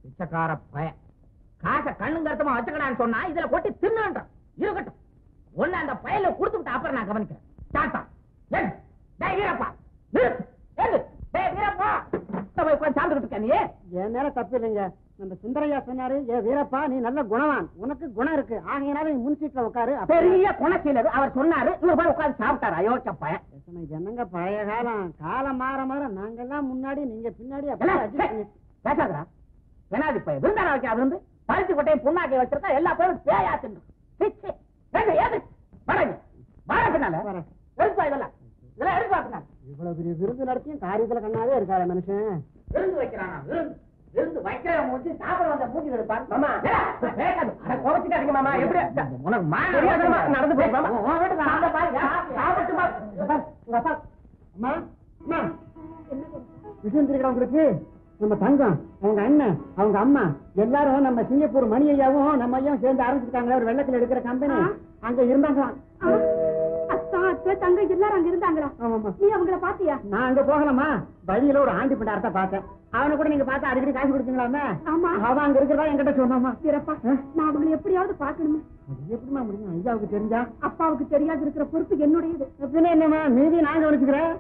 பிச்சைக்கார பய காசை கண்ணுங்க அர்த்தமா வச்சுக்கடான்னு சொன்னா இதுல கொட்டி தின்னுன்றான் இருக்கட்டும் ஒண்ணு அந்த பயல கொடுத்து விட்டு அப்புறம் நான் கவனிக்கிறேன் டாட்டா ஏன் டேய் வீரப்பா நிறுத்து ஏறு டேய் வீரப்பா போய் உட்கார்ந்து சாப்பிட்டுட்டு இருக்க நீ என் மேல தப்பு இல்லைங்க நம்ம சுந்தரையா சொன்னாரு ஏ வீரப்பா நீ நல்ல குணவான் உனக்கு குணம் இருக்கு ஆகையினால நீ முன் சீட்ல உட்காரு அப்ப- பெரிய குணசீலர் அவர் சொன்னாரு இவர் போய் உட்கார்ந்து சாப்பிட்டாரு அயோக்கிய பையன் பேசாம இது என்னங்க பழைய காலம் காலம் மாற மாற நாங்கெல்லாம் முன்னாடி நீங்க பின்னாடி என்ன? அப்படியே adjust பண்ணி- பேசாதடா ஏனாது இப்ப விருந்தான வைக்க அது வந்து பழுத்து கொட்டையும் புண்ணாக்கை வச்சிருக்கா எல்லா பேரும் பேயா தின்னு பிச்சு ஏது ஏது வரங்க வர பின்னால வரேன். எடுப்பா இதெல்லாம் இதெல்லாம் எடுப்பா பின்னால இவ்வளவு பெரிய விருது நடத்தியும் காரியத்துல கண்ணாவே இருக்காரு மனுஷன் விருந்து வைக்கிறானா விருந்து விருந்து வைக்கிறவன் மூஞ்சி சாப்பிட வந்த மூஞ்சி எடுப்பான் மாமா வேகாது அட கோவச்சுக்காதீங்க மாமா எப்படி உனக்கு மான நடந்து போய் மாமா உன் வீட்டுக்கு நான் அந்த பாரு சாப்பிட்டு பா உங்க அப்பா அம்மா அம்மா விஷயம் தெரியுதா உங்களுக்கு நம்ம தங்கம் அவங்க அண்ணன் அவங்க அம்மா எல்லாரும் நம்ம சிங்கப்பூர் மணி ஐயாவும் நம்ம ஐயாவும் சேர்ந்து ஆரம்பிச்சிருக்காங்க ஒரு வெள்ளத்துல எடுக்கிற கம்பெனி அங்க இருந்தாங்களாம் அத்தா அத்தை தங்க எல்லாரும் அங்க இருந்தாங்களா ஆமாம்மா நீ அவங்கள பாத்தியா நான் அங்க போகலாமா வழியில ஒரு ஆண்டி பண்டாரத்தை பார்த்தேன் அவனை கூட நீங்க பார்த்து அடிக்கடி காசு கொடுத்தீங்களாமே ஆமா. அவன் அங்க இருக்கிறதா என்கிட்ட சொன்னாமா வீரப்பா நான் அவங்களை எப்படியாவது பாக்கணுமே அது எப்படிமா முடியும் ஐயாவுக்கு தெரிஞ்சா அப்பாவுக்கு தெரியாது இருக்கிற பொறுப்பு என்னுடையது பின்ன என்னம்மா மீதி நான் கவனிச்சுக்கிறேன்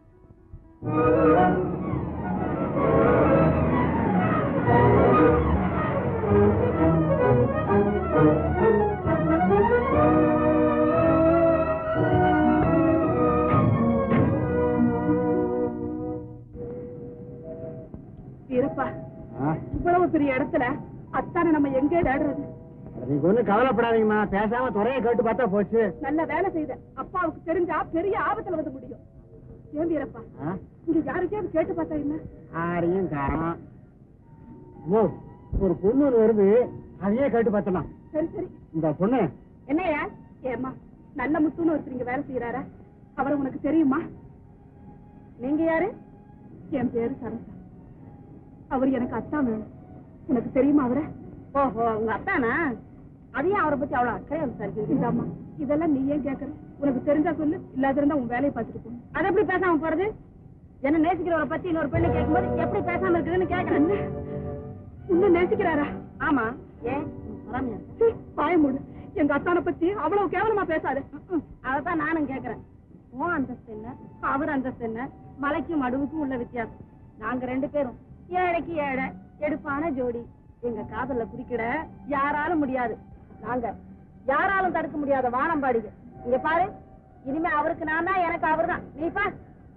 வீரப்பா இவ்வளவு பெரிய இடத்துல அத்தானை நம்ம எங்கே தேடுறது நீங்க ஒண்ணும் கவலைப்படாதீங்கம்மா பேசாம துறையை கேட்டு பார்த்தா போச்சு நல்ல வேலை செய்த அப்பாவுக்கு தெரிஞ்சா பெரிய ஆபத்துல வந்து முடியும் ஏன் வீரப்பா ஆ? இங்க யாருக்கே கேட்டு பார்த்தா என்ன ஆரையும் காரம் அம்மா, ஒரு பொண்ணு ஒண்ணு வருது அதையே கேட்டு பார்த்தலாம் சரி சரி இந்த பொண்ணு என்னையா ஏம்மா நல்ல முத்துன்னு ஒருத்தர் இங்க வேலை செய்யறாரா அவரை உனக்கு தெரியுமா நீங்க யாரு என் பேரு சரசா அவர் எனக்கு அத்தான் வேணும் உனக்கு தெரியுமா அவரை ஓஹோ உங்க அத்தானா அதையும் அவரை பத்தி அவ்வளவு அக்கறையா விசாரிக்கிறீங்க இதாம்மா இதெல்லாம் நீ ஏன் கேக்குற உனக்கு தெரிஞ்சா சொல்லு இல்லாத இருந்தா உன் வேலையை பார்த்துட்டு போ அது எப்படி பேசாம போறது என்ன நேசிக்கிறவரை பத்தி இன்னொரு பெண்ணு கேட்கும்போது எப்படி பேசாம இருக்குதுன்னு கேக்குறேன் உன்ன நேசிக்கிறாரா ஆமா ஏன் பாய மூடு எங்க அத்தானை பத்தி அவ்வளவு கேவலமா பேசாது அதத்தான் நானும் கேக்குறேன் உன் அந்தஸ்து என்ன அவர் அந்தஸ்து என்ன மலைக்கும் மடுவுக்கும் உள்ள வித்தியாசம் நாங்க ரெண்டு பேரும் ஏழைக்கு ஏழை எடுப்பான ஜோடி எங்க காதல்ல குடிக்கிட யாராலும் முடியாது நாங்க யாராலும் தடுக்க முடியாத வானம்பாடிங்க இங்க பாரு இனிமே அவருக்கு நான் தான் எனக்கு அவர் தான் நீ பா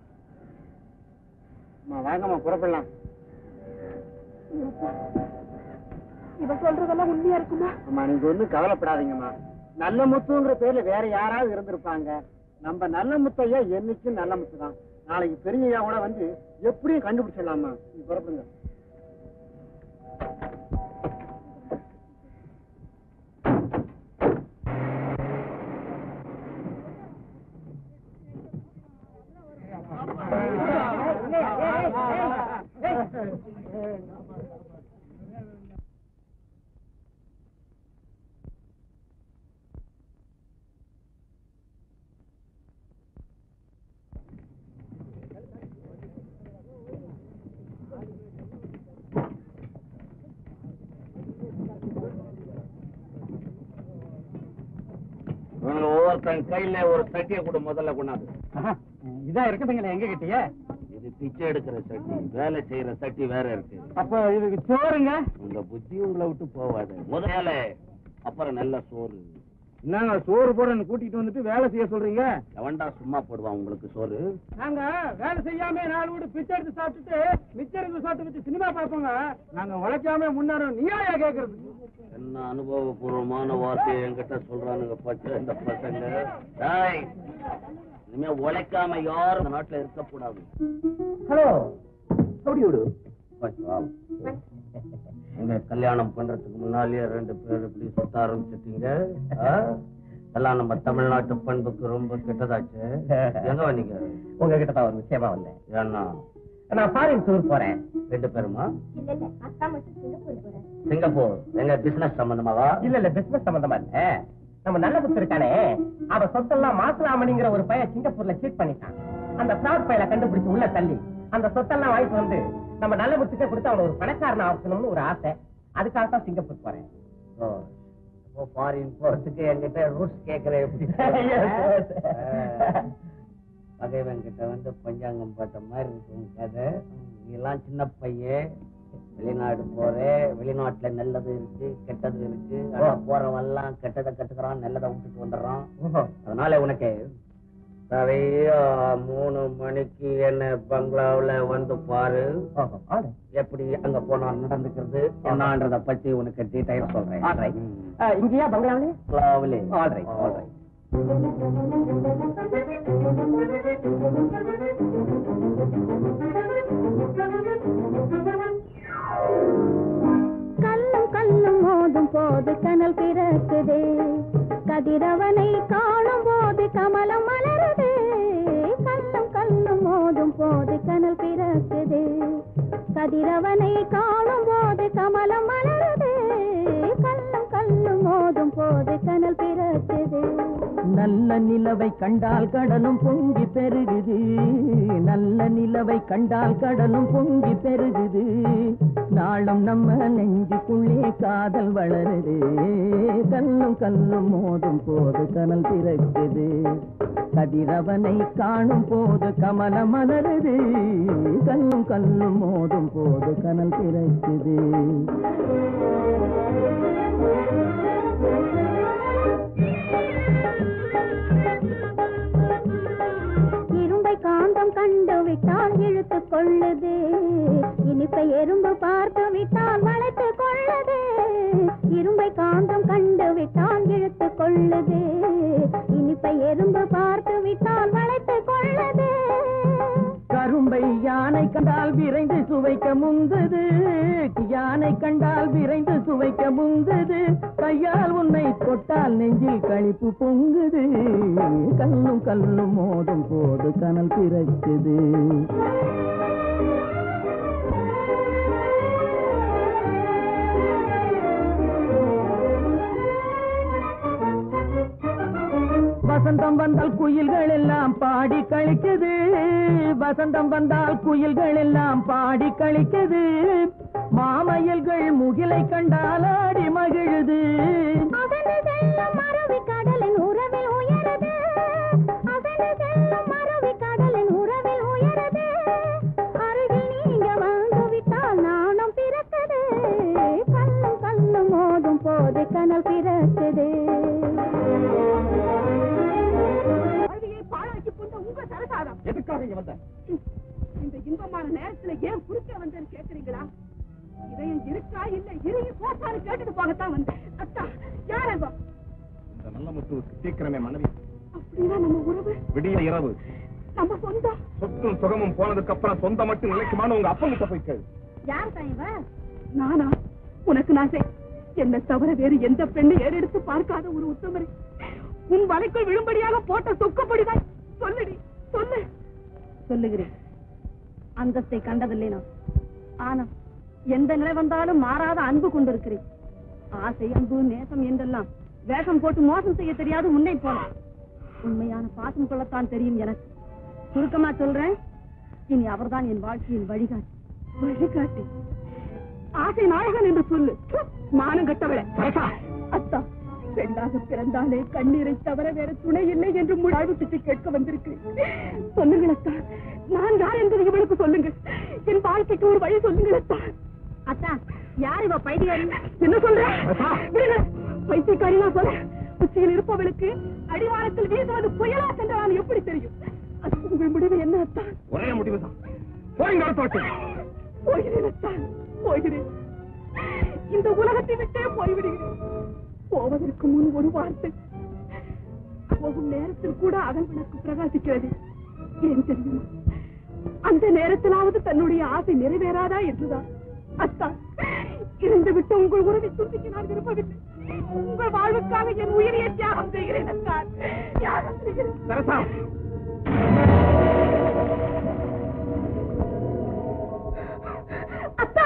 வாங்கம்மா புறப்படலாம் இவ சொல்றதெல்லாம் உண்மையா இருக்குமா அம்மா நீங்க ஒண்ணும் கவலைப்படாதீங்கம்மா நல்ல முத்துங்கிற பேர்ல வேற யாராவது இருந்திருப்பாங்க நம்ம நல்ல முத்தையா என்னைக்கும் நல்ல முத்து தான் நாளைக்கு பெரியய்யா கூட வந்து எப்படியும் கண்டுபிடிச்சிடலாமா நீ புறப்படுங்க ஒவ்வொருத்தன் கையில ஒரு சட்டியை கூட முதல்ல கொண்டாந்து இதான் இருக்குதுங்களே எங்க கிட்டயே இது பிச்சை எடுக்கிற சட்டி வேலை செய்யற சட்டி வேற இருக்கு அப்ப இதுக்கு சோறுங்க உங்க புத்தி உங்களை விட்டு போவாது முதல்ல அப்புறம் நல்ல சோறு என்னங்க சோறு போட கூட்டிட்டு வந்துட்டு வேலை செய்ய சொல்றீங்க எவன்டா சும்மா போடுவான் உங்களுக்கு சோறு நாங்க வேலை செய்யாம நாலு வீடு பிச்சை எடுத்து சாப்பிட்டுட்டு மிச்சம் இருந்து சாப்பிட்டு வச்சு சினிமா பார்ப்போங்க நாங்க உழைக்காம முன்னேறோம் நீயா கேக்குறது என்ன அனுபவபூர்வமான வார்த்தையை என்கிட்ட சொல்றானுங்க பச்சை இந்த பசங்க டேய், இனிமே உழைக்காம யாரும் இந்த நாட்டுல இருக்கக்கூடாது ஹலோ அப்படி விடு எங்க கல்யாணம் பண்றதுக்கு முன்னாலேயே ரெண்டு பேர் இப்படி சுத்த ஆரம்பிச்சிட்டீங்க ஆ? எல்லாம் நம்ம தமிழ்நாட்டு பண்புக்கு ரொம்ப கெட்டதாச்சு எங்க வந்தீங்க உங்ககிட்ட தான் ஒரு விஷயமா வந்தேன் ஏன்னா நான் ஃபாரின் டூர் போறேன் ரெண்டு பேருமா இல்ல இல்ல அத்தா மட்டும் சிங்கப்பூர் போறேன் சிங்கப்பூர் எங்க பிசினஸ் சம்பந்தமாவா இல்ல இல்ல பிசினஸ் சம்பந்தமா இல்ல நம்ம நல்ல புத்து இருக்கானே அவ சொத்தெல்லாம் மாசலாமணிங்கிற ஒரு பையன் சிங்கப்பூர்ல சீட் பண்ணிட்டான் அந்த ஃபிராட் பையல கண்டுபிடிச்சு உள்ள தள்ளி அந்த சொத்தெல்லாம் வாங்கிட்டு வந்து நம்ம நல்ல முத்துக்க கொடுத்து அவனை ஒரு பணக்காரன் ஆக்கணும்னு ஒரு ஆசை அதுக்காக தான் சிங்கப்பூர் போறேன் இப்போ ஃபாரின் போறதுக்கு என்கிட்ட ரூட்ஸ் கேட்கற எப்படி பகைவன் கிட்ட வந்து பஞ்சாங்கம் பார்த்த மாதிரி இருக்கும் கதை நீ எல்லாம் சின்ன பையன் வெளிநாடு போற வெளிநாட்டுல நல்லது இருக்கு கெட்டது இருக்கு ஆனா போறவன் எல்லாம் கெட்டதை கட்டுக்கிறான் நல்லதை விட்டுட்டு வந்துடுறான் அதனால உனக்கு சரியா மூணு மணிக்கு என்ன பங்களாவுல வந்து பாரு எப்படி அங்க போனா நடந்துக்கிறது என்னன்றத பத்தி உனக்கு டீடைல் சொல்றேன் ம். இங்கேயா பங்களாவிலே பங்களாவிலே ஆல்ரைட் ஆல்ரைட் கல்லும் கல்லும் மோதும் போது கனல் பிறக்குது கதிரவனை காணும் போது கமலம் மலருது கல்லும் கல்லும் மோதும் போது கனல் பிறக்குது கதிரவனை காணும் போது கமலம் மலருது கல்லும் கல்லும் மோதும் போது கனல் பிறக்குது நல்ல நிலவை கண்டால் கடலும் பொங்கி பெருகுது நல்ல நிலவை கண்டால் கடலும் பொங்கி பெருகுது நாளும் நம்ம நெஞ்சுக்குள்ளே காதல் வளருது கல்லும் கல்லும் மோதும் போது கனல் பிறக்குது கதிரவனை காணும் போது கமல மலருது கல்லும் கல்லும் மோதும் போது கனல் பிறக்குது இரும்பை காந்தம் கண்டு விட்டால் இழுத்து கொள்ளுது இனிப்பை எறும்பு பார்த்து விட்டால் வளைத்து கொள்ளுது இரும்பை காந்தம் கண்டு விட்டால் இழுத்து கொள்ளுது இனிப்பை எறும்பு பார்த்து விட்டால் வளைத்து கொள்ளுது கரும்பை யானை கண்டால் விரைந்து சுவைக்க முங்குது யானை கண்டால் விரைந்து சுவைக்க முங்குது கையால் உன்னை தொட்டால் நெஞ்சில் களிப்பு பொங்குது கல்லும் கல்லும் மோதும் போது கனல் பிறக்குது வசந்தம் வந்தால் குயில்கள் எல்லாம் பாடி கழிக்குது வசந்தம் வந்தால் குயில்கள் எல்லாம் பாடி கழிக்குது மாமயில்கள் முகிலை கண்டால் ஆடி மகிழுது அதனை செல்லும் மறவி கடலின் உறவில் உயருது அதனை செல்லும் மறவி கடலின் உறவில் உயருது அருகில் நீங்க வந்து விட்டால் நாணம் பிறக்குது கல்லும் கல்லும் மோதும் போது கனல் பிறக்குது வாழ்வியை பாழாக்கி கொண்ட உங்க சரசாரம் எதுக்காக இங்க வந்த இந்த இன்பமான நேரத்துல ஏன் குறுக்க வந்தேன்னு கேக்குறீங்களா இதயம் இருக்கா இல்ல இறுகி போட்டாரு கேட்டுட்டு போகத்தான் வந்தேன் அத்தா யார் அவ இந்த நல்ல முத்துவுக்கு சீக்கிரமே மனைவி அப்படின்னா நம்ம உறவு விடிய இரவு நம்ம சொந்தம் சொத்தும் சுகமும் போனதுக்கு அப்புறம் சொந்த மட்டும் நிலைக்குமான உங்க அப்பா கிட்ட போய் கேளு யார் தான் இவ நானா உனக்கு நான் செய் என்ன தவிர வேறு எந்த பெண்ணை ஏறெடுத்து பார்க்காத ஒரு உத்தமரை உன் வலைக்குள் விழும்படியாக போட்ட சொக்கப்படிதான் சொல்லுடி சொல்லு சொல்லுகிறேன் அந்தஸ்தை கண்டதில்லை நான் ஆனா எந்த நிலை வந்தாலும் மாறாத அன்பு கொண்டிருக்கிறேன் ஆசை அன்பு நேசம் என்றெல்லாம் வேஷம் போட்டு மோசம் செய்ய தெரியாது உன்னை போல உண்மையான பாசம் கொள்ளத்தான் தெரியும் எனக்கு சுருக்கமா சொல்றேன் இனி அவர்தான் என் வாழ்க்கையின் வழிகாட்டி வழிகாட்டி ஆசை நாயகன் என்று சொல்லு மானம் கட்டவளே அத்தா பெண்ணாக பிறந்தாலே கண்ணீரை தவிர வேற துணை இல்லை என்று முழாவு சுற்றி கேட்க வந்திருக்கிறேன் சொல்லுங்கள் அத்தா நான் யார் என்பதை இவளுக்கு சொல்லுங்கள் என் வாழ்க்கைக்கு ஒரு வழி சொல்லுங்கள் அத்தா அத்தா யார் இவ பைத்தியக்காரி என்ன சொல்ற விடுங்க. பைத்தியக்காரி நான் சொல்ல உச்சியில் இருப்பவளுக்கு அடிவாரத்தில் வீசுவது புயலா சென்று நான் எப்படி தெரியும் அது உங்கள் முடிவு என்ன அத்தா ஒரே முடிவுதான் போய் நடத்த வச்சு போகிறேன் அத்தா போகிறேன் இந்த உலகத்தை விட்டே போய்விடுகிறேன் போவதற்கு முன் ஒரு வார்த்தை போகும் நேரத்தில் கூட அகல் விளக்கு பிரகாசிக்கிறது ஏன் தெரியுமா அந்த நேரத்திலாவது தன்னுடைய ஆசை நிறைவேறாதா என்றுதான் அத்தா இருந்து விட்டு உங்கள் உறவை துண்டிக்க நான் விரும்பவில்லை உங்கள் வாழ்வுக்காக என் உயிரியை தியாகம் செய்கிறேன் அத்தா தியாகம் செய்கிறேன் சரசா அத்தா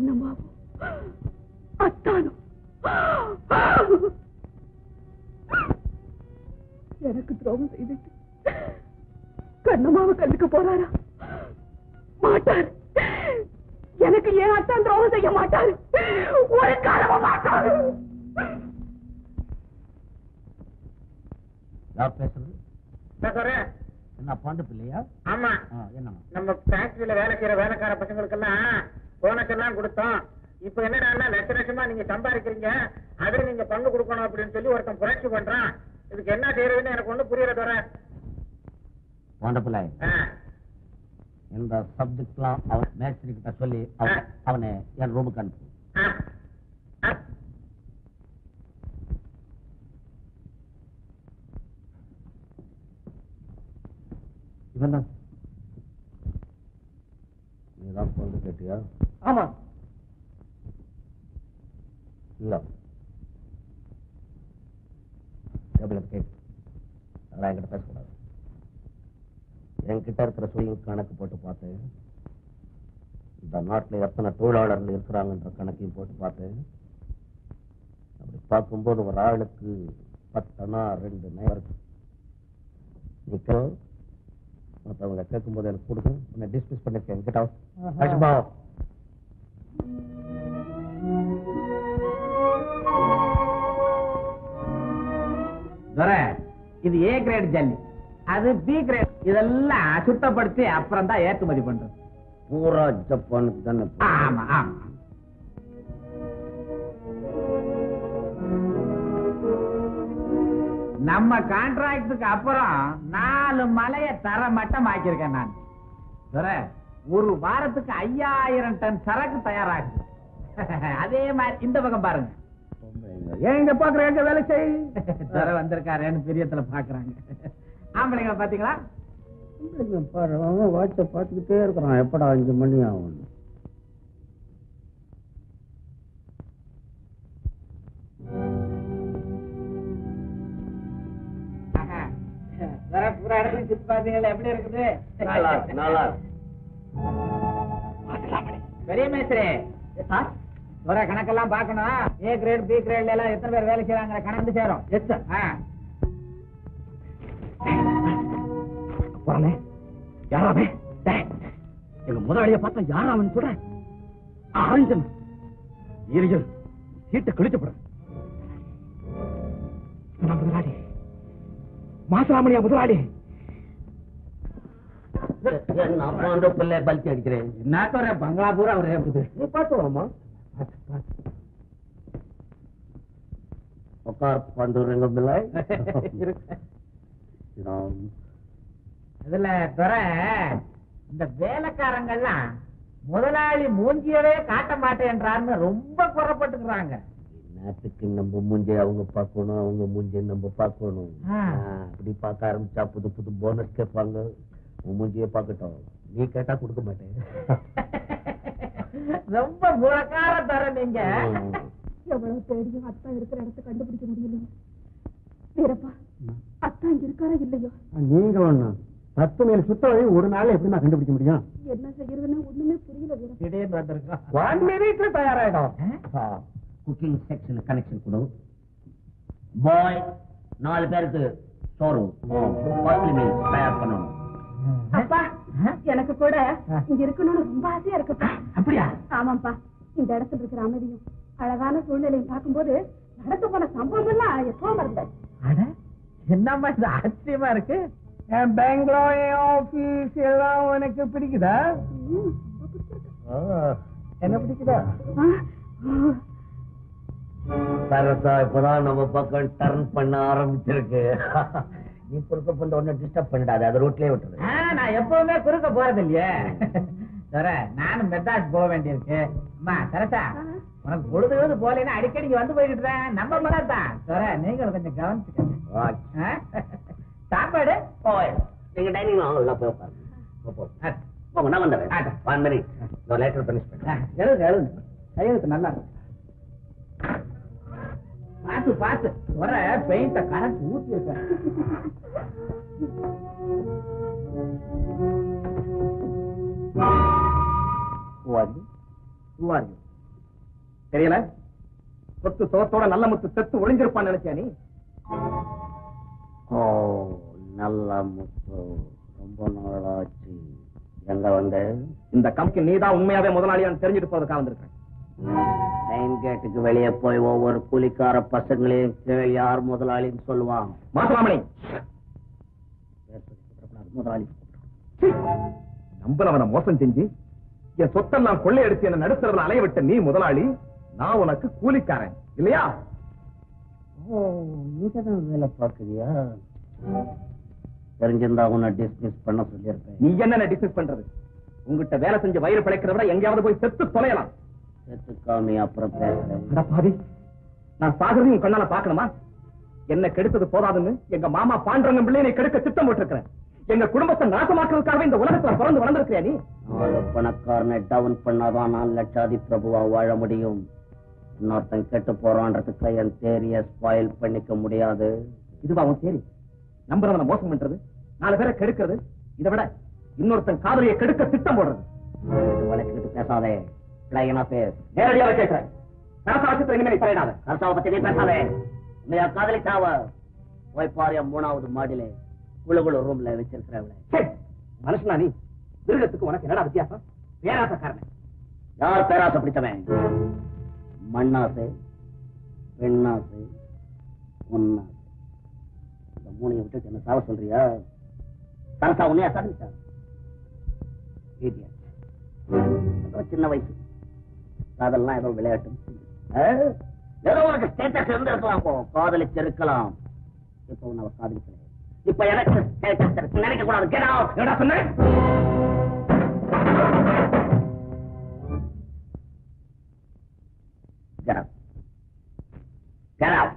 கண்ணம்மாவும் அத்தானும் எனக்கு துரோகம் செய்துட்டு கண்ணம்மாவை கண்டுக்க போறாரா மாட்டார் எனக்கு ஏன் அத்தான் துரோகம் செய்ய மாட்டாரு ஒரு காலமும் மாட்டாரு யார் பேசுறது பேசுறேன் என்ன பாண்டு பிள்ளையா ஆமா ஆ, என்னம்மா நம்ம ஃபேக்டரியில வேலை செய்யற வேலைக்கார பசங்களுக்கெல்லாம் போனஸ் எல்லாம் கொடுத்தோம் இப்ப என்னடான்னா லட்ச லட்சமா நீங்க சம்பாதிக்கிறீங்க அதுல நீங்க பங்கு கொடுக்கணும் அப்படின்னு சொல்லி ஒருத்தன் புரட்சி பண்றான் இதுக்கு என்ன செய்யறதுன்னு எனக்கு ஒண்ணு புரியல தர பாண்டு பிள்ளை இந்த சப்ஜெக்ட்லாம் அவன் மேஸ்திரி கிட்ட சொல்லி அவன் அவனை என் ரூமுக்கு அனுப்பு இவன் தான் நீதான் பொண்ணு கேட்டியா ஆமா இல்ல டேபிள் கேட்டு அதெல்லாம் என்கிட்ட பேசக்கூடாது என்கிட்ட இருக்கிற சுயம் கணக்கு போட்டு பார்த்தேன் இந்த நாட்டுல எத்தனை தொழிலாளர்கள் இருக்கிறாங்கன்ற கணக்கையும் போட்டு பார்த்தேன் அப்படி பார்க்கும்போது ஒரு ஆளுக்கு பத்தனா ரெண்டு நேரம் நிக்க மற்றவங்க கேட்கும்போது எனக்கு கொடுக்கும் உன்னை டிஸ்கஸ் பண்ணிருக்கேன் கிட்ட அஷ்பா துரை இது ஏ கிரேட் ஜல்லி அது பி கிரேட் இதெல்லாம் சுத்தப்படுத்தி அப்புறம் தான் ஏற்றுமதி பண்றது பூரா ஜப்பானுக்கு தானே போகுது. ஆமா ஆமா நம்ம கான்ட்ராக்டுக்கு அப்புறம் நாலு மலைய தர மட்டம் ஆக்கியிருக்கேன் நான் துரை, ஒரு வாரத்துக்கு ஐயாயிரம் டன் சரக்கு தயாராகுது அதே மாதிரி இந்த பக்கம் பாருங்க எங்க பாக்குற எங்க வேலை செய் துரை வந்திருக்காருன்னு பிரியத்துல பாக்குறாங்க ஆம்பளைங்க பாத்தீங்களா இல்லைங்க, பாரு அவன் வாட்சை பார்த்துக்கிட்டே இருக்கிறான் எப்படா அஞ்சு மணி ஆகும் ஆஹா. துரை, பூரா இடத்துலயும் சுத்தி பாத்தீங்களா எப்படி இருக்குது நல்லா இருக்கு, நல்லா இருக்கு. பெரிய மேஸ்திரி சார் துறை கணக்கெல்லாம் பார்க்கணும் ஏ கிரேட் பி கிரேட்ல எல்லாம் எத்தனை பேர் வேலை செய்யறாங்க கணக்கு சேரும் எஸ் சார் போறனே யாராவே டேய், எங்க முதலாளிய பார்த்தா யாரா அவன் சொல்ற ஆரஞ்சன் இருஜல் சீட்டை கிழிச்சப்பட முதலாளி மாசராமணியா முதலாளி என்ன பாண்டு பிள்ளை பல்ட்டி அடிக்கிறேன் என்ன துறை பங்களா பூரா அவரே இருக்குது நீ பார்த்து வாமா உட்கார் பாண்டு ரெங்க பிள்ளை நாம் இதுல துறை இந்த வேலைக்காரங்கெல்லாம் முதலாளி மூஞ்சியவே காட்ட மாட்டேன்றான்னு ரொம்ப குறப்பட்டுக்கிறாங்க நாட்டுக்கு நம்ம மூஞ்சை அவங்க பார்க்கணும் அவங்க மூஞ்சை நம்ம பார்க்கணும் ஆ. ஆ, அப்படி பார்க்க ஆரம்பிச்சா புது புது போனஸ் கேட்பாங்க உன் மூஞ்சியை பார்க்கட்டும் நீ கேட்டா கொடுக்க மாட்டேன் ரொம்ப முழக்கார தர நீங்க ம். எவ்வளவு தேடியும் அத்தா இருக்கிற இடத்தை கண்டுபிடிக்க முடியலையே வீரப்பா அத்தா இங்க இருக்காரா இல்லையோ நீங்க ஒண்ணு பத்து மைல் சுத்த வழி ஒரு நாள்ல எப்படி நான் கண்டுபிடிக்க முடியும் என்ன செய்யறதுன்னு ஒண்ணுமே புரியல வீரப்பா திடீர்னு வந்திருக்கோம் ஒன் மினிட்ல தயாராயிடும் குக்கிங் செக்ஷன் கனெக்ஷன் கொடு பாய் நாலு பேருக்கு சோறு காஸ்ட்லி மீல்ஸ் தயார் பண்ணணும் அப்பா எனக்கு கூட இங்க இருக்கணும்னு ரொம்ப ஆசையா இருக்குப்பா அப்படியா ஆமாப்பா இந்த இடத்துல இருக்கிற அமைதியும் அழகான சூழ்நிலையும் பார்க்கும்போது நடந்து போன சம்பவம் எல்லாம் எப்போ மறந்தேன் அட என்னம்மா இது ஆச்சரியமா இருக்கு என் பெங்களூர் ஆபீஸ் எல்லாம் உனக்கு பிடிக்குதா என்ன பிடிக்குதா சரசா இப்பதான் நம்ம பக்கம் டர்ன் பண்ண ஆரம்பிச்சிருக்கு நீ குறுக்க பண்ண உடனே டிஸ்டர்ப் பண்ணிடாது அது ரோட்லயே விட்டுரு ஆ, நான் எப்பவுமே குறுக்க போறது இல்லையே தர நானும் மெட்ராஸ் போக வேண்டியிருக்கு அம்மா சரசா உனக்கு பொழுது பொழுது போலேன்னா அடிக்கடி இங்க வந்து போயிட்டு இருக்கேன் நம்ம மலர் தான் தர நீங்களும் கொஞ்சம் கவனிச்சுக்கங்க வாட்ச். ஆ? சாப்பாடு போய் நீங்க டைனிங் ஹால்ல போய் உட்காருங்க போ, போ. ஆ, போங்க நான் வந்துடுறேன் ஆ. ஒன் மினிட் நான் லேட்டர் பண்ணிஷ் ஆ, பண்ணேன் எழுது எழுது கையெழுத்து நல்லா இருக்கு பார்த்து பார்த்து வர பெயிண்ட கரைச்சு ஊத்தி இருக்க தெரியல சொத்து சோத்தோட நல்ல முத்து செத்து ஒளிஞ்சிருப்பான்னு நினைச்சியா நீ ஓ நல்ல முத்து ரொம்ப நாளாச்சு எங்க வந்த இந்த கம்பெனி நீதான் உண்மையாவே முதலாளியான்னு தெரிஞ்சுட்டு போறதுக்காக வந்திருக்கேன் மெயின் கேட்டுக்கு வெளியே போய் ஒவ்வொரு கூலிக்கார பசங்களையும் கேள் யார் முதலாளின்னு சொல்லுவான் மாசலாமணி பேர் சொல்லி கூப்பிடக்கூடாது, முதலாளி நம்புறவனை மோசம் செஞ்சு என் சொத்தெல்லாம் கொள்ளையடிச்சு என்ன நடுத்தரவில் அலைய விட்ட நீ முதலாளி நான் உனக்கு கூலிக்காரன் இல்லையா ஓ இங்கதான் வேலை பார்க்குறியா தெரிஞ்சிருந்தா உன்னை டிஸ்மிஸ் பண்ண சொல்லியிருப்பேன் நீ என்ன டிஸ்மிஸ் பண்றது உங்ககிட்ட வேலை செஞ்சு வயிறு பிழைக்கிறத விட எங்கேயாவது போய் செத்து தொலையலாம் செத்துக்காமி அப்புறம் பேசுறேன் அட பாவி நான் சாகிறதையும் உன் கண்ணால பாக்கணுமா என்ன கெடுத்தது போதாதுன்னு எங்க மாமா பாண்டரங்க பிள்ளை நீ கெடுக்க திட்டம் போட்டிருக்கிறேன் எங்க குடும்பத்தை நாசமாக்குறதுக்காகவே இந்த உலகத்துல பிறந்து வளர்ந்திருக்கியா நீ நாலு பணக்காரனை டவுன் பண்ணாதான் நான் லட்சாதி பிரபுவா வாழ முடியும் இன்னொருத்தன் கெட்டு போறான்றதுக்கு என் தேரிய ஸ்பாயில் பண்ணிக்க முடியாது இதுவா உன் சரி நம்புறவனை மோசம் பண்றது நாலு பேரை கெடுக்கிறது இதை விட இன்னொருத்தன் காதலியை கெடுக்க திட்டம் போடுறது இது வளர்த்துக்கிட்டு பேசாதே பிள்ளையனா பேர் நேரடியாக கேட்கிறேன் கரசாட்சத்தை இனிமே நீ தலையிடாத கர்த்தாவை பத்தி நீ பேசாதே உன்னையா காதலிச்சாவ போய் பாரு என் மூணாவது மாடியில குழு குழு ரூம்ல வச்சிருக்கிறவளை சே, மனுஷனா நீ மிருகத்துக்கு உனக்கு என்னடா வித்தியாசம் பேராசக்காரன் யார் பேராசை பிடிச்சவன் மண்ணாசை பெண்ணாசை பொன்னாசை இந்த மூணையை விட்டு என்ன சாவ சொல்றியா சரசா உன்னையா சாதிச்சா Idiot. ஏதோ சின்ன வயசு காதல்லாம் ஏதோ விளையாட்டு ஆ? ஏதோ உனக்கு ஸ்டேட்டஸ் இருந்திருக்கலாம் போ காதலிச்சிருக்கலாம் இப்ப உன்னை அவ காதலிக்கல இப்ப எனக்கு ஸ்டேட்டஸ் இருக்கு நினைக்க கூடாது Get out. என்னடா சொன்னேன் Get out. Get out.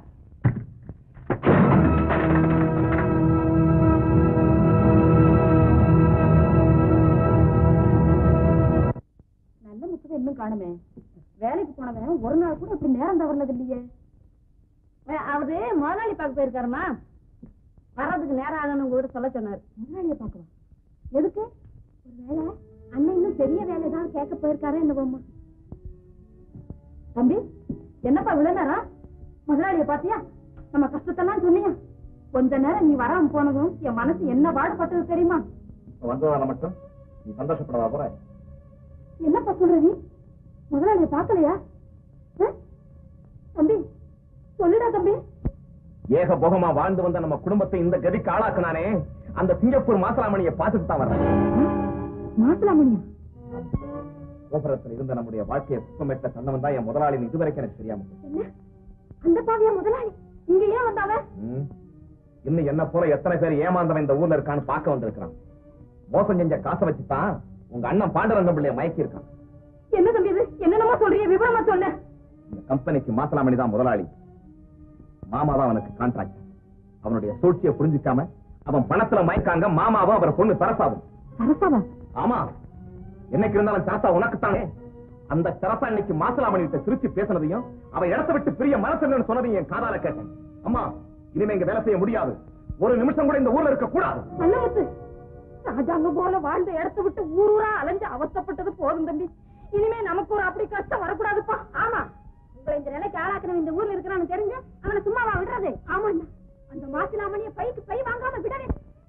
நல்ல முத்துக்கு இன்னும் காணுமே வேலைக்கு போனவன் ஒரு நாள் கூட இப்படி நேரம் தவறினது இல்லையே அஹ் அவரு முதலாளி பார்க்க போயிருக்காருமா வர்றதுக்கு நேரம் ஆகணும் கூட சொல்ல சொன்னாரு முதலாளியை பார்க்கலாம் எதுக்கு ஒருவேளை அண்ணன் இன்னும் பெரிய வேலை ஏதாவது கேட்க போயிருக்காரா என்னவோம்மா தம்பி என்னப்பா இவ்வளவு நேரம் முதலாளிய பாத்தியா நம்ம கஷ்டத்தெல்லாம் சொன்னியா கொஞ்ச நேரம் நீ வராம போனதும் என் மனசு என்ன பாடுபட்டது தெரியுமா இப்ப வந்ததால மட்டும் நீ சந்தோஷப்படவா போற என்னப்பா சொல்ற நீ முதலாளிய பாக்கலையா அஹ்? தம்பி சொல்லுடா தம்பி ஏக போகமா வாழ்ந்து வந்த நம்ம குடும்பத்தை இந்த கதிக்கு ஆளாக்குனானே அந்த சிங்கப்பூர் மாசலாமணியை பார்த்துட்டு தான் வர்றேன் மாசலாமணியா கோபுரத்தில் இருந்த நம்முடைய வாழ்க்கையை சுத்தமிட்ட சன்னவன் தான் என் முதலாளி இதுவரைக்கும் எனக்கு தெரியாம போச்சு. என்ன அந்த பாவியா முதலாளி இங்க ஏன் வந்தாவ ம். இன்னும் என்ன போல எத்தனை பேர் ஏமாந்தவன் இந்த ஊர்ல இருக்கான்னு பார்க்க வந்திருக்கிறான் மோசம் செஞ்ச காசை வச்சுதான் உங்க அண்ணன் பாண்டரங்க பிள்ளைய மயக்கி இருக்கான் என்ன தம்பி இது என்னென்னமோ சொல்றீங்க விவரமா சொன்ன இந்த கம்பெனிக்கு மாசலாமணி தான் முதலாளி மாமா தான் அவனுக்கு கான்ட்ராக்ட் அவனுடைய சூழ்ச்சியை புரிஞ்சுக்காம அவன் பணத்துல மயக்காங்க மாமாவும் அவர் பொண்ணு சரசாவும் சரசாவா ஆமா என்னைக்கு இருந்தாலும் சரசா உனக்குத்தானே அந்த சரசா இன்னைக்கு மாசலாமணி கிட்ட சிரிச்சு பேசுனதையும் அவ இடத்த விட்டு பிரிய மனசு சொன்னதையும் என் காதால கேட்டேன் அம்மா இனிமே இங்க வேலை செய்ய முடியாது ஒரு நிமிஷம் கூட இந்த ஊர்ல இருக்க கூடாது நல்ல முத்து ராஜாங்க போல வாழ்ந்த இடத்த விட்டு ஊர் ஊரா அலைஞ்சு அவஸ்தப்பட்டது போதும் தம்பி இனிமே நமக்கு ஒரு அப்படி கஷ்டம் வரக்கூடாதுப்பா ஆமா உங்களை இந்த நிலைக்கு ஆளாக்குறவன் இந்த ஊர்ல இருக்கிறான்னு தெரிஞ்சு அவனை சும்மாவா விடுறது ஆமாண்ணா அந்த மாசிலாமணிய பைக்கு பை வாங்காம விடவே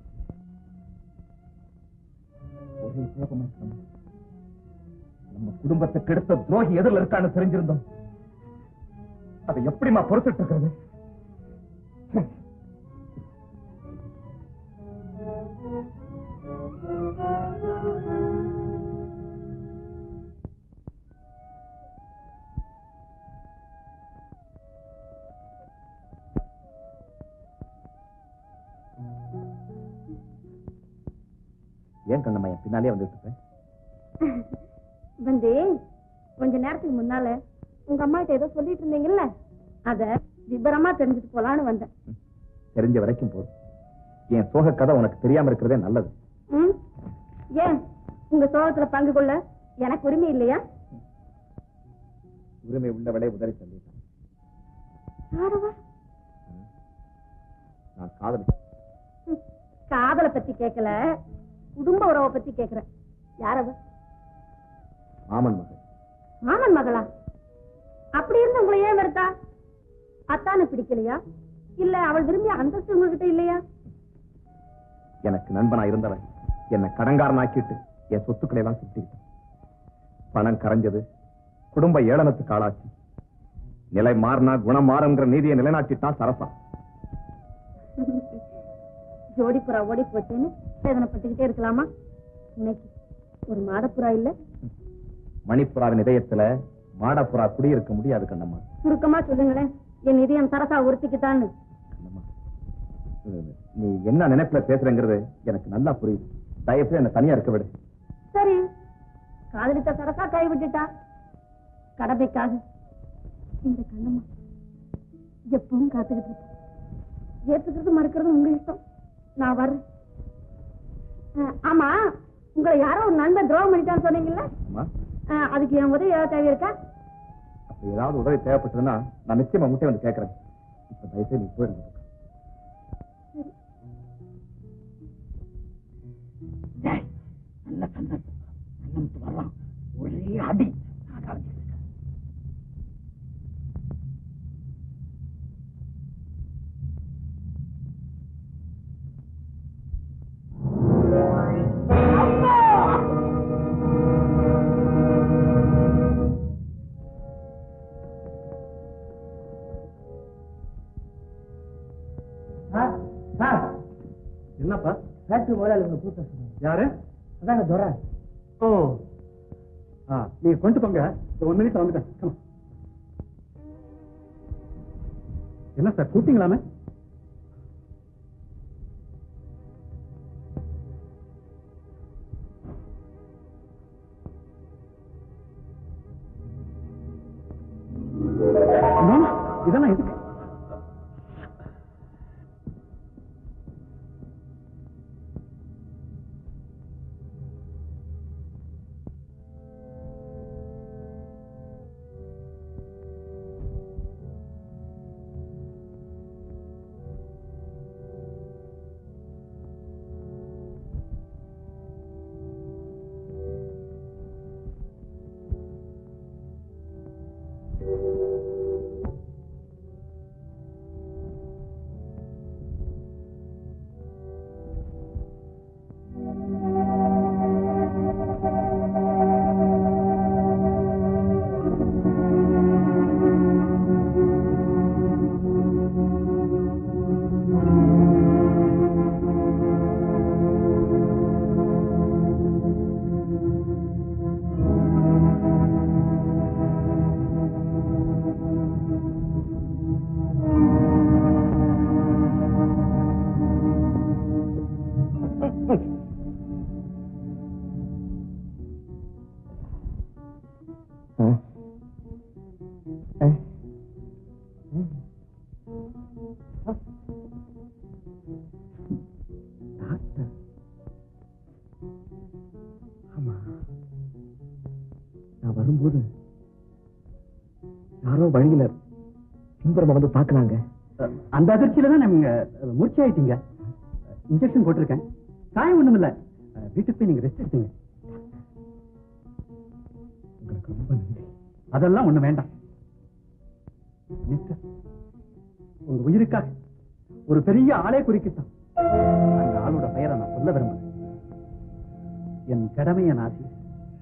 ஒரே குழப்பமா இருக்கணும். நம்ம குடும்பத்தை கெடுத்த துரோகி எதிரில் இருக்கான்னு தெரிஞ்சிருந்தோம் அதை எப்படிமா பொறுத்துட்டு இருக்கிறது ஏன் கண்ணம்மா என் பின்னாலே வந்துட்டு இருப்பேன் வந்து கொஞ்ச நேரத்துக்கு முன்னால உங்க அம்மா கிட்ட ஏதோ சொல்லிட்டு இருந்தீங்கல்ல அத விபரமா தெரிஞ்சுட்டு போலான்னு வந்தேன் தெரிஞ்ச வரைக்கும் போதும் என் சோக கதை உனக்கு தெரியாம இருக்கிறதே நல்லது ம்? ஏன் உங்க சோகத்துல பங்கு கொள்ள எனக்கு உரிமை இல்லையா உரிமை உள்ளவளே உதறி சொல்லிட்டான் ஆடவா நான் காதலி ம். காதலை பத்தி கேட்கல குடும்ப உறவை பத்தி கேக்குறேன் யாரவ மாமன் மகள் மாமன் மகளா அப்படி இருந்து உங்களை ஏன் வெறுத்தா அத்தானு பிடிக்கலையா இல்ல அவள் விரும்பிய அந்தஸ்து உங்ககிட்ட இல்லையா எனக்கு நண்பனா இருந்தவன் என்னை கடங்காரனாக்கிட்டு என் சொத்துக்களை எல்லாம் சுட்டிக்கிட்டான் பணம் கரைஞ்சது குடும்ப ஏளனத்துக்கு ஆளாச்சு நிலை மாறினா குணம் மாறுங்கிற நீதியை நிலைநாட்டிட்டான் சரசா ஜோடி புறா ஓடி போச்சுன்னு வேதனைப்பட்டுக்கிட்டே இருக்கலாமா இன்னைக்கு ஒரு மாடப்புறா இல்ல மணிப்புறாவின் இதயத்துல மாடப்புறா குடியிருக்க முடியாது கண்ணம்மா சுருக்கமா சொல்லுங்களேன் என் இதயம் சரசா உறுத்திக்கிட்டான்னு கண்ணம்மா உம், நீ என்ன நினைப்புல பேசுறேங்கிறது எனக்கு நல்லா புரியுது தயவுசெய்து என்ன தனியா இருக்க விடு சரி காதலித்த சரசா கை விட்டுட்டா கடமைக்காக இந்த கண்ணம்மா எப்பவும் காத்துக்கிட்டு இருப்பேன் ஏத்துக்கிறது மறுக்கிறது உங்க இஷ்டம் நான் வர்றேன் அஹ், ஆமா உங்களை யாரோ ஒரு நண்பன் துரோகம் பண்ணிட்டான்னு சொன்னீங்கல்ல அம்மா அஹ், அதுக்கு என் உதவி ஏதாவது தேவை இருக்கா அப்ப ஏதாவது உதவி தேவைப்பட்டதுன்னா நான் நிச்சயமா முட்டை வந்து கேட்கறேன் இப்ப தயவுசெய்து நீ போயிடுங்க நல்ல சந்தர்ப்பம் நல்ல வர்றான் ஒரே அடி நான் கவனிச்சுக்கிட்டு இருக்கேன். என்னப்பா ஃபேக்டரி முதலாளி உங்களை கூட்ட சொன்னாங்க யாரு அதாங்க துரை ஓ ஆ நீங்க கொண்டு போங்க ஒன் மினிட் வந்துட்டேன் come on. என்ன சார் கூட்டிங்களாமே மாமா, இதெல்லாம் எதுக்கு டாக்டர் ஆமா நான் வரும்போது யாரோ வழியில பின்புறமா வந்து பாக்குறாங்க அந்த அதிர்ச்சியில தான் நீங்க மூர்ச்சி ஆயிட்டீங்க இன்ஜெக்ஷன் போட்டிருக்கேன் காயம் ஒண்ணும் இல்ல வீட்டுக்கு போய் நீங்க ரெஸ்ட் எடுத்தீங்க உங்களுக்கு ரொம்ப நன்றி அதெல்லாம் ஒண்ணு வேண்டாம் மிஸ்டர் உங்க உயிருக்காக ஒரு பெரிய ஆளே குறிக்கட்டும் அந்த ஆளோட பெயரை நான் சொல்ல விரும்புறேன் என் கடமையை நான் செய்வேன்.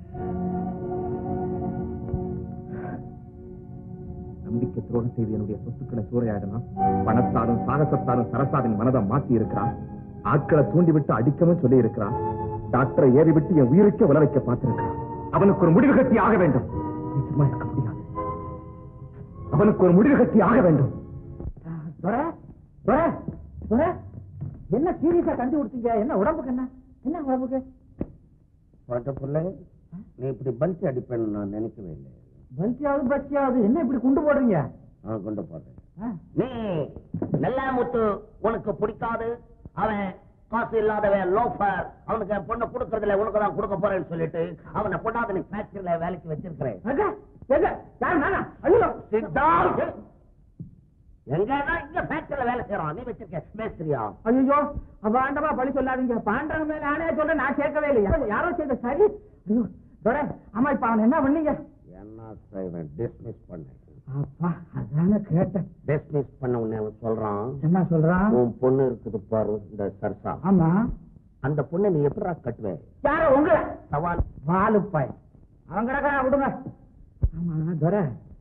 நம்பிக்கை துரோகம் செய்து என்னுடைய சொத்துக்களை சூறையாடலாம் பணத்தாலும் சாகசத்தாலும் சரசாவின் மனதை மாத்தி இருக்கிறான் ஆட்களை தூண்டிவிட்டு அடிக்கவும் சொல்லி இருக்கிறான் டாக்டரை ஏறி விட்டு என் உயிருக்கே உல வைக்க பார்த்திருக்கிறான் அவனுக்கு ஒரு முடிவு கட்டி ஆக வேண்டும் நீ சும்மா இருக்க முடியாது அவனுக்கு ஒரு முடிவு கட்டி ஆக வேண்டும் துரை துரை துரை என்ன சீரியஸா கண்டு கொடுத்தீங்க என்ன உடம்புக்கு என்ன என்ன உடம்புக்கு புள்ள நீ இப்படி பல்ட்டி அடிப்பேன்னு நான் நினைக்கவே இல்லை பல்ட்டியாவது பட்சியாவது என்ன இப்படி குண்டு போடுறீங்க நான் கொண்டு போறேன் ஆ? நீ நல்ல முத்து உனக்கு பிடிக்காது அவன் காசு இல்லாதவன் லோஃபர் அவனுக்கு என் பொண்ணை கொடுக்கறதுல உனக்கு தான் கொடுக்க போறேன்னு சொல்லிட்டு அவனை பொண்ணாத நீ ஃபேக்டரியில வேலைக்கு வச்சிருக்கிறேன் எங்க? எங்க? யார் நானா? ஐயோ! சித்தார்த் எங்கன்னா இங்க ஃபேக்டரியில வேலை செய்யறான் நீ வச்சிருக்க மேஸ்திரியா ஐயோ அப்ப ஆண்டவா பழி சொல்லாதீங்க பாண்டவன் மேல ஆணையா சொல்ற நான் கேட்கவே இல்லை யாரோ- யாரோ செய்த சரி ஐயோ துரை ஆமா இப்ப அவன் என்ன பண்ணீங்க என்ன செய்வேன் டிஸ்மிஸ் பண்ணேன் அப்பா அதான கேட்டேன் டிஸ்மிஸ் பண்ண உடனே அவன் சொல்றான் என்ன சொல்றான் உன் பொண்ணு இருக்குது பாரு இந்த சர்சா ஆமா அந்த பொண்ணை நீ எப்படிடா கட்டுவேன் யாரோ உங்களை சவால் வாலுப்பாய் அவன் கிடக்கிறான் விடுங்க ஆமா துரை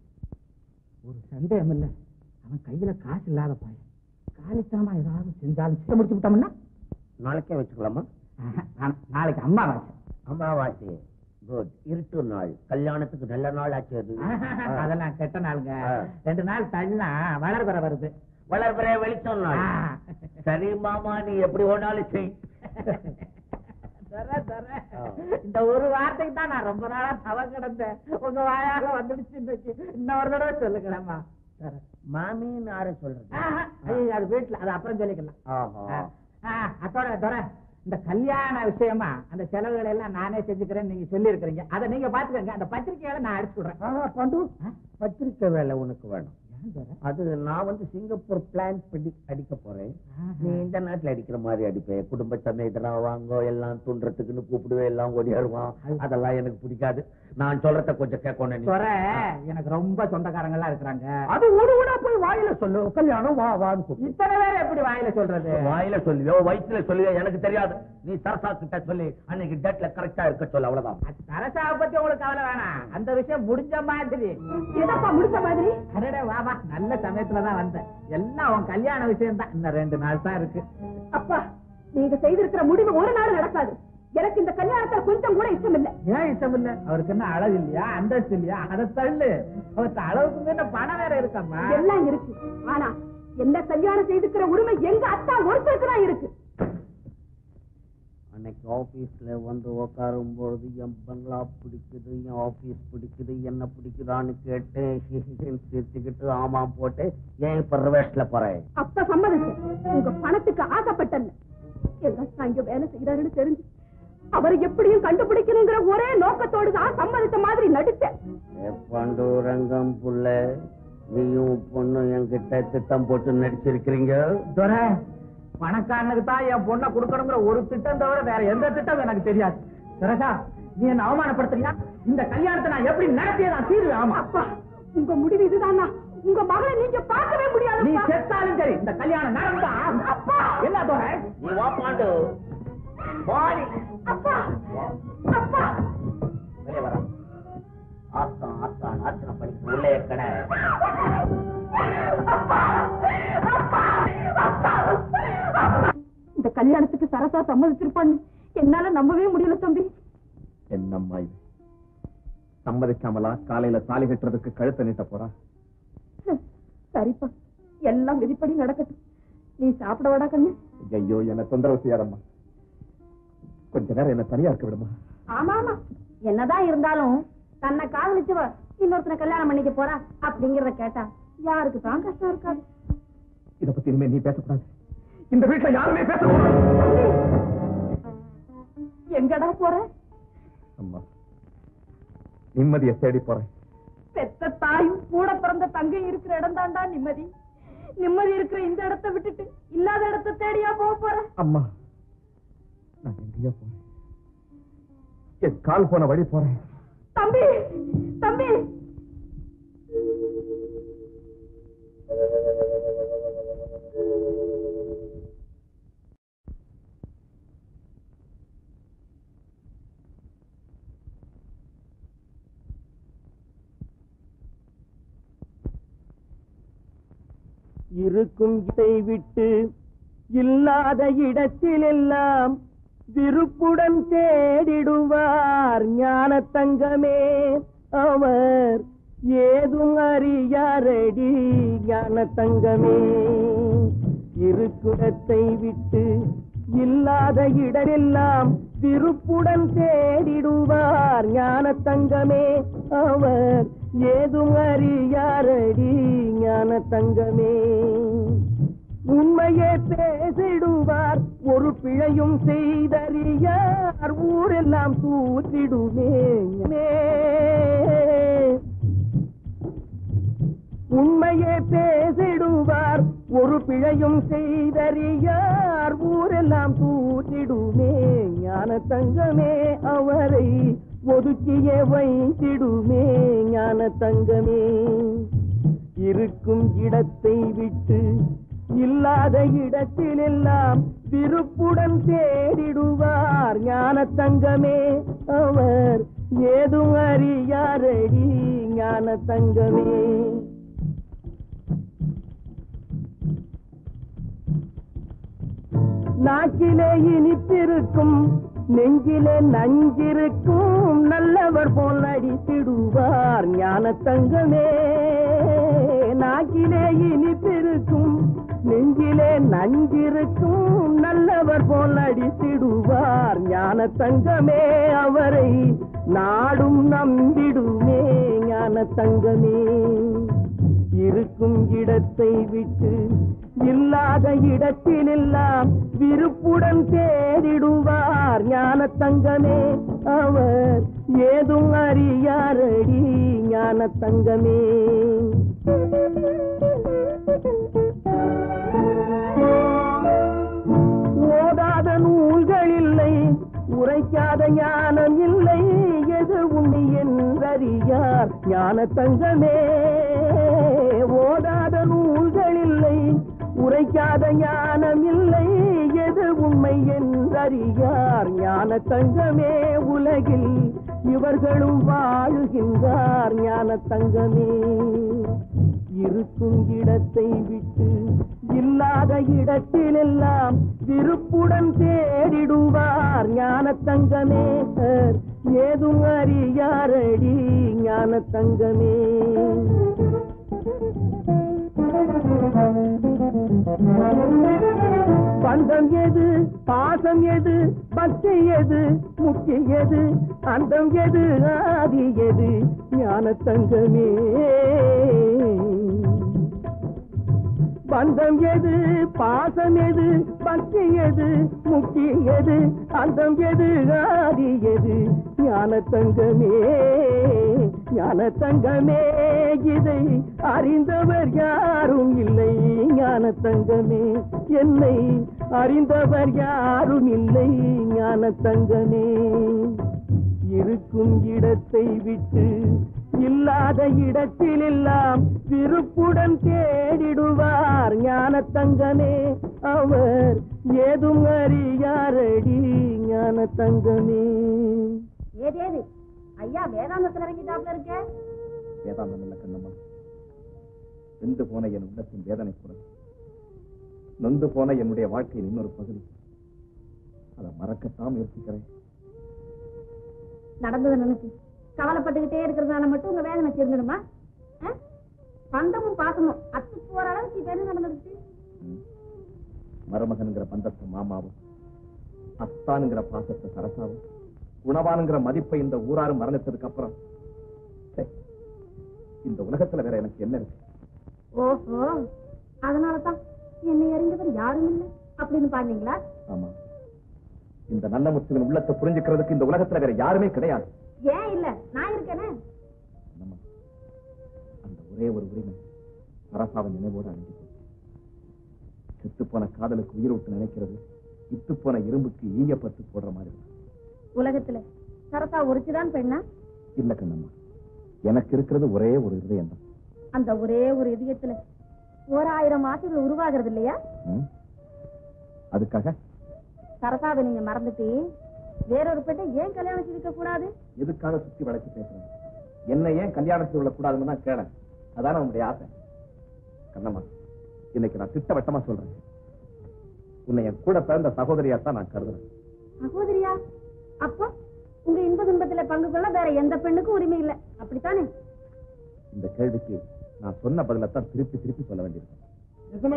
ஒரு சந்தேகம் இல்ல அவன் கையில காசு இல்லாத பாய் காலித்தனமா ஏதாவது செஞ்சாலும் செய்ய முடிச்சு விட்டோம்னா நாளைக்கே வச்சுக்கலாமா ஆஹா, நா- நாளைக்கு அம்மா வாச்சு அமாவாசை குட் இருட்டு நாள் கல்யாணத்துக்கு நல்ல நாள் ஆச்சு அது அதெல்லாம் கெட்ட நாளுங்க ஆ. ரெண்டு நாள் தள்ளினா வளர்பெற வருது வளர்பிற வெளிச்சம் நாள் ஆ. சரி மாமா நீ எப்படி ஓடாலும் செய் துரை, துரை. ஆ. இந்த ஒரு வார்த்தைக்கு தான் நான் ரொம்ப நாளா தவ கிடந்தேன் உங்க வாயால வந்துடுச்சு இன்னைக்கு இன்னொரு தடவை சொல்லுங்களேம்மா துரை. மாமின்னு யார சொல்றது ஆஹா, ஐயோ, அது வீட்டுல அது அப்புறம் சொல்லிக்கலாம் ஆஹா. ஆ, அத்தோட தோற இந்த கல்யாண விஷயமா அந்த செலவுகளை எல்லாம் நானே செஞ்சுக்கிறேன் நீங்க சொல்லி இருக்கிறீங்க அதை நீங்க பாத்துக்கங்க அந்த பத்திரிக்கையில நான் அடிச்சு விடுறேன் ஆஹா, பண்டு பத்திரிக்கை வேலை உனக்கு வேணும் ஏன் தோற? அது நான் வந்து சிங்கப்பூர் பிளான் பண்ணி அடிக்க போறேன் ஆஹா. நீ இந்த நாட்டுல அடிக்கிற மாதிரி அடிப்பேன் குடும்ப சமேதனா வாங்க எல்லாம் துன்றதுக்குன்னு கூப்பிடுவேன் எல்லாம் ஓடியாடுவான் அதெல்லாம் எனக்கு பிடிக்காது நான் சொல்றத கொஞ்சம் கேட்கணும் நீ. தோற எனக்கு ரொம்ப சொந்தக்காரங்க எல்லாம் இருக்கிறாங்க அது ஒரு ஊடா போய் வாயில சொல்லு கல்யாணம் வா வான்னு கூப்பிடு. இத்தனை பேர் எப்படி வாயில சொல்றது வாயில சொல்லுவியோ வயிற்றுல சொல்லுவியோ எனக்கு தெரியாது நீ சரசா கிட்ட சொல்லி அன்னைக்கு டேட்ல கரெக்டா இருக்க சொல்லு அவ்வளவுதான் தரசாவை பத்தி உங்களுக்கு கவலை வேணாம் அந்த விஷயம் முடிஞ்ச மாதிரி எதப்பா முடிச்ச மாதிரி அடடே வா வா நல்ல சமயத்துல தான் வந்தேன் எல்லாம் உன் கல்யாண விஷயம் தான் இன்னும் ரெண்டு நாள் தான் இருக்கு அப்பா நீங்க செய்திருக்கிற முடிவு ஒரு நாள் நடக்காது எனக்கு இந்த கல்யாணத்துல கொஞ்சம் கூட இஷ்டம் இல்ல ஏன் இஷ்டம் இல்ல அவருக்கு என்ன அழகு இல்லையா அந்தஸ்து இல்லையா அதை தள்ளு அவருக்கு அளவுக்கு மீறின பணம் வேற இருக்காமா எல்லாம் இருக்கு ஆனா என்ன கல்யாணம் செய்திருக்கிற உரிமை எங்க அத்தா ஒருத்தருக்கு தான் இருக்கு அன்னைக்கு ஆபீஸ்ல வந்து உட்காரும் பொழுது என் பங்களா பிடிக்குது என் ஆபீஸ் பிடிக்குது என்ன பிடிக்குதான்னு கேட்டேன் சிரிச்சுக்கிட்டு ஆமா போட்டு ஏன் இப்ப ரிவர்ஸ்ல போறேன் அப்ப சம்மதிச்சேன் உங்க பணத்துக்கு ஆசைப்பட்டல எங்க அத்தா இங்க வேலை செய்யறாருன்னு தெரிஞ்சு அவரை எப்படியும் கண்டுபிடிக்கணுங்கிற ஒரே நோக்கத்தோடு தான் சம்மதித்த மாதிரி நடிச்சேன் ஏ பாண்டூரங்கம் புள்ள நீயும் பொண்ணும் என்கிட்ட திட்டம் போட்டு நடிச்சிருக்கிறீங்க துரை பணக்காரனுக்கு தான் என் பொண்ணை கொடுக்கணுங்கிற ஒரு திட்டம் தவிர வேற எந்த திட்டம் எனக்கு தெரியாது துரசா நீ என்ன அவமானப்படுத்துறியா இந்த கல்யாணத்தை நான் எப்படி நடத்திய நான் தீர்வு ஆமா அப்பா உங்க முடிவு இதுதானா உங்க மகளை நீங்க பார்க்கவே நீ முடியாது செத்தாலும் சரி இந்த கல்யாணம் நடந்தா அப்பா என்ன துரை நீ வா பாண்டு வாடி அப்பா அப்பா வெளியே வர ஆத்தான் ஆத்தான் ஆத்தனை படிக்க உள்ளே கடை இந்த கல்யாணத்துக்கு சரசா சம்மதிச்சிருப்பான்னு என்னால நம்பவே முடியல தம்பி என்னம்மா இது சம்மதிக்காமலா காலையில தாலி கட்டுறதுக்கு கழுத்தை நீட்ட போறா சரிப்பா எல்லாம் விதிப்படி நடக்கட்டும் நீ சாப்பிட வாடா கண்ணு ஐயோ என்ன தொந்தரவு செய்யாதம்மா கொஞ்ச நேரம் என்ன தனியா இருக்க விடுமா ஆமா ஆமா என்னதான் இருந்தாலும் தன்னை காதலிச்சவ இன்னொருத்தனை கல்யாணம் பண்ணிக்க போறா அப்படிங்கறத கேட்டா யாருக்கு தான் கஷ்டம் இருக்காது இத பத்தி இனிமே நீ பேசக்கூடாது இந்த வீட்டுல யாருமே பேசக்கூடாது எங்கடா போற அம்மா நிம்மதியை தேடி போறேன் பெத்த தாயும் கூட பிறந்த தங்கையும் இருக்கிற இடம் தாண்டா நிம்மதி நிம்மதி இருக்கிற இந்த இடத்தை விட்டுட்டு இல்லாத இடத்தை தேடியா போக போற அம்மா நான் எங்கேயோ போறேன் என் கால் போன வழி போறேன் தம்பி தம்பி இருக்கும் இடத்தை விட்டு இல்லாத இடத்திலெல்லாம் விருப்புடன் தேடிடுவார் ஞான தங்கமே அவர் ஏதும் அறியாரடி ஞான தங்கமே இருக்குடத்தை விட்டு இல்லாத இடரெல்லாம் விருப்புடன் தேடிடுவார் ஞான தங்கமே அவர் ஏதும் அறியாரடி ஞான தங்கமே உண்மையே பேசிடுவார் ஒரு பிழையும் செய்தறியார் ஊரெல்லாம் தூத்திடுமே உண்மையே பேசிடுவார் ஒரு பிழையும் செய்தறியார் ஊரெல்லாம் தூத்திடுமே ஞான தங்கமே அவரை ஒதுக்கியே வைத்திடுமே ஞான தங்கமே இருக்கும் இடத்தை விட்டு இல்லாத இடத்திலெல்லாம் விருப்புடன் தேடிடுவார் ஞான தங்கமே அவர் ஏதும் அறியாரடி ஞான தங்கமே நாக்கிலே இனிப்பிருக்கும் நெஞ்சிலே நஞ்சிருக்கும் நல்லவர் போல் அடித்திடுவார் ஞான தங்கமே நாக்கிலே இனிப்பிருக்கும் நெஞ்சிலே நஞ்சிருக்கும் நல்லவர் போல் அடித்திடுவார் ஞான தங்கமே அவரை நாடும் நம்பிடுமே ஞான தங்கமே இருக்கும் இடத்தை விட்டு இல்லாத இடத்திலெல்லாம் விருப்புடன் தேடிடுவார் ஞான தங்கமே அவர் ஏதும் அறியாரடி ஞான தங்கமே ஓதாத நூல்கள் இல்லை உரைக்காத ஞானம் இல்லை எது உண்மை என்றறியார் ஞான தங்கமே ஓதாத நூல்கள் இல்லை உரைக்காத ஞானம் இல்லை எது உண்மை என்றறியார் ஞான தங்கமே உலகில் இவர்களும் வாழுகின்றார் ஞான தங்கமே இருக்கும் இடத்தை விட்டு இல்லாத இடத்திலெல்லாம் விருப்புடன் தேடிடுவார் ஞான தங்கமே ஏதும் அறியாரடி ஞான தங்கமே பந்தம் எது பாசம் எது பக்தி எது முக்கிய எது அந்தம் எது ஆதி எது ஞான தங்கமே பந்தம் எது பாசம் எது பக்தி எது முக்கிய எது அந்தம் எது ஆதி எது ஞான தங்கமே ஞான தங்கமே இதை அறிந்தவர் யாரும் இல்லை ஞான தங்கமே என்னை அறிந்தவர் யாரும் இல்லை ஞான தங்கமே இருக்கும் இடத்தை விட்டு இல்லாத இடத்திலெல்லாம் விருப்புடன் தேடிடுவார் ஞான தங்கமே அவர் ஏதும் அறியாரடி ஞான தங்கமே ஏது ஏது ஐயா வேதாந்தத்துல இறங்கிட்டாப்ல இருக்க வேதாந்தம் இல்ல கண்ணம்மா வெந்து போன என் உள்ளத்தின் வேதனை குரல் நொந்து போன என்னுடைய வாழ்க்கையின் இன்னொரு பகுதி அதை மறக்கத்தான் முயற்சிக்கிறேன் நடந்ததை நினைச்சு கவலைப்பட்டுக்கிட்டே இருக்கிறதுனால மட்டும் உங்க வேதனை தெரிஞ்சிடுமா ஆ? பந்தமும் பாசமும் அத்து போற அளவுக்கு இப்ப என்ன நடந்துருச்சு ம். மருமகனுங்கிற பந்தத்தை மாமாவும் அத்தானுங்கிற பாசத்தை சரசாவும் குணவானுங்கிற மதிப்பை இந்த ஊராரும் மறந்துட்டதுக்கு அப்புறம் சே, இந்த உலகத்துல வேற எனக்கு என்ன இருக்கு ஓஹோ அதனாலதான் என்னை அறிந்தவர் யாரும் இல்லை அப்படின்னு பாருங்களா ஆமா இந்த நல்ல முத்துவின் உள்ளத்தை புரிஞ்சுக்கிறதுக்கு இந்த உலகத்துல வேற யாருமே கிடையாது ஏன் இல்ல நான் இருக்கேனே நம்ம அந்த ஒரே ஒரு உரிமை சரசாவின் நினைவோடு அழிஞ்சு போச்சு செத்து போன காதலுக்கு உயிர் விட்டு நினைக்கிறது இத்து போன இரும்புக்கு ஈயப்பத்து போடுற மாதிரி இருக்கு. உலகத்துல சரசா ஒருத்திதான் பெண்ணா இல்ல கண்ணம்மா எனக்கு இருக்கிறது ஒரே ஒரு இதயம் தான் அந்த ஒரே ஒரு இதயத்துல ஓராயிரம் ஆசைகள் உருவாகிறது இல்லையா ம்? அதுக்காக சரசாவை நீங்க மறந்துட்டு வேறொரு பெண்ணை ஏன் கல்யாணம் செய்திருக்க கூடாது எதுக்காக சுத்தி வளைச்சு பேசுறேன் என்ன ஏன் கல்யாணம் செய்து விடக்கூடாதுன்னு தான் கேளேன் அதான உன்னுடைய ஆசை கண்ணம்மா இன்னைக்கு நான் திட்டவட்டமா சொல்றேன் உன்னை என் கூட பிறந்த சகோதரியா தான் நான் கருதுறேன் சகோதரியா அப்போ உங்க இன்ப துன்பத்துல பங்கு கொள்ள வேற எந்த பெண்ணுக்கும் உரிமை இல்லை அப்படித்தானே இந்த கேள்விக்கு நான் சொன்ன பதிலத்தான் திருப்பி திருப்பி சொல்ல வேண்டியிருக்கும் நிஜமா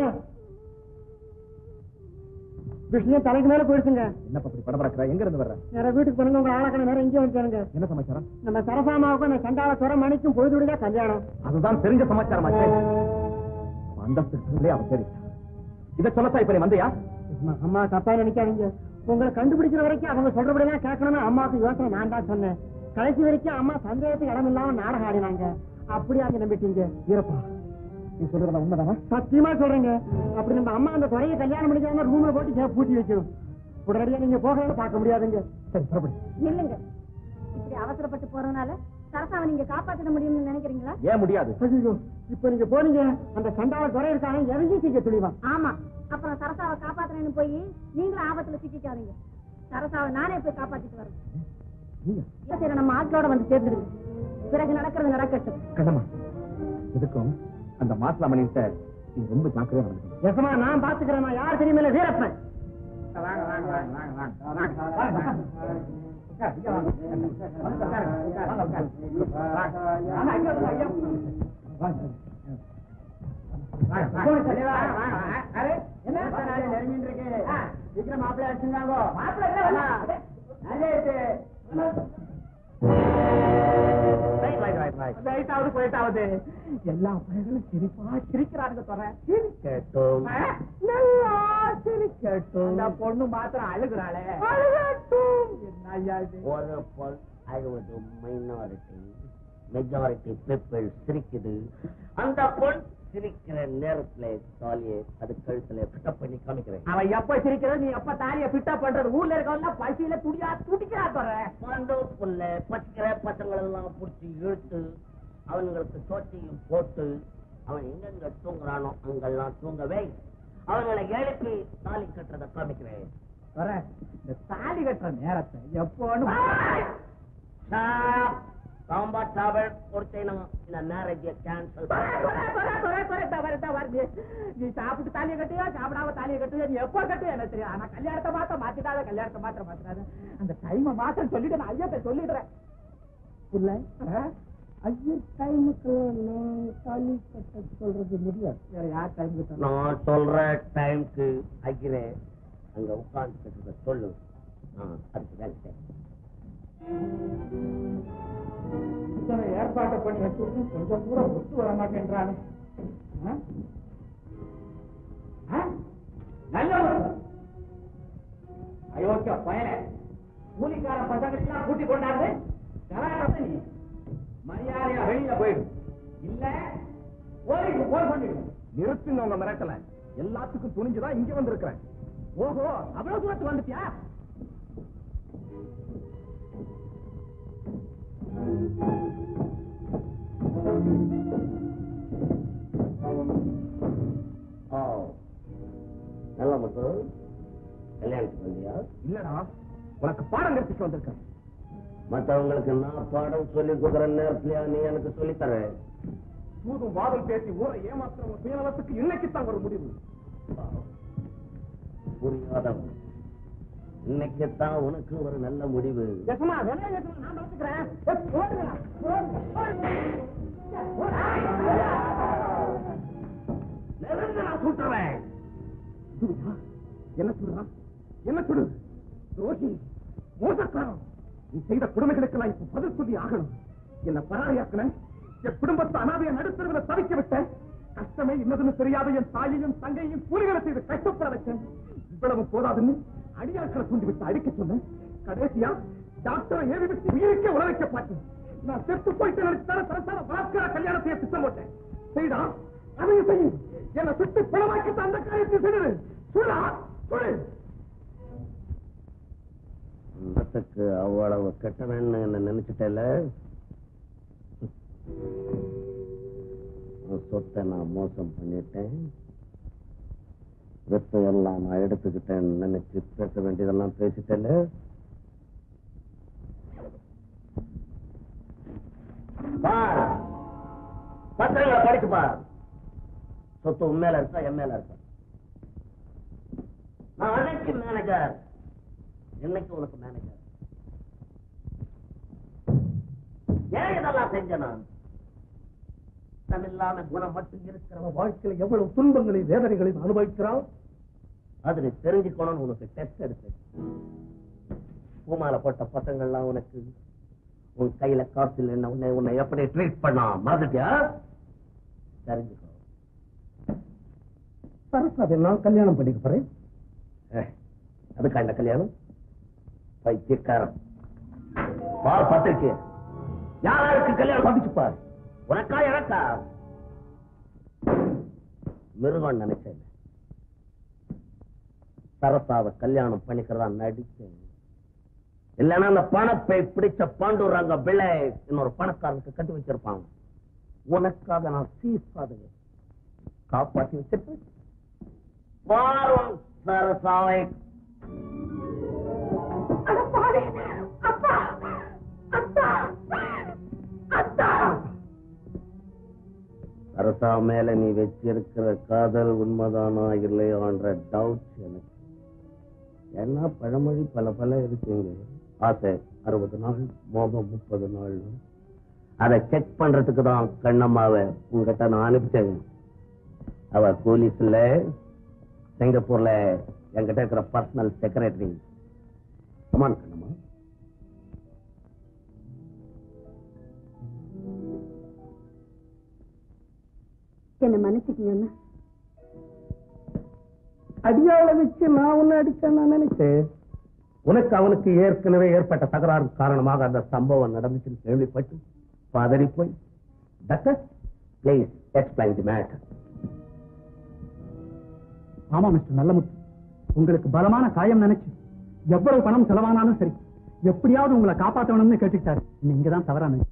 விஷயம் தலைக்கு மேல போயிடுச்சுங்க என்னப்பா இப்படி படபடக்கிற எங்க இருந்து வர்ற நேரம் வீட்டுக்கு போனுங்க உங்க ஆளாக்கணும் நேரம் இங்கே வந்துருங்க என்ன சமாச்சாரம் நம்ம சரசாமாவுக்கும் அந்த சண்டால துறை மணிக்கும் பொழுது விடுதா கல்யாணம் அதுதான் தெரிஞ்ச சமாச்சாரமாச்சே அவன் அந்தஸ்து இருக்கிறதுலே அவன் சரி இதை சொல்லத்தான் இப்ப நீ வந்தியா அம்மா, அம்மா தப்பா நினைக்காதீங்க உங்களை கண்டுபிடிக்கிற வரைக்கும் அவங்க சொல்றபடிதான் கேட்கணும்னு அம்மாவுக்கு யோசனை நான் தான் சொன்னேன் கடைசி வரைக்கும் அம்மா சந்தேகத்துக்கு இடம் இல்லாம நாடகம் ஆடினாங்க அப்படி அங்க நம்பிட்டீங்க ஈரப்பா நீ சொல்றதா உண்மைதானா சத்தியமா சொல்றேங்க அப்படி நம்ம அம்மா அந்த துறையை கல்யாணம் பண்ணிக்காம ரூம்ல போட்டு சே- பூட்டி வச்சிடும் உடனடியா நீங்க போகலன்னு பார்க்க முடியாதுங்க சரி புறப்படு நில்லுங்க இப்படி அவசரப்பட்டு போறதுனால சரசாவை நீங்க காப்பாத்திட முடியும்னு நினைக்கிறீங்களா ஏன் முடியாது ஐயோ இப்ப நீங்க போனீங்க அந்த சண்டால துறை இருக்காங்க இறங்கி சீக்க துணிவான் ஆமா அப்புறம் சரசாவை காப்பாத்துறேன்னு போய் நீங்களும் ஆபத்துல சிக்கிக்காதீங்க சரசாவை நானே போய் காப்பாத்திட்டு வரேன் இல்ல சரி நம்ம ஆட்களோட வந்து சேர்ந்துடுங்க பிறகு நடக்கிறது நடக்கட்டும் கண்ணம்மா இதுக்கும் அந்த மாசிலாமணி சார் நீ ரொம்ப ஜாக்கிரதையா நடந்துக்கணும் எசமா நான் பாத்துக்கிறேன் நான் யார் தெரியுமில்ல வீரப்பன் வாங்க வாங்க வாங்க வாங்க வாங்க வாங்க வாங்க உட்கார், இங்க வாங்க. வந்து உட்காருங்க, உட்காரு, வாங்க, உட்காரு. வாங்க. ஆமா, இங்க வந்து, ஐயா. வாங்க. வாங்க, வாங்க. வாங்க, வாங்க, வாங்க. அரே, என்ன நாளை நெருங்கிட்டு இருக்கு? சீக்கிரம் மாப்பிள்ளை அடிச்சுங்காங்கோ. மாப்பிள்ளை இல்ல, வரலாம். நல்ல இருக்கு. ரைட் ரைட் ரைட் ரைட் போயிட்டாவது போயிட்டாவது எல்லா பையங்களும் சிரிப்பா சிரிக்கிறானுங்க தர கேட்டோம் நல்லா சிரிக்கட்டும் அந்த பொண்ணு மாத்திரம் அழுகுறாளே அழுகட்டும் என்ன ஐயா இது ஒரு பொல் அழுவது மைனாரிட்டி மெஜாரிட்டி பீப்பிள் சிரிக்குது அந்த பொன் சிரிக்கிற நேரத்துல தாலியை அது கழுத்துல பிட்டப் பண்ணி காமிக்கிறேன் அவன் எப்ப சிரிக்கிறது நீ எப்ப தாலிய பிட்டா பண்றது ஊர்ல இருக்கவங்க பசியில துடியா துடிக்கிறா தர பாண்டோப்புள்ள பச்சிக்கிற பசங்களை எல்லாம் புடிச்சு இழுத்து அவங்களுக்கு சோத்தையும் போட்டு அவன் எங்கெங்க தூங்குறானோ அங்கெல்லாம் தூங்கவே அவங்களை எழுப்பி தாலி கட்டுறத காமிக்கிறேன் வர இந்த தாலி கட்டுற நேரத்தை எப்போன்னு சாம்பா டிராவல் கொடுத்தேனும் இந்த மேரேஜை கேன்சல் நீ சாப்பிட்டு தாலியை கட்டியா சாப்பிடாம தாலியை கட்டுவியா நீ எப்போ கட்டுவியா எனக்கு தெரியும் ஆனா கல்யாணத்தை மாத்த மாத்திட்டாத கல்யாணத்தை மாத்திர மாத்திராத அந்த டைமை மாத்திரம் சொல்லிட்டு நான் ஐயத்தை சொல்லிடுறேன் புள்ள ஐயர் டைமுக்கு நான் தாலி கட்ட சொல்றது முடியாது வேற யார் டைமுக்கு நான் சொல்ற டைம்க்கு ஐயரே அங்க உட்கார்ந்து சொல்லு நான் அதுக்கு வேலை செய்றேன். இத்தனை ஏற்பாட்டை பண்ணி வச்சிருக்கு கொஞ்சம் கூட ஒத்து வர மாட்டேன்றானே ஆ? ஆ? நல்லவன். அயோக்கிய பயல கூலிக்கார பசங்களெல்லாம் கூட்டி கொண்டாந்து கலாட்டத்தை நீ மரியாதையா வெளியில போயிடு இல்ல போலீஸ் போன் பண்ணிடு நிறுத்துங்க உங்க மிரட்டல எல்லாத்துக்கும் துணிஞ்சுதான் இங்க வந்திருக்கிறேன் ஓஹோ அவ்வளவு தூரத்துக்கு வந்துட்டியா ஓ நல்ல மக்கள் கல்யாணத்துக்கு வந்தியா இல்லடா உனக்கு பாடம் கற்பிக்க வந்திருக்கேன் மத்தவங்களுக்கு நான் பாடம் சொல்லி கொடுக்குற நேரத்துல நீ எனக்கு சொல்லி தர தூதும் வாதம் பேசி ஊரை ஏமாத்துறவங்க சுயநலத்துக்கு இன்னைக்குத்தான் ஒரு முடிவு புரியாதவன் இன்னைக்குத்தான் உனக்கு ஒரு நல்ல முடிவு எசமா வேலையை எசமா நான் பாத்துக்கிறேன் ஏ, போடுங்க, போடுங்க, போடுங்க. நெருங்க நான் சுட்டுறேன் இதுவா? என்ன சொல்றான் என்ன சொல்லு ரோஹி மோசக்காரன் நீ செய்த கொடுமைகளுக்கு நான் இப்ப பதில் சொல்லி ஆகணும் என்ன பராரியாக்குன என் குடும்பத்தை அனாதைய நடுத்தருவில் தவிக்க விட்டேன் கஷ்டமே இன்னதுன்னு தெரியாத என் தாயையும் தங்கையும் கூலிகளை செய்து கஷ்டப்பட வச்சேன் இவ்வளவு போதாதுன்னு அடியாட்களை தூண்டி விட்டு அடிக்க சொன்னேன் கடைசியா டாக்டரை ஏவி விட்டு உயிருக்கே உழவைக்க பார்த்தேன் நான் செத்து போயிட்டு நினைச்சால சரசார பாஸ்கர கல்யாணத்தை திட்டம் போட்டேன் செய்தா அதையும் செய்யும் என்னை சுட்டு பிளவாக்கிட்டு அந்த காரியத்தை செய்து சொல்லா சொல்லு மத்தக்கு அவ்வளவு கெட்டவன்னு என்ன நினைச்சிட்டல உன் சொத்தை நான் மோசம் பண்ணிட்டேன் வெத்த எல்லாம் நான் எடுத்துக்கிட்டேன்னு நினைச்சு பேச வேண்டியதெல்லாம் பேசிட்டல பார் பத்திரங்களை படிச்சு பார் சொத்து உண்மையில இருக்கா என் மேல இருக்கா நான் அன்னைக்கு மேனேஜர் என்னைக்கு உனக்கு மேனேஜர் ஏன் இதெல்லாம் செஞ்ச நான் இல்லாம குணம் மட்டும் இருக்கிறவன் வாழ்க்கையில் எவ்வளவு துன்பங்களையும் வேதனைகளையும் அனுபவிக்கிறான் அது நீ தெரிஞ்சுக்கணும்னு உனக்கு டெஸ்ட் எடுத்து பூமால போட்ட பசங்கள்லாம் உனக்கு உன் கையில காசு இல்லைன்னா உன்னை உன்னை எப்படி ட்ரீட் பண்ணா மறந்துட்டியா தெரிஞ்சுக்கோ சரஸ்வதி நான் கல்யாணம் பண்ணிக்க போறேன் ஏய், அதுக்கா இந்த கல்யாணம் பைத்தியக்காரன் பார் பத்திரிக்கை யாராருக்கு கல்யாணம் பண்ணிச்சு பார் உனக்கா எனக்கா மிருகம் நினைச்சேன் சரசாவை கல்யாணம் பண்ணிக்கிறதா நடிச்சேன் இல்லைன்னா அந்த பணப்பை பிடிச்ச பாண்டுறாங்க பிள்ளை இன்னொரு பணக்காரனுக்கு கட்டி வச்சிருப்பாங்க உனக்காக நான் சீசாதையை காப்பாத்தி வச்சிருப்பேன் வாரும் சரசாவை சரசா மேல நீ வச்சிருக்கிற காதல் உண்மைதானா இல்லையான்ற டவுட் எனக்கு என்ன பழமொழி பல பல இருக்குங்க ஆசை அறுபது நாள் மோகம் முப்பது நாள் அதை செக் பண்றதுக்கு தான் கண்ணம்மாவை உங்ககிட்ட நான் அனுப்பிச்சேன் அவ போலீஸ்ல சிங்கப்பூர்ல என்கிட்ட இருக்கிற பர்சனல் செக்ரட்டரி கமான் கண்ணம்மா என்ன மன்னிச்சுக்கீங்க அடியாள வச்சு நான் உன்னை அடிச்சேன் நான் நினைச்சேன் உனக்கு அவனுக்கு ஏற்கனவே ஏற்பட்ட தகராறு காரணமாக அந்த சம்பவம் நடந்துச்சுன்னு கேள்விப்பட்டு பதறி போய் doctor please explain the matter ஆமா மிஸ்டர் நல்லமுத்து உங்களுக்கு பலமான காயம் நினைச்சு எவ்வளவு பணம் செலவானாலும் சரி எப்படியாவது உங்களை காப்பாத்தணும்னு கேட்டுக்கிட்டாரு நீங்க தான் தவறா நினைச்சு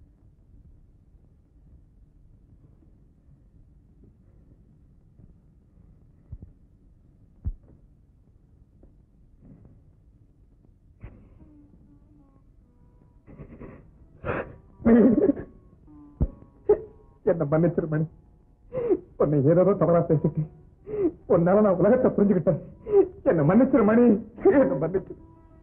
என்ன மன்னிச்சிரு மணி உன்னை ஏதோ தவறா பேசிட்டேன் உன்னால நான் உலகத்தை புரிஞ்சுக்கிட்டேன் என்ன மன்னிச்சிரு மணி என்ன மன்னிச்சிரு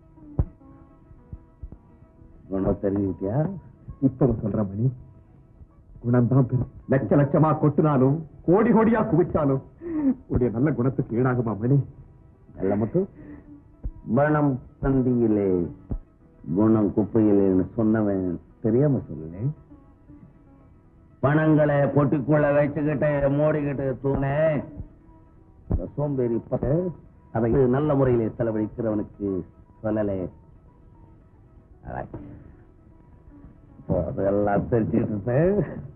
குணம் தெரிஞ்சுக்கிட்டியா இப்ப சொல்ற மணி குணம்தான் பெரும் லட்ச லட்சமா கொட்டினாலும் கோடி கோடியா குவிச்சாலும் உடைய நல்ல குணத்துக்கு ஈடாகுமா மணி நல்ல மட்டும் பணம் சந்தியிலே குணம் குப்பையிலேன்னு சொன்னவன் தெரியாம சொல்லல பணங்களை பொட்டிக்குள்ள வச்சுக்கிட்டு மூடிக்கிட்டு தூணே இந்த சோம்பேறி பச அதை நல்ல முறையிலே செலவழிக்கிறவனுக்கு சொல்லலே Alright. இப்போ அதெல்லாம் தெரிஞ்சுக்கிட்டு